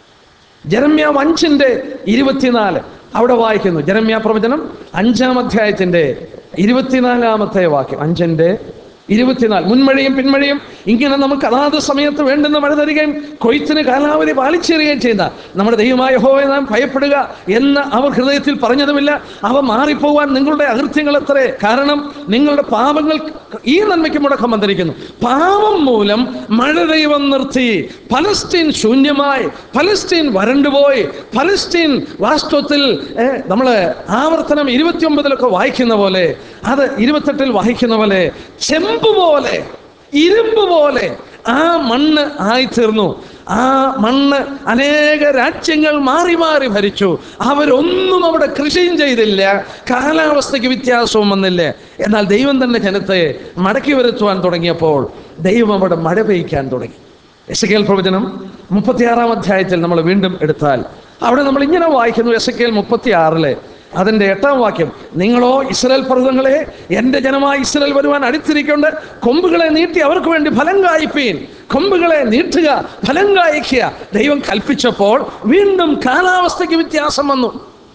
ജരമ്യാവ് അഞ്ചിന്റെ ഇരുപത്തിനാല് അവിടെ വായിക്കുന്നു ജരമ്യ പ്രവചനം അഞ്ചാം അധ്യായത്തിന്റെ ഇരുപത്തിനാലാമത്തെ വാക്യം അഞ്ചിന്റെ ഇരുപത്തിനാല് മുൻമഴയും പിന്മഴയും ഇങ്ങനെ നമുക്ക് അതാത് സമയത്ത് വേണ്ടുന്ന മഴ തരികയും കൊയ്ത്തിന് കാലാവധി പാലിച്ചേരുകയും ചെയ്യുന്ന നമ്മുടെ ദൈവമായ ഹോവയെ നാം ഭയപ്പെടുക എന്ന് അവർ ഹൃദയത്തിൽ പറഞ്ഞതുമില്ല അവ മാറിപ്പോവാൻ നിങ്ങളുടെ അകൃത്യങ്ങൾ എത്രേ കാരണം നിങ്ങളുടെ പാപങ്ങൾ ഈ നന്മയ്ക്ക് മുടക്കം വന്നിരിക്കുന്നു പാപം മൂലം മഴ ദൈവം നിർത്തി പലസ്തീൻ ശൂന്യമായി പലസ്തീൻ വരണ്ടുപോയി പലസ്തീൻ വാസ്തവത്തിൽ നമ്മൾ ആവർത്തനം ഇരുപത്തിയൊമ്പതിലൊക്കെ വായിക്കുന്ന പോലെ അത് ഇരുപത്തെട്ടിൽ വായിക്കുന്ന പോലെ ചെമ്പ് പോലെ ഇരുമ്പ് പോലെ ആ മണ്ണ് ആയിത്തീർന്നു ആ മണ്ണ് അനേക രാജ്യങ്ങൾ മാറി മാറി ഭരിച്ചു അവരൊന്നും അവിടെ കൃഷിയും ചെയ്തില്ല കാലാവസ്ഥയ്ക്ക് വ്യത്യാസവും വന്നില്ല എന്നാൽ ദൈവം തന്നെ ജനത്തെ മടക്കി വരുത്തുവാൻ തുടങ്ങിയപ്പോൾ ദൈവം അവിടെ മഴ പെയ്യ്ക്കാൻ തുടങ്ങി എസ് പ്രവചനം മുപ്പത്തിയാറാം അധ്യായത്തിൽ നമ്മൾ വീണ്ടും എടുത്താൽ അവിടെ നമ്മൾ ഇങ്ങനെ വായിക്കുന്നു എസ് കെ മുപ്പത്തി ആറിലെ അതിൻ്റെ എട്ടാം വാക്യം നിങ്ങളോ ഇസ്രായേൽ പർവ്വതങ്ങളെ എൻ്റെ ജനമായി ഇസ്രായേൽ വരുവാൻ അടുത്തിരിക്കൊണ്ട് കൊമ്പുകളെ നീട്ടി അവർക്ക് വേണ്ടി ഫലം കായ്പീൻ കൊമ്പുകളെ നീട്ടുക ഫലം കായ്ക്കുക ദൈവം കൽപ്പിച്ചപ്പോൾ വീണ്ടും കാലാവസ്ഥയ്ക്ക് വ്യത്യാസം വന്നു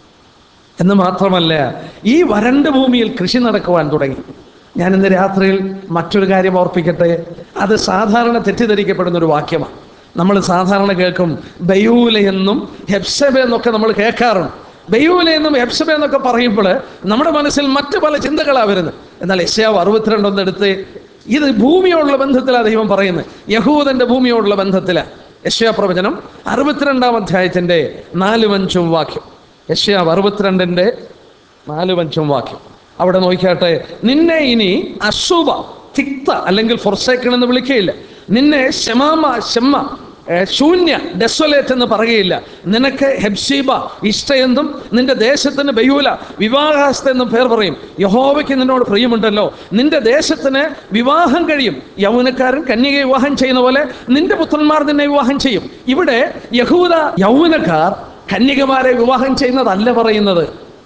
എന്ന് മാത്രമല്ല ഈ വരണ്ട ഭൂമിയിൽ കൃഷി നടക്കുവാൻ തുടങ്ങി ഞാൻ ഇന്ന് രാത്രിയിൽ മറ്റൊരു കാര്യം ഓർപ്പിക്കട്ടെ അത് സാധാരണ തെറ്റിദ്ധരിക്കപ്പെടുന്ന ഒരു വാക്യമാണ് നമ്മൾ സാധാരണ കേൾക്കും ബയൂല എന്നും ഹെപ്സബ എന്നൊക്കെ നമ്മൾ കേൾക്കാറുണ്ട് ബയൂല എന്നും ഹെപ്സബ എന്നൊക്കെ പറയുമ്പോൾ നമ്മുടെ മനസ്സിൽ മറ്റു പല ചിന്തകളാണ് വരുന്നത് എന്നാൽ യശയാവ് അറുപത്തിരണ്ടൊന്ന് എടുത്ത് ഇത് ഭൂമിയോടുള്ള ബന്ധത്തിലാണ് ദൈവം പറയുന്നത് യഹൂദന്റെ ഭൂമിയോടുള്ള ബന്ധത്തിലാണ് യശയാ പ്രവചനം അറുപത്തിരണ്ടാം അധ്യായത്തിന്റെ നാലും അഞ്ചും വാക്യം യശയാവ് അറുപത്തിരണ്ടിന്റെ നാലും അഞ്ചും വാക്യം അവിടെ നോക്കിയാട്ടെ നിന്നെ ഇനി അശുഭ തിക്ത അല്ലെങ്കിൽ ഫൊർസേക്കൺ എന്ന് വിളിക്കുകയില്ല നിന്നെ ശമാമ ശമ്മ ഏ, ശൂന്യ ഡെസൊലേറ്റ് എന്ന് പറയുകയില്ല നിനക്ക് ഹെബ്ഷീബ ഇഷ്ട എന്നും നിന്റെ ദേശത്തിന് ബയൂല വിവാഹാസ്ത എന്നും പേർ പറയും യഹോവയ്ക്ക് നിന്നോട് പ്രിയമുണ്ടല്ലോ നിന്റെ ദേശത്തിന് വിവാഹം കഴിയും യൗവനക്കാരൻ കന്യകയെ വിവാഹം ചെയ്യുന്ന പോലെ നിന്റെ പുത്രന്മാർ നിന്നെ വിവാഹം ചെയ്യും ഇവിടെ യഹൂദ യൗവനക്കാർ കന്യകമാരെ വിവാഹം ചെയ്യുന്നതല്ല പറയുന്നത്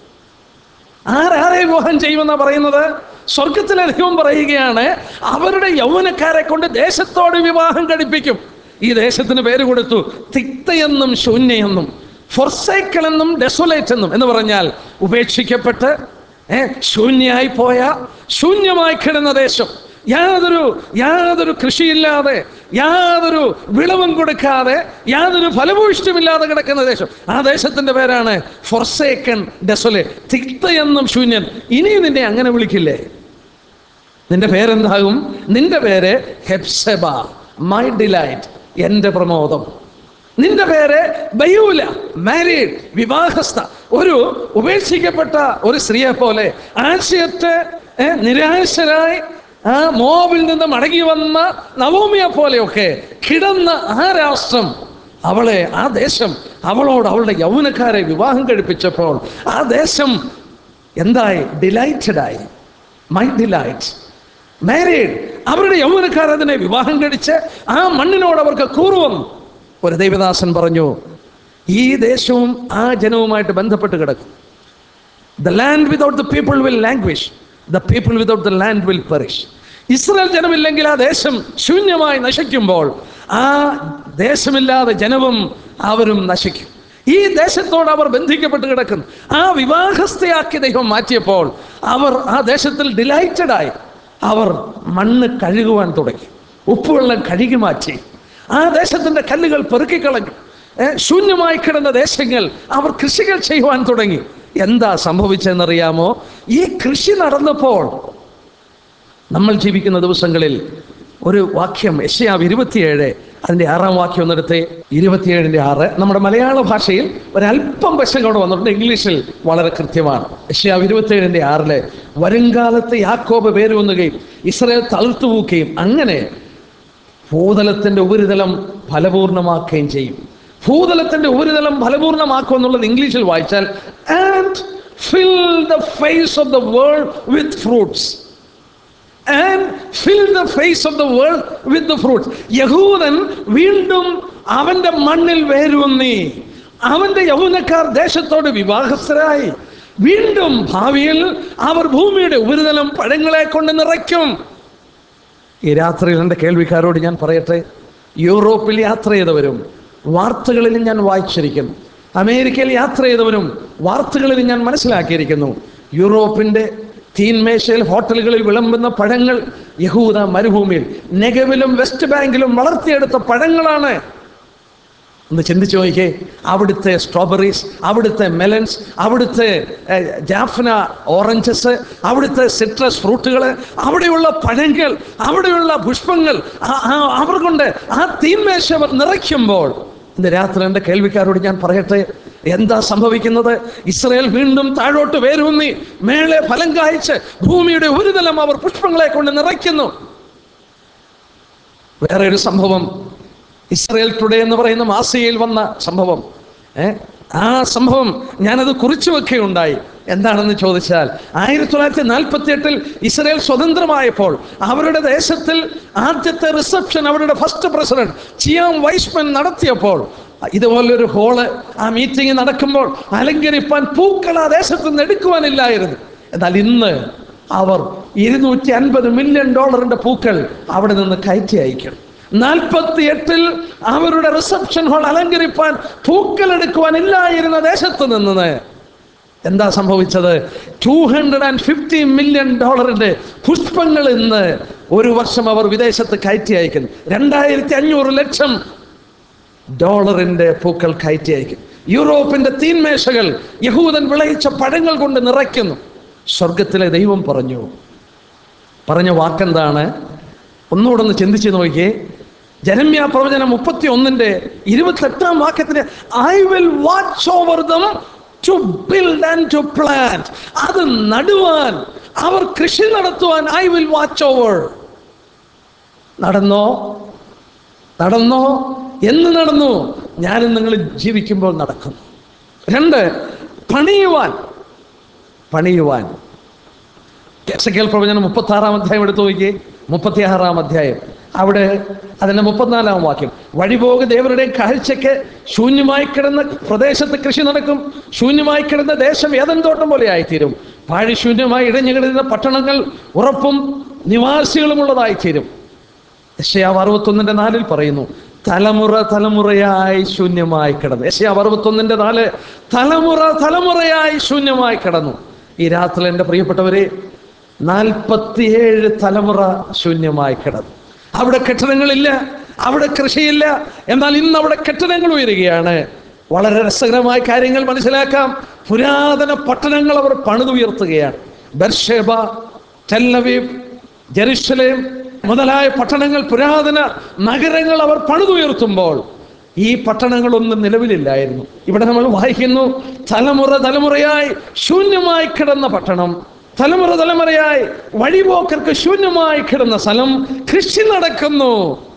ആരാരെ വിവാഹം ചെയ്യുമെന്നാ പറയുന്നത് സ്വർഗത്തിലെ ദൈവം പറയുകയാണ് അവരുടെ യൗവനക്കാരെ കൊണ്ട് ദേശത്തോട് വിവാഹം കഴിപ്പിക്കും ഈ ദേശത്തിന് പേര് കൊടുത്തു തിക്തയെന്നും ശൂന്യയെന്നും ഫൊർസൈക്കിൾ എന്നും ഡെസൊലേറ്റ് എന്നും എന്ന് പറഞ്ഞാൽ ഉപേക്ഷിക്കപ്പെട്ട് ഏ, ശൂന്യായി പോയ ശൂന്യമായി കിടന്ന ദേശം യാതൊരു യാതൊരു കൃഷിയില്ലാതെ യാതൊരു വിളവും കൊടുക്കാതെ യാതൊരു ഫലഭൂഷ്ട്യമില്ലാതെ കിടക്കുന്ന ദേശം ആ ദേശത്തിന്റെ പേരാണ് ഫൊർസേക്കൻ ഡെസൊലെ തിക്ത എന്നും ശൂന്യൻ ഇനിയും നിന്നെ അങ്ങനെ വിളിക്കില്ലേ നിന്റെ പേരെന്താകും നിന്റെ പേര് ഹെപ്സെബ മൈ ഡിലൈറ്റ് എൻ്റെ പ്രമോദം നിന്റെ പേര് ബയൂല മാരീഡ് വിവാഹസ്ഥ ഒരു ഉപേക്ഷിക്കപ്പെട്ട ഒരു സ്ത്രീയെ പോലെ ആശയത്തെ ഏ, നിരാശരായി ആ മോബിൽ നിന്ന് മടങ്ങി വന്ന നവോമിയെ പോലെയൊക്കെ കിടന്ന ആ രാഷ്ട്രം അവളെ ആ ദേശം അവളോട് അവളുടെ യൗവനക്കാരെ വിവാഹം കഴിപ്പിച്ചപ്പോൾ ആ ദേശം എന്തായി ഡിലൈറ്റഡായി മൈ ഡിലൈറ്റ് മാരീഡ് അവരുടെ യൗവനക്കാർ അതിനെ വിവാഹം കഴിച്ച് ആ മണ്ണിനോട് അവർക്ക് കൂറുവം ഒരു ദൈവദാസൻ പറഞ്ഞു ഈ ദേശവും ആ ജനവുമായിട്ട് ബന്ധപ്പെട്ട് കിടക്കും the land without the people will languish the people without the land will perish Israel ജനമില്ലെങ്കിൽ ആ ദേശം ശൂന്യമായി നശിക്കുമ്പോൾ ആ ദേശമില്ലാതെ ജനവും അവരും നശിക്കും ഈ ദേശത്തോട് അവർ ബന്ധിക്കപ്പെട്ട് കിടക്കുന്നു ആ വിവാഹസ്ഥയാക്കി ദൈവം മാറ്റിയപ്പോൾ അവർ ആ ദേശത്തിൽ ഡിലൈറ്റഡായി അവർ മണ്ണ് കഴുകുവാൻ തുടങ്ങി ഉപ്പുവെള്ളം കഴുകി മാറ്റി ആ ദേശത്തിന്റെ കല്ലുകൾ പെറുക്കിക്കളഞ്ഞു ഏ, ശൂന്യമായി കിടന്ന ദേശങ്ങൾ അവർ കൃഷികൾ ചെയ്യുവാൻ തുടങ്ങി എന്താ സംഭവിച്ചതെന്നറിയാമോ ഈ കൃഷി നടന്നപ്പോൾ നമ്മൾ ജീവിക്കുന്ന ദിവസങ്ങളിൽ ഒരു വാക്യം യശയാവ് ഇരുപത്തിയേഴ് അതിൻ്റെ ആറാം വാക്യം ഒന്നെടുത്ത് ഇരുപത്തിയേഴിൻ്റെ ആറ് നമ്മുടെ മലയാള ഭാഷയിൽ ഒരല്പം വശം കൂടെ വന്നിട്ടുണ്ട് ഇംഗ്ലീഷിൽ വളരെ കൃത്യമാണ് യശയാവ് ഇരുപത്തിയേഴിൻ്റെ ആറില് വരുംകാലത്ത് യാക്കോബ് പേര് വന്നുകയും ഇസ്രായേൽ തളുത്തു പൂക്കുകയും അങ്ങനെ ഭൂതലത്തിന്റെ ഉപരിതലം ഫലപൂർണമാക്കുകയും ചെയ്യും ഭൂതലത്തിന്റെ ഉപരിതലം ഫലപൂർണമാക്കും എന്നുള്ളത് ഇംഗ്ലീഷിൽ വായിച്ചാൽ and fill the face of the world with fruits and fill the face of the world with the fruits യഹൂദൻ വീണ്ടും അവന്റെ മണ്ണിൽ വേരൂന്നി അവന്റെ യൗവനക്കാർ ദേശത്തോട് വിവാഹസ്ഥരായി വീണ്ടും ഭാവിയിൽ അവർ ഭൂമിയുടെ ഉപരിതലം പഴങ്ങളെ കൊണ്ട് നിറയ്ക്കും ഈ രാത്രിയിൽ എൻ്റെ കേൾവിക്കാരോട് ഞാൻ പറയട്ടെ യൂറോപ്പിൽ യാത്ര ചെയ്തവരും വാർത്തകളിൽ ഞാൻ വായിച്ചിരിക്കുന്നു അമേരിക്കയിൽ യാത്ര ചെയ്തവരും വാർത്തകളിൽ ഞാൻ മനസ്സിലാക്കിയിരിക്കുന്നു യൂറോപ്പിൻ്റെ തീൻമേശയിൽ ഹോട്ടലുകളിൽ വിളമ്പുന്ന പഴങ്ങൾ യഹൂദ മരുഭൂമിയിൽ നെഗവിലും വെസ്റ്റ് ബാങ്കിലും വളർത്തിയെടുത്ത പഴങ്ങളാണ് ഒന്ന് ചിന്തിച്ചു നോക്കിയേ അവിടുത്തെ സ്ട്രോബെറീസ് അവിടുത്തെ മെലൻസ് അവിടുത്തെ ഏഹ്, ജാഫ്ന ഓറഞ്ചസ് അവിടുത്തെ സിട്രസ് ഫ്രൂട്ടുകൾ അവിടെയുള്ള പഴങ്ങൾ അവിടെയുള്ള പുഷ്പങ്ങൾ ആ- ആ- അവർ കൊണ്ട് ആ തീന്മേശ അവർ നിറയ്ക്കുമ്പോൾ ഇന്ന് രാത്രി എൻ്റെ കേൾവിക്കാരോട് ഞാൻ പറയട്ടെ എന്താ സംഭവിക്കുന്നത് ഇസ്രയേൽ വീണ്ടും താഴോട്ട് വേരൂന്നി മേളെ ഫലം കായ്ച്ച് ഭൂമിയുടെ ഒരു തലം അവർ പുഷ്പങ്ങളെ കൊണ്ട് നിറയ്ക്കുന്നു വേറെ ഒരു സംഭവം ഇസ്രയേൽ ടുഡേ എന്ന് പറയുന്ന മാസികയിൽ വന്ന സംഭവം ഏ ആ സംഭവം ഞാനത് കുറിച്ചു വെക്കുകയുണ്ടായി എന്താണെന്ന് ചോദിച്ചാൽ ആയിരത്തി തൊള്ളായിരത്തി നാൽപ്പത്തി എട്ടിൽ ഇസ്രയേൽ സ്വതന്ത്രമായപ്പോൾ അവരുടെ ദേശത്തിൽ ആദ്യത്തെ റിസപ്ഷൻ അവരുടെ ഫസ്റ്റ് പ്രസിഡന്റ് ചിയാം വൈസ്മൻ നടത്തിയപ്പോൾ ഇതുപോലൊരു ഹോള് ആ മീറ്റിംഗ് നടക്കുമ്പോൾ അലങ്കരിപ്പാൻ പൂക്കൾ ആ ദേശത്ത് നിന്ന് എടുക്കുവാനില്ലായിരുന്നു എന്നാൽ ഇന്ന് അവർ ഇരുന്നൂറ്റി അൻപത് മില്യൺ ഡോളറിന്റെ പൂക്കൾ അവിടെ നിന്ന് കയറ്റി അയക്കണം നാൽപ്പത്തി എട്ടിൽ അവരുടെ റിസപ്ഷൻ ഹാൾ അലങ്കരിപ്പാൻ പൂക്കൾ എടുക്കുവാൻ ഇല്ലായിരുന്ന ദേശത്ത് നിന്ന് എന്താ സംഭവിച്ചത് two hundred and fifty million ഡോളറിന്റെ പുഷ്പങ്ങൾ ഇന്ന് ഒരു വർഷം അവർ വിദേശത്ത് കയറ്റി അയക്കുന്നു രണ്ടായിരത്തി അഞ്ഞൂറ് ലക്ഷം ഡോളറിന്റെ പൂക്കൾ കയറ്റി അയക്കും യൂറോപ്പിന്റെ തീന്മേശകൾ യഹൂദൻ വിളയിച്ച പഴങ്ങൾ കൊണ്ട് നിറയ്ക്കുന്നു സ്വർഗത്തിലെ ദൈവം പറഞ്ഞു പറഞ്ഞ വാക്കെന്താണ് ഒന്നുകൂടെ ഒന്ന് ചിന്തിച്ച് നോക്കിയേ ജനമ്യ പ്രവചനം മുപ്പത്തി ഒന്നിന്റെ ഇരുപത്തെട്ടാം വാക്യത്തിന് I will watch over them to build and to plant അത് നടുവാൻ അവർ കൃഷി നടത്തുവാൻ ഐ വിൽ വാച്ച് ഓവർ നടന്നോ നടന്നോ എന്ന് നടന്നു ഞാനും നിങ്ങൾ ജീവിക്കുമ്പോൾ നടക്കുന്നു രണ്ട് പണിയുവാൻ പണിയുവാൻ എസക്കേൽ പ്രവചനം മുപ്പത്തി ആറാം അധ്യായം എടുത്തു നോക്കി മുപ്പത്തി ആറാം അധ്യായം അവിടെ അതിന്റെ മുപ്പത്തിനാലാം വാക്യം വഴിപോക ദേവരുടെ കാഴ്ചയ്ക്ക് ശൂന്യമായി കിടന്ന പ്രദേശത്ത് കൃഷി നടക്കും ശൂന്യമായി കിടന്ന ദേശം ഏതൻ തോട്ടം പോലെ ആയിത്തീരും പാഴി ശൂന്യമായി ഇടഞ്ഞു കിടന്ന പട്ടണങ്ങൾ ഉറപ്പും നിവാസികളുമുള്ളതായിത്തീരും യശയാവ് അറുപത്തൊന്നിന്റെ നാലിൽ പറയുന്നു തലമുറ തലമുറയായി ശൂന്യമായി കിടന്നു യശയാവ് അറുപത്തൊന്നിന്റെ നാല് തലമുറ തലമുറയായി ശൂന്യമായി കിടന്നു ഈ രാത്രി എൻ്റെ പ്രിയപ്പെട്ടവരെ നാൽപ്പത്തിയേഴ് തലമുറ ശൂന്യമായി കിടന്നു അവിടെ കെട്ടിടങ്ങളില്ല അവിടെ കൃഷിയില്ല എന്നാൽ ഇന്ന് അവിടെ കെട്ടിടങ്ങൾ ഉയരുകയാണ് വളരെ രസകരമായ കാര്യങ്ങൾ മനസ്സിലാക്കാം പുരാതന പട്ടണങ്ങൾ അവർ പണിതുയർത്തുകയാണ് ബർഷേബ ടെല്ലവീവ് ജെറുസലേം മുതലായ പട്ടണങ്ങൾ പുരാതന നഗരങ്ങൾ അവർ പണിതുയർത്തുമ്പോൾ ഈ പട്ടണങ്ങളൊന്നും നിലവിലില്ലായിരുന്നു ഇവിടെ നമ്മൾ വായിക്കുന്നു തലമുറ തലമുറയായി ശൂന്യമായി കിടന്ന പട്ടണം തലമുറ തലമുറയായി വഴിപോക്കർക്ക് ശൂന്യമായി കിടന്ന സ്ഥലം കൃഷി നടക്കുന്നു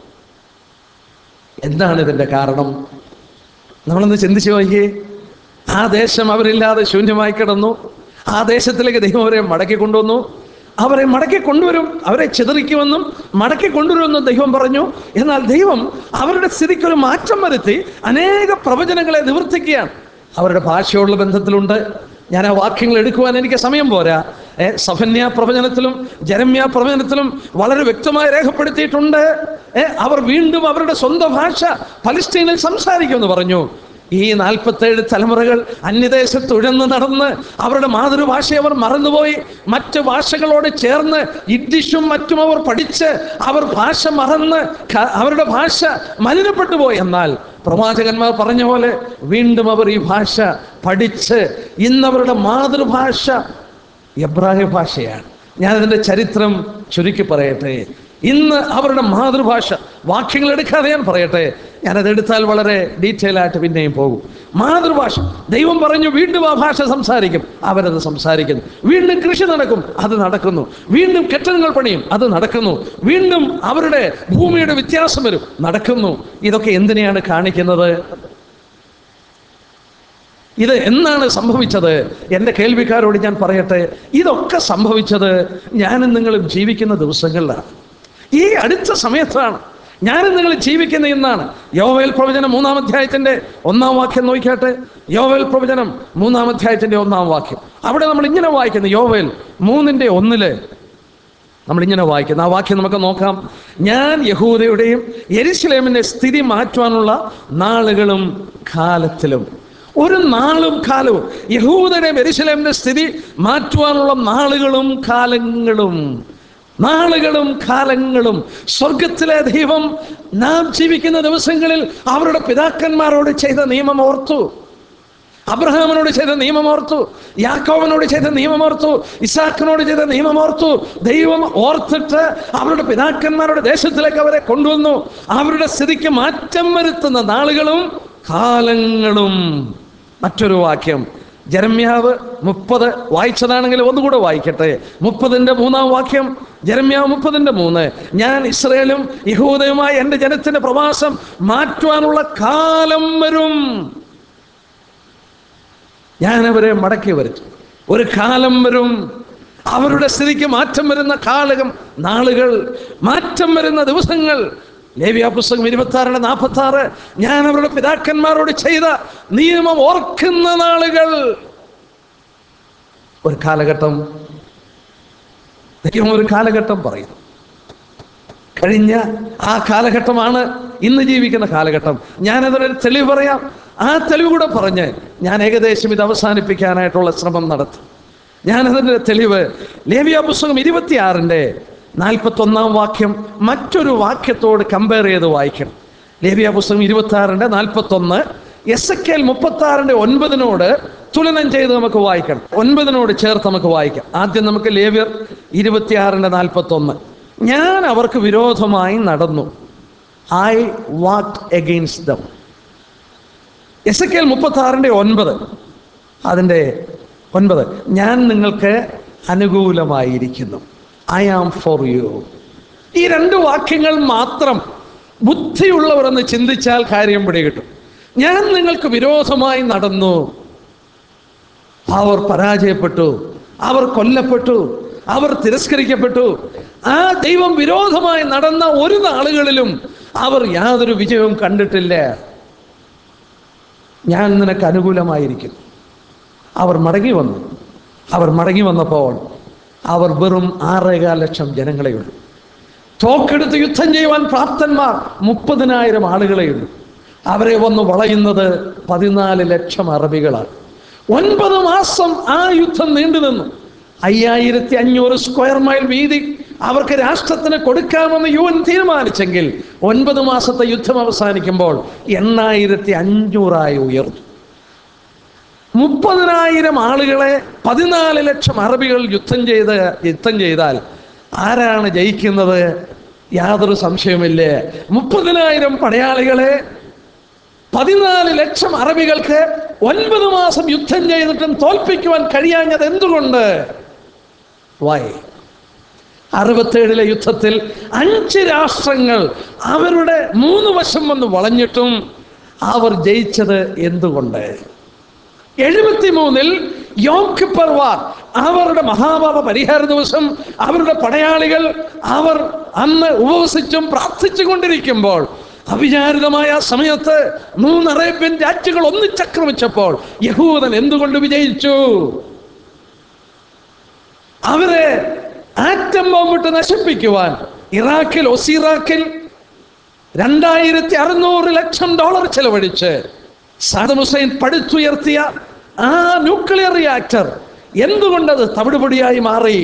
എന്താണ് ഇതിന്റെ കാരണം നമ്മളൊന്ന് ചിന്തിച്ചു നോക്കിയേ ആ ദേശം അവരില്ലാതെ ശൂന്യമായി കിടന്നു ആ ദേശത്തിലേക്ക് ദൈവം അവരെ മടക്കി കൊണ്ടുവന്നു അവരെ മടക്കി കൊണ്ടുവരും അവരെ ചിതറിക്കുമെന്നും മടക്കി കൊണ്ടുവരുമെന്നും ദൈവം പറഞ്ഞു എന്നാൽ ദൈവം അവരുടെ സ്ഥിതിക്ക് ഒരു മാറ്റം വരുത്തി അനേക പ്രവചനങ്ങളെ നിവർത്തിക്കുകയാണ് അവരുടെ ഭാഷയോടുള്ള ബന്ധത്തിലുണ്ട് ഞാൻ ആ വാക്യങ്ങൾ എടുക്കുവാൻ എനിക്ക് സമയം പോരാ ഏ, സഫന്യ പ്രവചനത്തിലും ജരമ്യ പ്രവചനത്തിലും വളരെ വ്യക്തമായി രേഖപ്പെടുത്തിയിട്ടുണ്ട് ഏ, അവർ വീണ്ടും അവരുടെ സ്വന്തം ഭാഷ പലസ്തീനിൽ സംസാരിക്കുമെന്ന് പറഞ്ഞു ഈ നാൽപ്പത്തേഴ് തലമുറകൾ അന്യദേശത്ത് ഉഴന്ന് നടന്ന് അവരുടെ മാതൃഭാഷയെ അവർ മറന്നുപോയി മറ്റ് ഭാഷകളോട് ചേർന്ന് ഇഡിഷും മറ്റും അവർ പഠിച്ച് അവർ ഭാഷ മറന്ന് ക- അവരുടെ ഭാഷ മലിനപ്പെട്ടു പോയി എന്നാൽ പ്രവാചകന്മാർ പറഞ്ഞ പോലെ വീണ്ടും അവർ ഈ ഭാഷ പഠിച്ച് ഇന്നവരുടെ മാതൃഭാഷ എബ്രാഹിം ഭാഷയാണ് ഞാനതിൻ്റെ ചരിത്രം ചുരുക്കി പറയട്ടെ ഇന്ന് അവരുടെ മാതൃഭാഷ വാക്യങ്ങൾ എടുക്കാതെ ഞാൻ പറയട്ടെ ഞാനത് എടുത്താൽ വളരെ ഡീറ്റെയിൽ ആയിട്ട് പിന്നെയും പോകും മാതൃഭാഷ ദൈവം പറഞ്ഞു വീണ്ടും ആ ഭാഷ സംസാരിക്കും അവരത് സംസാരിക്കുന്നു വീണ്ടും കൃഷി നടക്കും അത് നടക്കുന്നു വീണ്ടും കെട്ടിടങ്ങൾ പണിയും അത് നടക്കുന്നു വീണ്ടും അവരുടെ ഭൂമിയുടെ വ്യത്യാസം വരും നടക്കുന്നു ഇതൊക്കെ എന്തിനെയാണ് കാണിക്കുന്നത് ഇത് എന്നാണ് സംഭവിച്ചത് എൻ്റെ കേൾവിക്കാരോട് ഞാൻ പറയട്ടെ ഇതൊക്കെ സംഭവിച്ചത് ഞാനും നിങ്ങളും ജീവിക്കുന്ന ദിവസങ്ങളിലാണ് ഈ അടുത്ത സമയത്താണ് ഞാനും നിങ്ങൾ ജീവിക്കുന്ന ഇന്നാണ് യോവേൽ പ്രവചനം മൂന്നാം അധ്യായത്തിന്റെ ഒന്നാം വാക്യം നോക്കിയാട്ടെ യോവേൽ പ്രവചനം മൂന്നാം അധ്യായത്തിന്റെ ഒന്നാം വാക്യം അവിടെ നമ്മൾ ഇങ്ങനെ വായിക്കുന്നു യോവേൽ മൂന്നിന്റെ ഒന്നില് നമ്മൾ ഇങ്ങനെ വായിക്കുന്നു ആ വാക്യം നമുക്ക് നോക്കാം ഞാൻ യഹൂദയുടെയും യെരുശലേമിന്റെ സ്ഥിതി മാറ്റുവാനുള്ള നാളുകളും കാലത്തിലും ഒരു നാളും കാലവും യഹൂദയുടെയും യെരുശലേമിന്റെ സ്ഥിതി മാറ്റുവാനുള്ള നാളുകളും കാലങ്ങളും നാളുകളും കാലങ്ങളും സ്വർഗത്തിലെ ദൈവം നാം ജീവിക്കുന്ന ദിവസങ്ങളിൽ അവരുടെ പിതാക്കന്മാരോട് ചെയ്ത നിയമം ഓർത്തു അബ്രഹാമിനോട് ചെയ്ത നിയമം ഓർത്തു യാക്കോവിനോട് ചെയ്ത നിയമം ഓർത്തു ഇസാക്കിനോട് ചെയ്ത നിയമം ഓർത്തു ദൈവം ഓർത്തിട്ട് അവരുടെ പിതാക്കന്മാരുടെ ദേശത്തിലേക്ക് അവരെ കൊണ്ടുവന്നു അവരുടെ സ്ഥിതിക്ക് മാറ്റം വരുത്തുന്ന നാളുകളും കാലങ്ങളും മറ്റൊരു വാക്യം ജരമ്യാവ് മുപ്പത് വായിച്ചതാണെങ്കിൽ ഒന്നുകൂടെ വായിക്കട്ടെ മുപ്പതിന്റെ മൂന്നാം വാക്യം ജരമ്യാവ് മുപ്പതിന്റെ മൂന്ന് ഞാൻ ഇസ്രയേലും യഹൂദയുമായി എൻ്റെ ജനത്തിന്റെ പ്രവാസം മാറ്റുവാനുള്ള കാലം വരും ഞാൻ അവരെ മടക്കി വരുത്തും ഒരു കാലം വരും അവരുടെ സ്ഥിതിക്ക് മാറ്റം വരുന്ന കാലകം നാളുകൾ മാറ്റം വരുന്ന ദിവസങ്ങൾ ലേവ്യ പുസ്തകം ഇരുപത്തി ആറിന് നാൽപ്പത്തി ആറ് ഞാൻ അവരുടെ പിതാക്കന്മാരോട് ചെയ്ത നിയമം ഓർക്കുന്ന നാളുകൾ ഒരു കാലഘട്ടം ദൈവം ഒരു കാലഘട്ടം പറയുന്നു കഴിഞ്ഞ ആ കാലഘട്ടമാണ് ഇന്ന് ജീവിക്കുന്ന കാലഘട്ടം ഞാനതിനൊരു തെളിവ് പറയാം ആ തെളിവ് കൂടെ പറഞ്ഞ് ഞാൻ ഏകദേശം ഇത് അവസാനിപ്പിക്കാനായിട്ടുള്ള ശ്രമം നടത്തും ഞാനതിൻ്റെ തെളിവ് ലേവിയ പുസ്തകം ഇരുപത്തിയാറിൻ്റെ നാൽപ്പത്തൊന്നാം വാക്യം മറ്റൊരു വാക്യത്തോട് കമ്പയർ ചെയ്ത് വായിക്കണം ലേവിയ പുസ്തകം ഇരുപത്തി ആറിൻ്റെ നാൽപ്പത്തൊന്ന് എസ് എ കെൽ മുപ്പത്തി ആറിൻ്റെ ഒൻപതിനോട് തുലനം ചെയ്ത് നമുക്ക് വായിക്കണം ഒൻപതിനോട് ചേർത്ത് നമുക്ക് വായിക്കാം ആദ്യം നമുക്ക് ലേവ്യർ ഇരുപത്തിയാറിൻ്റെ നാൽപ്പത്തൊന്ന് ഞാൻ അവർക്ക് വിരോധമായി നടന്നു I walk against them Ezekiel മുപ്പത്തി ആറിൻ്റെ ഒൻപത് അതിൻ്റെ ഒൻപത് ഞാൻ നിങ്ങൾക്ക് അനുകൂലമായിരിക്കുന്നു ഐ ആം ഫോർ യു ഈ രണ്ട് വാക്യങ്ങൾ മാത്രം ബുദ്ധിയുള്ളവർ എന്ന് ചിന്തിച്ചാൽ കാര്യം പിടികിട്ടും ഞാൻ നിങ്ങൾക്ക് വിരോധമായി നടന്നു അവർ പരാജയപ്പെട്ടു അവർ കൊല്ലപ്പെട്ടു അവർ തിരസ്കരിക്കപ്പെട്ടു ആ ദൈവം വിരോധമായി നടന്ന ഒരു നാളുകളിലും അവർ യാതൊരു വിജയവും കണ്ടിട്ടില്ല ഞാൻ നിനക്ക് അനുകൂലമായിരിക്കും അവർ മടങ്ങി വന്നു അവർ മടങ്ങി വന്നപ്പോൾ അവർ വെറും ആറേകാൽ ലക്ഷം ജനങ്ങളെയുള്ളൂ തോക്കെടുത്ത് യുദ്ധം ചെയ്യുവാൻ പ്രാപ്തന്മാർ മുപ്പതിനായിരം ആളുകളെയുള്ളൂ അവരെ വന്ന് വളയുന്നത് പതിനാല് ലക്ഷം അറബികളാണ് ഒൻപത് മാസം ആ യുദ്ധം നീണ്ടു നിന്നു അയ്യായിരത്തി അഞ്ഞൂറ് സ്ക്വയർ മൈൽ വീതി അവർക്ക് രാഷ്ട്രത്തിന് കൊടുക്കാമെന്ന് യു എൻ തീരുമാനിച്ചെങ്കിൽ ഒൻപത് മാസത്തെ യുദ്ധം അവസാനിക്കുമ്പോൾ എണ്ണായിരത്തി അഞ്ഞൂറായി ഉയർന്നു മുപ്പതിനായിരം ആളുകളെ പതിനാല് ലക്ഷം അറബികൾ യുദ്ധം ചെയ്ത് യുദ്ധം ചെയ്താൽ ആരാണ് ജയിക്കുന്നത് യാതൊരു സംശയവുമില്ല മുപ്പതിനായിരം പടയാളികളെ പതിനാല് ലക്ഷം അറബികൾക്ക് ഒൻപത് മാസം യുദ്ധം ചെയ്തിട്ടും തോൽപ്പിക്കുവാൻ കഴിയാഞ്ഞത് എന്തുകൊണ്ട് വൈ അറുപത്തേഴിലെ യുദ്ധത്തിൽ അഞ്ച് രാഷ്ട്രങ്ങൾ അവരുടെ മൂന്ന് വശം വന്ന് വളഞ്ഞിട്ടും അവർ ജയിച്ചത് എന്തുകൊണ്ട് എഴുപത്തിമൂന്നിൽ യോം കിപ്പർ വാർ അവരുടെ മഹാപാപ പരിഹാര ദിവസം അവരുടെ പടയാളികൾ അവർ അന്ന് ഉപവസിച്ചും പ്രാർത്ഥിച്ചും കൊണ്ടിരിക്കുമ്പോൾ അവിചാരിതമായ ആ സമയത്ത് മൂന്ന് അറേബ്യൻ രാജ്യങ്ങൾ ഒന്നിച്ചക്രമിച്ചപ്പോൾ യഹൂദൻ എന്തുകൊണ്ട് വിജയിച്ചു അവരെ ആറ്റം ബോംബിട്ട് നശിപ്പിക്കുവാൻ ഇറാഖിൽ ഒസിറാഖിൽ രണ്ടായിരത്തി അറുന്നൂറ് ലക്ഷം ഡോളർ ചെലവഴിച്ച് സാദം ഹുസൈൻ പടുത്തുയർത്തിയ ആ ന്യൂക്ലിയർ റിയാക്ടർ എന്തുകൊണ്ടത് തവിടുപൊടിയായി മാറി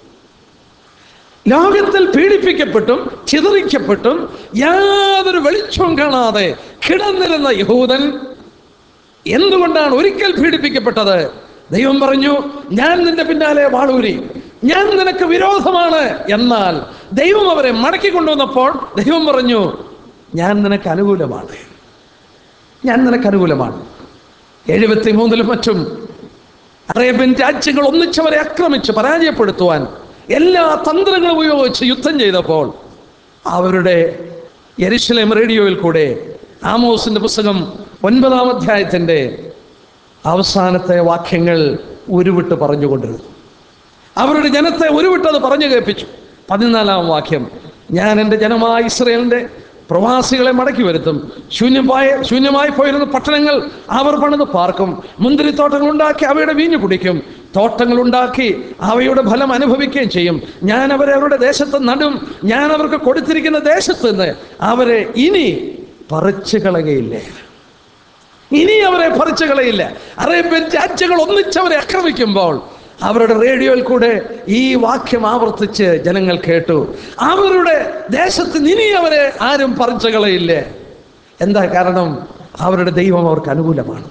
ലോകത്തിൽ പീഡിപ്പിക്കപ്പെട്ടും ചിതറിക്കപ്പെട്ടും യാതൊരു വെളിച്ചവും കാണാതെ കിടന്നിരുന്ന യഹൂദൻ എന്തുകൊണ്ടാണ് ഒരിക്കൽ പീഡിപ്പിക്കപ്പെട്ടത് ദൈവം പറഞ്ഞു ഞാൻ നിന്റെ പിന്നാലെ വാളൂരി ഞാൻ നിനക്ക് വിരോധമാണ് എന്നാൽ ദൈവം അവരെ മടക്കി കൊണ്ടുവന്നപ്പോൾ ദൈവം പറഞ്ഞു ഞാൻ നിനക്ക് അനുകൂലമാണ് ഞാൻ നിനക്ക് അനുകൂലമാണ് എഴുപത്തി മൂന്നിലും മറ്റും അറേബ്യൻ രാജ്യങ്ങൾ ഒന്നിച്ചവരെ ആക്രമിച്ച് പരാജയപ്പെടുത്തുവാൻ എല്ലാ തന്ത്രങ്ങളും ഉപയോഗിച്ച് യുദ്ധം ചെയ്തപ്പോൾ അവരുടെ യെരുശലേം റേഡിയോയിൽ കൂടെ ആമോസിന്റെ പുസ്തകം ഒൻപതാം അധ്യായത്തിൻ്റെ അവസാനത്തെ വാക്യങ്ങൾ ഉരുവിട്ട് പറഞ്ഞുകൊണ്ടിരുന്നു അവരുടെ ജനത്തെ ഉരുവിട്ടത് പറഞ്ഞു കേൾപ്പിച്ചു പതിനാലാം വാക്യം ഞാൻ എൻ്റെ ജനമായ ഇസ്രയേലിൻ്റെ പ്രവാസികളെ മടക്കി വരുത്തും ശൂന്യമായ ശൂന്യമായി പോയിരുന്ന പട്ടണങ്ങൾ അവർ പണിത് പാർക്കും മുന്തിരിത്തോട്ടങ്ങൾ ഉണ്ടാക്കി അവയുടെ വീഞ്ഞു കുടിക്കും തോട്ടങ്ങൾ ഉണ്ടാക്കി അവയുടെ ഫലം അനുഭവിക്കുകയും ചെയ്യും ഞാൻ അവരെ അവരുടെ ദേശത്ത് നടും ഞാൻ അവർക്ക് കൊടുത്തിരിക്കുന്ന ദേശത്ത് നിന്ന് അവരെ ഇനി പറിച്ചു കളയുകയില്ലേ ഇനി അവരെ പറിച്ചു കളയില്ല അറേബ്യൻ രാജ്യങ്ങൾ ഒന്നിച്ചവരെ ആക്രമിക്കുമ്പോൾ അവരുടെ റേഡിയോയിൽ കൂടെ ഈ വാക്യം ആവർത്തിച്ച് ജനങ്ങൾ കേട്ടു അവരുടെ ദേശത്ത് നിന്ന് ഇനി അവരെ ആരും പറിച്ചു കളയില്ല എന്താ കാരണം അവരുടെ ദൈവം അവർക്ക് അനുകൂലമാണ്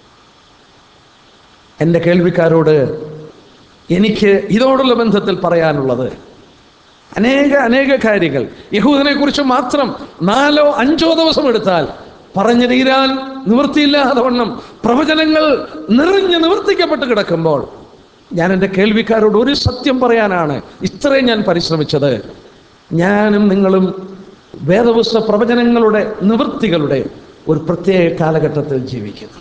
എൻ്റെ കേൾവിക്കാരോട് എനിക്ക് ഇതോടുള്ള ബന്ധത്തിൽ പറയാനുള്ളത് അനേക അനേക കാര്യങ്ങൾ യഹൂദനെ കുറിച്ച് മാത്രം നാലോ അഞ്ചോ ദിവസം എടുത്താൽ പറഞ്ഞു തീരാൻ നിവൃത്തിയില്ലാതെ വണ്ണം പ്രവചനങ്ങൾ നിറഞ്ഞ് നിവർത്തിക്കപ്പെട്ട് കിടക്കുമ്പോൾ ഞാൻ എൻ്റെ കേൾവിക്കാരോട് ഒരു സത്യം പറയാനാണ് ഇത്രയും ഞാൻ പരിശ്രമിച്ചത് ഞാനും നിങ്ങളും വേദപുസ്തക പ്രവചനങ്ങളുടെ നിവൃത്തികളുടെ ഒരു പ്രത്യേക കാലഘട്ടത്തിൽ ജീവിക്കുന്നു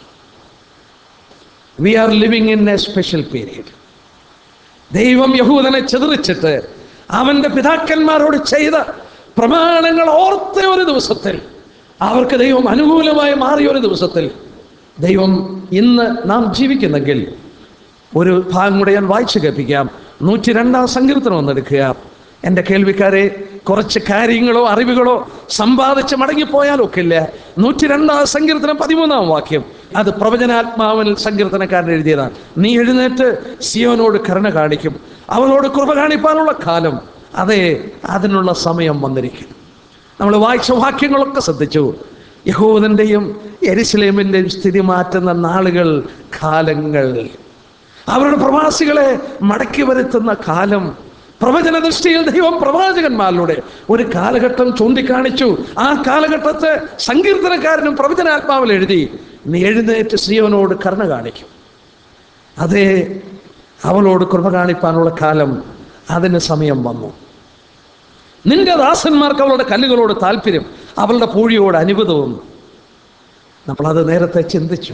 we are living in a special period ദൈവം യഹൂദനെ ചെതറിച്ചിട്ട് അവന്റെ പിതാക്കന്മാരോട് ചെയ്ത പ്രമാണങ്ങൾ ഓർത്ത ഒരു ദിവസത്തിൽ അവർക്ക് ദൈവം അനുകൂലമായി മാറിയ ഒരു ദിവസത്തിൽ ദൈവം ഇന്ന് നാം ജീവിക്കുന്നെങ്കിൽ ഒരു ഭാഗം കൂടെ ഞാൻ വായിച്ചു കേൾപ്പിക്കാം നൂറ്റി രണ്ടാം സങ്കീർത്തനം ഒന്നെടുക്കുക എൻ്റെ കേൾവിക്കാരെ കുറച്ച് കാര്യങ്ങളോ അറിവുകളോ സമ്പാദിച്ച് മടങ്ങിപ്പോയാലൊക്കില്ല നൂറ്റി രണ്ടാം സങ്കീർത്തനം പതിമൂന്നാം വാക്യം അത് പ്രവചനാത്മാവിൽ സങ്കീർത്തനക്കാരൻ എഴുതിയതാണ് നീ എഴുന്നേറ്റ് സിയോനോട് കരുണ കാണിക്കും അവനോട് കൃപ കാണിപ്പാനുള്ള കാലം അതെ അതിനുള്ള സമയം വന്നിരിക്കും നമ്മൾ വായിച്ച വാക്യങ്ങളൊക്കെ ശ്രദ്ധിച്ചു യഹൂദൻ്റെയും എരിശിലേമിൻ്റെയും സ്ഥിതി മാറ്റുന്ന നാളുകൾ കാലങ്ങൾ അവരുടെ പ്രവാസികളെ മടക്കി വരുത്തുന്ന കാലം പ്രവചന ദൃഷ്ടിയിൽ ദൈവം പ്രവാചകന്മാരിലൂടെ ഒരു കാലഘട്ടം ചൂണ്ടിക്കാണിച്ചു ആ കാലഘട്ടത്തെ സങ്കീർത്തനക്കാരനും പ്രവചനാത്മാവിൽ എഴുതി നീ എഴുന്നേറ്റ് ശ്രീയോനോട് കരുണ കാണിക്കും അതേ അവളോട് കൃപ കാണിപ്പാനുള്ള കാലം അതിന് സമയം വന്നു നിന്റെ ദാസന്മാർക്ക് അവളുടെ കല്ലുകളോട് താല്പര്യം അവളുടെ പൂഴിയോട് അനുഭവവും നമ്മളത് നേരത്തെ ചിന്തിച്ചു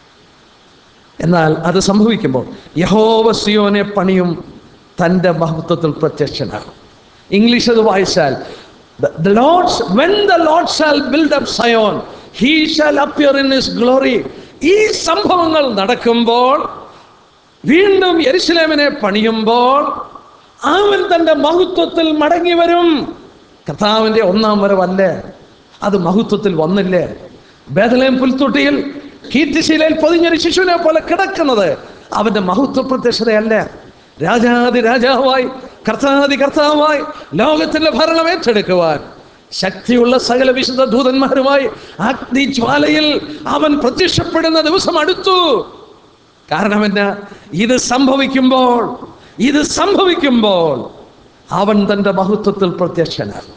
എന്നാൽ അത് സംഭവിക്കുമ്പോൾ യഹോവ സിയോനെ പണിയും തൻ്റെ മഹത്വത്തിൽ പ്രത്യക്ഷനാകും ഇംഗ്ലീഷ് അത് വായിച്ചാൽ the Lord's when the Lord shall build up Zion he shall appear in his glory ഈ സംഭവങ്ങൾ നടക്കുമ്പോൾ വീണ്ടും യെരുശലേമിനെ പണിയുമ്പോൾ അവൻ തൻ്റെ മഹത്വത്തിൽ മടങ്ങി വരും കർത്താവിൻ്റെ ഒന്നാം വരവല്ലേ അത് മഹത്വത്തിൽ വന്നില്ലേ ബേദലേം പുൽത്തൊട്ടിയിൽ കീർത്തിശീലയിൽ പൊതിഞ്ഞൊരു ശിശുവിനെ പോലെ കിടക്കുന്നത് അവന്റെ മഹത്വ പ്രത്യക്ഷതയല്ല രാജാതി രാജാവായി കർത്താതി കർത്താവായി ലോകത്തിന്റെ ഭരണം ഏറ്റെടുക്കുവാൻ ശക്തിയുള്ള സകല വിശുദ്ധ ദൂതന്മാരുമായി അഗ്നിജ്വാലയിൽ അവൻ പ്രത്യക്ഷപ്പെടുന്ന ദിവസം അടുത്തു കാരണം എന്നാ ഇത് സംഭവിക്കുമ്പോൾ ഇത് സംഭവിക്കുമ്പോൾ അവൻ തന്റെ മഹത്വത്തിൽ പ്രത്യക്ഷനാകും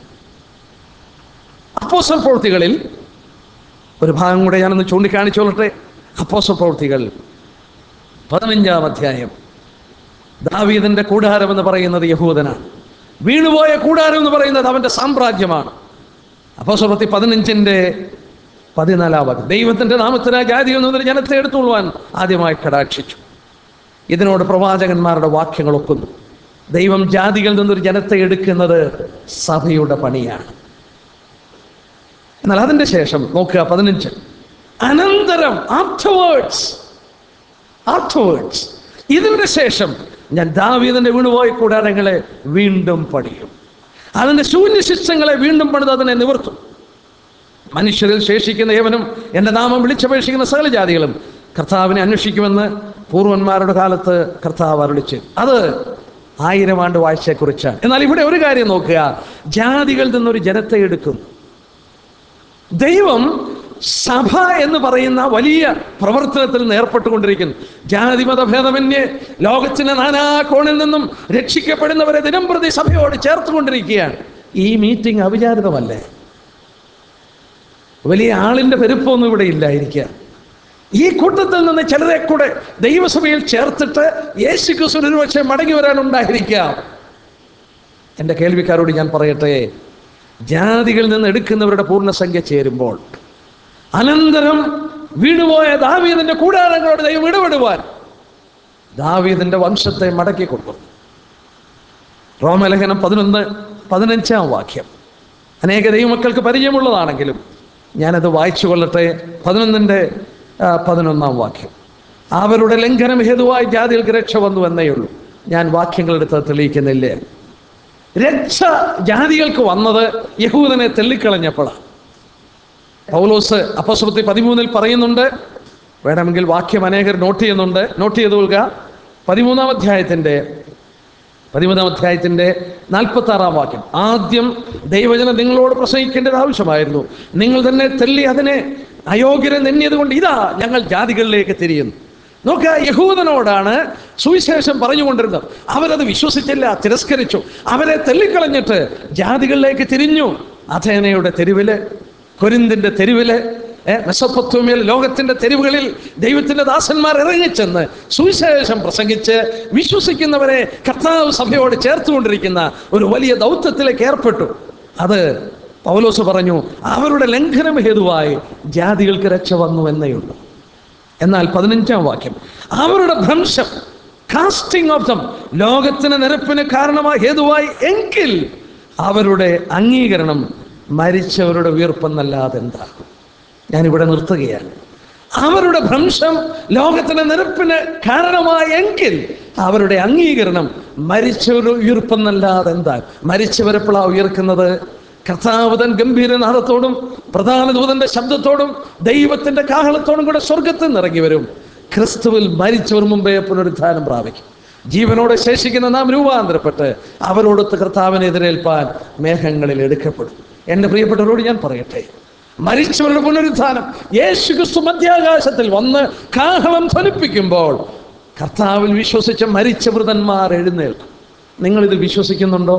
അപ്പോസൽ പ്രവൃത്തികളിൽ ഒരു ഭാഗം കൂടെ ഞാനൊന്ന് ചൂണ്ടിക്കാണിച്ചോളട്ടെ അപ്പോസൽ പ്രവൃത്തികൾ പതിനഞ്ചാം അധ്യായം ദാവീദിന്റെ കൂടാരം എന്ന് പറയുന്നത് യഹൂദനാണ് വീണുപോയ കൂടാരം എന്ന് പറയുന്നത് അവന്റെ സാമ്രാജ്യമാണ് അപ്പോസൽ പ്രവൃത്തി പതിനഞ്ചിന്റെ പതിനാലാം വാക്യം ദൈവത്തിന്റെ നാമത്തിനായി ജാതിയിൽ നിന്നൊരു ജനത്തെ എടുത്തുകൊള്ളുവാൻ ആദ്യമായി കടാക്ഷിച്ചു ഇതിനോട് പ്രവാചകന്മാരുടെ വാക്യങ്ങൾ ഒക്കുന്നു ദൈവം ജാതികളിൽ നിന്നൊരു ജനത്തെ എടുക്കുന്നത് സഭയുടെ പണിയാണ് എന്നാൽ അതിന്റെ ശേഷം നോക്കുക പതിനഞ്ച് അനന്തരം ആഫ്റ്റർവേർഡ്സ് ആഫ്റ്റർവേർഡ്സ് ഇതിന്റെ ശേഷം ഞാൻ ദാവീദിന്റെ വീണുപോയ കൂടാരങ്ങളെ വീണ്ടും പണിയും അതിന്റെ ശൂന്യശിഷ്ടങ്ങളെ വീണ്ടും പണിത് അതിനെ നിവർത്തും മനുഷ്യരിൽ ശേഷിക്കുന്ന ഏവനും എൻ്റെ നാമം വിളിച്ചപേക്ഷിക്കുന്ന സകല ജാതികളും കർത്താവിനെ അന്വേഷിക്കുമെന്ന് പൂർവന്മാരുടെ കാലത്ത് കർത്താവ് അരുളിച്ച് അത് ആയിരം ആണ്ട് വാഴ്ചയെക്കുറിച്ചാണ് എന്നാൽ ഇവിടെ ഒരു കാര്യം നോക്കുക ജാതികളിൽ നിന്നൊരു ജനത്തെ എടുക്കും ദൈവം സഭ എന്ന് പറയുന്ന വലിയ പ്രവർത്തനത്തിൽ നിന്ന് ഏർപ്പെട്ടുകൊണ്ടിരിക്കുന്നു ജാതിമത ഭേദമന്യേ ലോകത്തിന്റെ നാനാ കോണിൽ നിന്നും രക്ഷിക്കപ്പെടുന്നവരെ ദിനം പ്രതി സഭയോട് ചേർത്തുകൊണ്ടിരിക്കുകയാണ് ഈ മീറ്റിംഗ് അവിചാരിതമല്ലേ വലിയ ആളിന്റെ പെരുപ്പമൊന്നും ഇവിടെ ഇല്ലായിരിക്കുക ഈ കൂട്ടത്തിൽ നിന്ന് ചിലരെ കൂടെ ദൈവസഭയിൽ ചേർത്തിട്ട് യേശു ക്രിസ്തു ഒരുപക്ഷെ മടങ്ങി വരാനുണ്ടായിരിക്കാം എൻ്റെ കേൾവിക്കാരോട് ഞാൻ പറയട്ടെ ജാതികളിൽ നിന്ന് എടുക്കുന്നവരുടെ പൂർണ്ണസംഖ്യ ചേരുമ്പോൾ അനന്തരം വീണുപോയ ദാവീദിന്റെ കൂടാരങ്ങളോട് ദൈവം ഇടപെടുവാൻ ദാവീദിന്റെ വംശത്തെ മടക്കി കൊണ്ടുവന്നു റോമലേഖനം പതിനൊന്ന് പതിനഞ്ചാം വാക്യം അനേക ദൈവമക്കൾക്ക് പരിചയമുള്ളതാണെങ്കിലും ഞാനത് വായിച്ചു കൊള്ളട്ടെ പതിനൊന്നിൻ്റെ ആ, പതിനൊന്നാം വാക്യം അവരുടെ ലംഘനം ഹേതുവായി ജാതികൾക്ക് രക്ഷ വന്നു എന്നേ ഉള്ളൂ ഞാൻ വാക്യങ്ങളെടുത്ത് തെളിയിക്കുന്നില്ലേ രക്ഷ ജാതികൾക്ക് വന്നത് യഹൂദനെ തെള്ളിക്കളഞ്ഞപ്പോഴാണ് പൗലോസ് അപ്പസ്വത്തി പതിമൂന്നിൽ പറയുന്നുണ്ട് വേണമെങ്കിൽ വാക്യം അനേകർ നോട്ട് ചെയ്യുന്നുണ്ട് നോട്ട് ചെയ്ത് കൊള്ളുക പതിമൂന്നാം അധ്യായത്തിൻ്റെ പതിമൂന്നാം അധ്യായത്തിൻ്റെ നാൽപ്പത്തി ആറാം വാക്യം ആദ്യം ദൈവജനം നിങ്ങളോട് പ്രസംഗിക്കേണ്ടത് ആവശ്യമായിരുന്നു നിങ്ങൾ തന്നെ തെല്ലി അതിനെ അയോഗ്യരെ നെന്നിയത് കൊണ്ട് ഇതാ ഞങ്ങൾ ജാതികളിലേക്ക് തിരിയുന്നു നോക്കുക യഹൂദനോടാണ് സുവിശേഷം പറഞ്ഞുകൊണ്ടിരുന്നത് അവരത് വിശ്വസിച്ചില്ല തിരസ്കരിച്ചു അവരെ തെല്ലിക്കളഞ്ഞിട്ട് ജാതികളിലേക്ക് തിരിഞ്ഞു അഥേനയുടെ തെരുവില് കൊരിന്തിന്റെ തെരുവില് ഏ, മെസൊപ്പൊത്തോമിയയിൽ ലോകത്തിന്റെ തെരുവുകളിൽ ദൈവത്തിന്റെ ദാസന്മാർ ഇറങ്ങിച്ചെന്ന് സുവിശേഷം പ്രസംഗിച്ച് വിശ്വസിക്കുന്നവരെ കർത്താവ് സഭയോട് ചേർത്തുകൊണ്ടിരിക്കുന്ന ഒരു വലിയ ദൗത്യത്തിലേക്ക് ഏർപ്പെട്ടു അത് പൗലോസ് പറഞ്ഞു അവരുടെ ലംഘനം ഹേതുവായി ജാതികൾക്ക് രക്ഷ വന്നു എന്നേയുള്ളൂ എന്നാൽ പതിനഞ്ചാം വാക്യം അവരുടെ ഭ്രംശം കാസ്റ്റിംഗ് ഓഫ് ദം ലോകത്തിന് നിരപ്പിന് കാരണമായി ഹേതുവായി എങ്കിൽ അവരുടെ അംഗീകരണം മരിച്ചവരുടെ ഉയർപ്പെന്നല്ലാതെ എന്താ ഞാനിവിടെ നിർത്തുകയാണ് അവരുടെ ഭ്രംശം ലോകത്തിന് നിരപ്പിന് കാരണമായെങ്കിൽ അവരുടെ അംഗീകരണം മരിച്ചവരുടെ ഉയർപ്പെന്നല്ലാതെ എന്താ മരിച്ചവരെപ്പോഴാ ഉയർക്കുന്നത് കർത്താവ് തൻ ഗംഭീരനാഥത്തോടും പ്രധാന ദൂതന്റെ ശബ്ദത്തോടും ദൈവത്തിന്റെ കാഹളത്തോടും കൂടെ സ്വർഗത്തിൽ നിന്ന് ഇറങ്ങി വരും ക്രിസ്തുവിൽ മരിച്ചവർ മുമ്പേ പുനരുദ്ധാനം പ്രാപിക്കും ജീവനോടെ ശേഷിക്കുന്ന നാം രൂപാന്തരപ്പെട്ട് അവരോടൊത്ത് കർത്താവിനെ എതിരേൽപ്പാൻ മേഘങ്ങളിൽ എടുക്കപ്പെടും എൻ്റെ പ്രിയപ്പെട്ടവരോട് ഞാൻ പറയട്ടെ മരിച്ചവരുടെ പുനരുദ്ധാനം യേശു ക്രിസ്തു മധ്യാകാശത്തിൽ വന്ന് കാഹളം ധ്വനിപ്പിക്കുമ്പോൾ കർത്താവിൽ വിശ്വസിച്ച മരിച്ച വൃതന്മാർ എഴുന്നേൽക്കും നിങ്ങളിത് വിശ്വസിക്കുന്നുണ്ടോ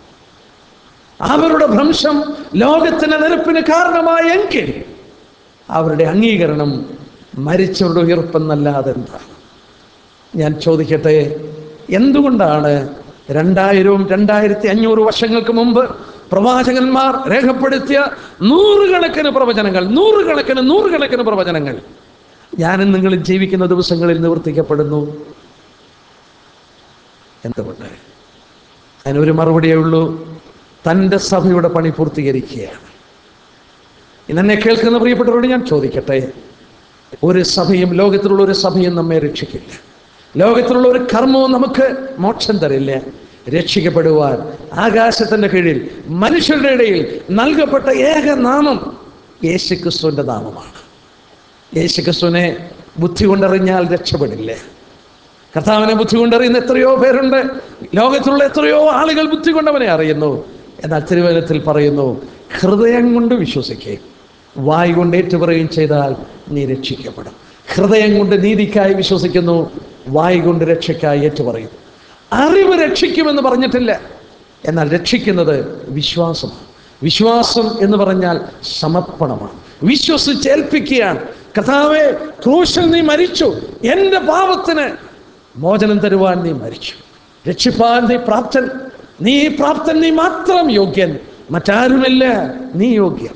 അവരുടെ ഭ്രംശം ലോകത്തിന് നിരപ്പിന് കാരണമായെങ്കിൽ അവരുടെ അംഗീകരണം മരിച്ചവരുടെ ഉയർപ്പെന്നല്ലാതെ എന്താ ഞാൻ ചോദിക്കട്ടെ എന്തുകൊണ്ടാണ് രണ്ടായിരവും രണ്ടായിരത്തി അഞ്ഞൂറ് വർഷങ്ങൾക്ക് മുമ്പ് പ്രവാചകന്മാർ രേഖപ്പെടുത്തിയ നൂറുകണക്കിന് പ്രവചനങ്ങൾ നൂറുകണക്കിന് നൂറുകണക്കിന് പ്രവചനങ്ങൾ ഞാനും നിങ്ങളും ജീവിക്കുന്ന ദിവസങ്ങളിൽ നിവർത്തിക്കപ്പെടുന്നു എന്തുകൊണ്ട് അതിനൊരു മറുപടിയേ ഉള്ളൂ തൻ്റെ സഭയുടെ പണി പൂർത്തീകരിക്കുകയാണ് ഇന്നെന്നെ കേൾക്കുന്ന പ്രിയപ്പെട്ടവരോട് ഞാൻ ചോദിക്കട്ടെ ഒരു സഭയും ലോകത്തിലുള്ള ഒരു സഭയും നമ്മെ രക്ഷിക്കില്ല ലോകത്തിലുള്ള ഒരു കർമ്മവും നമുക്ക് മോക്ഷം തരില്ല രക്ഷിക്കപ്പെടുവാൻ ആകാശത്തിന്റെ കീഴിൽ മനുഷ്യരുടെ ഇടയിൽ നൽകപ്പെട്ട ഏക നാമം യേശുക്രിസ്തുവിന്റെ നാമമാണ് യേശുക്രിസ്തുവിനെ ബുദ്ധി കൊണ്ടറിഞ്ഞാൽ രക്ഷപ്പെടില്ല കർത്താവിനെ ബുദ്ധി കൊണ്ടറിയുന്ന എത്രയോ പേരുണ്ട് ലോകത്തിലുള്ള എത്രയോ ആളുകൾ ബുദ്ധി കൊണ്ടവനെ അറിയുന്നു എന്നാൽ തിരുവനന്തപുരത്തിൽ പറയുന്നു ഹൃദയം കൊണ്ട് വിശ്വസിക്കുകയും വായ് കൊണ്ട് ഏറ്റുപറയുകയും ചെയ്താൽ നീ രക്ഷിക്കപ്പെടും ഹൃദയം കൊണ്ട് നീതിക്കായി വിശ്വസിക്കുന്നു വായ് കൊണ്ട് രക്ഷയ്ക്കായി ഏറ്റുപറയുന്നു അറിവ് രക്ഷിക്കുമെന്ന് പറഞ്ഞിട്ടില്ല എന്നാൽ രക്ഷിക്കുന്നത് വിശ്വാസമാണ് വിശ്വാസം എന്ന് പറഞ്ഞാൽ സമർപ്പണമാണ് വിശ്വസിച്ചേൽപ്പിക്കുകയാണ് കഥാവെ ക്രൂശിൽ നീ മരിച്ചു എൻ്റെ പാപത്തിന് മോചനം തരുവാൻ നീ മരിച്ചു രക്ഷിപ്പാൻ നീ പ്രാപ്തൻ നീ പ്രാപ്തൻ നീ മാത്രം യോഗ്യൻ മറ്റാരുമല്ല നീ യോഗ്യൻ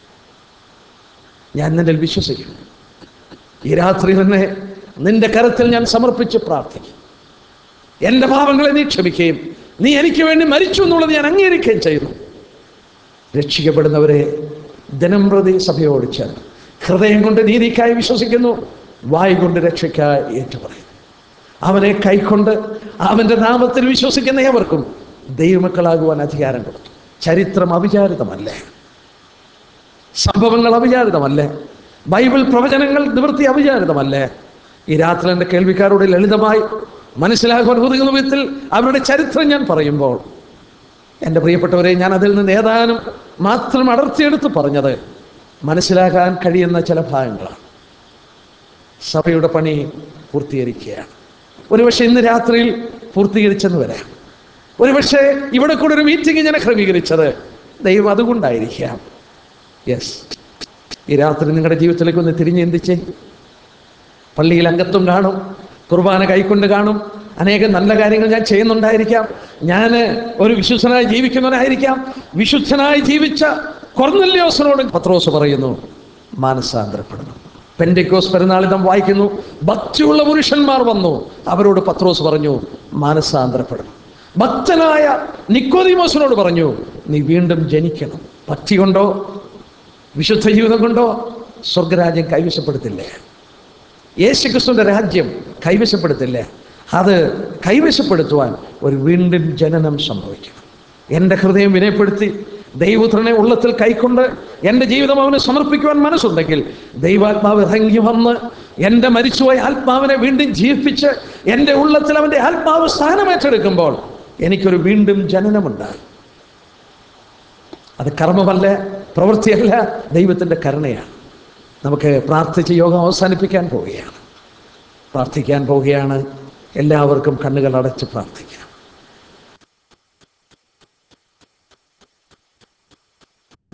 ഞാൻ നിന്നിൽ വിശ്വസിക്കും ഈ രാത്രി തന്നെ നിന്റെ കരത്തിൽ ഞാൻ സമർപ്പിച്ച് പ്രാർത്ഥിക്കും എൻ്റെ പാപങ്ങളെ നീ ക്ഷമിക്കുകയും നീ എനിക്ക് വേണ്ടി മരിച്ചു എന്നുള്ളത് ഞാൻ അംഗീകരിക്കുകയും ചെയ്യുന്നു രക്ഷിക്കപ്പെടുന്നവരെ ദിനം പ്രതി സഭയോട് ചേർന്ന് ഹൃദയം കൊണ്ട് നീതിക്കായി വിശ്വസിക്കുന്നു വായ് കൊണ്ട് രക്ഷയ്ക്കായി ഏറ്റുപറയുന്നു അവനെ കൈക്കൊണ്ട് അവൻ്റെ നാമത്തിൽ വിശ്വസിക്കുന്ന ഏവർക്കും ദൈവമക്കളാകുവാൻ അധികാരം കൊടുത്തു ചരിത്രം അവിചാരിതമല്ലേ സംഭവങ്ങൾ അവിചാരിതമല്ലേ ബൈബിൾ പ്രവചനങ്ങൾ നിവൃത്തി അവിചാരിതമല്ലേ ഈ രാത്രി എൻ്റെ കേൾവിക്കാരോട് ലളിതമായി മനസ്സിലാക്കുവാൻ ഒതുങ്ങുന്ന വിധത്തിൽ അവരുടെ ചരിത്രം ഞാൻ പറയുമ്പോൾ എൻ്റെ പ്രിയപ്പെട്ടവരെ ഞാൻ അതിൽ നിന്ന് ഏതാനും മാത്രം അടർത്തിയെടുത്ത് പറഞ്ഞത് മനസ്സിലാക്കാൻ കഴിയുന്ന ചില ഭാഗങ്ങളാണ് സഭയുടെ പണി പൂർത്തീകരിക്കുകയാണ് ഒരുപക്ഷെ ഇന്ന് രാത്രിയിൽ പൂർത്തീകരിച്ചെന്ന് വരാം ഒരുപക്ഷെ ഇവിടെ കൂടെ ഒരു മീറ്റിംഗ് ഞാൻ ക്രമീകരിച്ചത് ദൈവം അതുകൊണ്ടായിരിക്കാം യെസ് ഈ രാത്രി നിങ്ങളുടെ ജീവിതത്തിലേക്ക് ഒന്ന് തിരിഞ്ഞ് ചിന്തിച്ചേ പള്ളിയിൽ അംഗത്വം കാണും കുർബാന കൈക്കൊണ്ട് കാണും അനേകം നല്ല കാര്യങ്ങൾ ഞാൻ ചെയ്യുന്നുണ്ടായിരിക്കാം ഞാൻ ഒരു വിശുദ്ധനായി ജീവിക്കുന്നവനായിരിക്കാം വിശുദ്ധനായി ജീവിച്ച കൊർന്നല്യോസിനോട് പത്രോസ് പറയുന്നു മാനസാന്തരപ്പെടണം പെൻഡെക്കോസ് പെരുന്നാളിൽ നാം വായിക്കുന്നു ഭക്തിയുള്ള പുരുഷന്മാർ വന്നു അവരോട് പത്രോസ് പറഞ്ഞു മാനസാന്തരപ്പെടണം ഭക്തനായ നിക്കോദിമോസിനോട് പറഞ്ഞു നീ വീണ്ടും ജനിക്കണം ഭക്തി കൊണ്ടോ വിശുദ്ധ ജീവിതം കൊണ്ടോ സ്വർഗരാജ്യം കൈവശപ്പെടുത്തില്ലേ യേശുക്രിസ്തുവിന്റെ രാജ്യം കൈവശപ്പെടുത്തില്ലേ അത് കൈവശപ്പെടുത്തുവാൻ ഒരു വീണ്ടും ജനനം സംഭവിക്കണം എൻ്റെ ഹൃദയം വിനയപ്പെടുത്തി ദൈവപുത്രനെ ഉള്ളത്തിൽ കൈക്കൊണ്ട് എൻ്റെ ജീവിതം അവന് സമർപ്പിക്കുവാൻ മനസ്സുണ്ടെങ്കിൽ ദൈവാത്മാവ് ഇറങ്ങി വന്ന് എൻ്റെ മരിച്ചുപോയ ആത്മാവിനെ വീണ്ടും ജീവിപ്പിച്ച് എൻ്റെ ഉള്ളത്തിൽ അവൻ്റെ ആത്മാവ് സ്ഥാനമേറ്റെടുക്കുമ്പോൾ എനിക്കൊരു വീണ്ടും ജനനമുണ്ടാകും അത് കർമ്മമല്ല പ്രവൃത്തിയല്ല ദൈവത്തിൻ്റെ കരുണയാണ് നമുക്ക് പ്രാർത്ഥിച്ച് യോഗം അവസാനിപ്പിക്കാൻ പോവുകയാണ് പ്രാർത്ഥിക്കാൻ പോവുകയാണ് എല്ലാവർക്കും കണ്ണുകൾ അടച്ച് പ്രാർത്ഥിക്കാം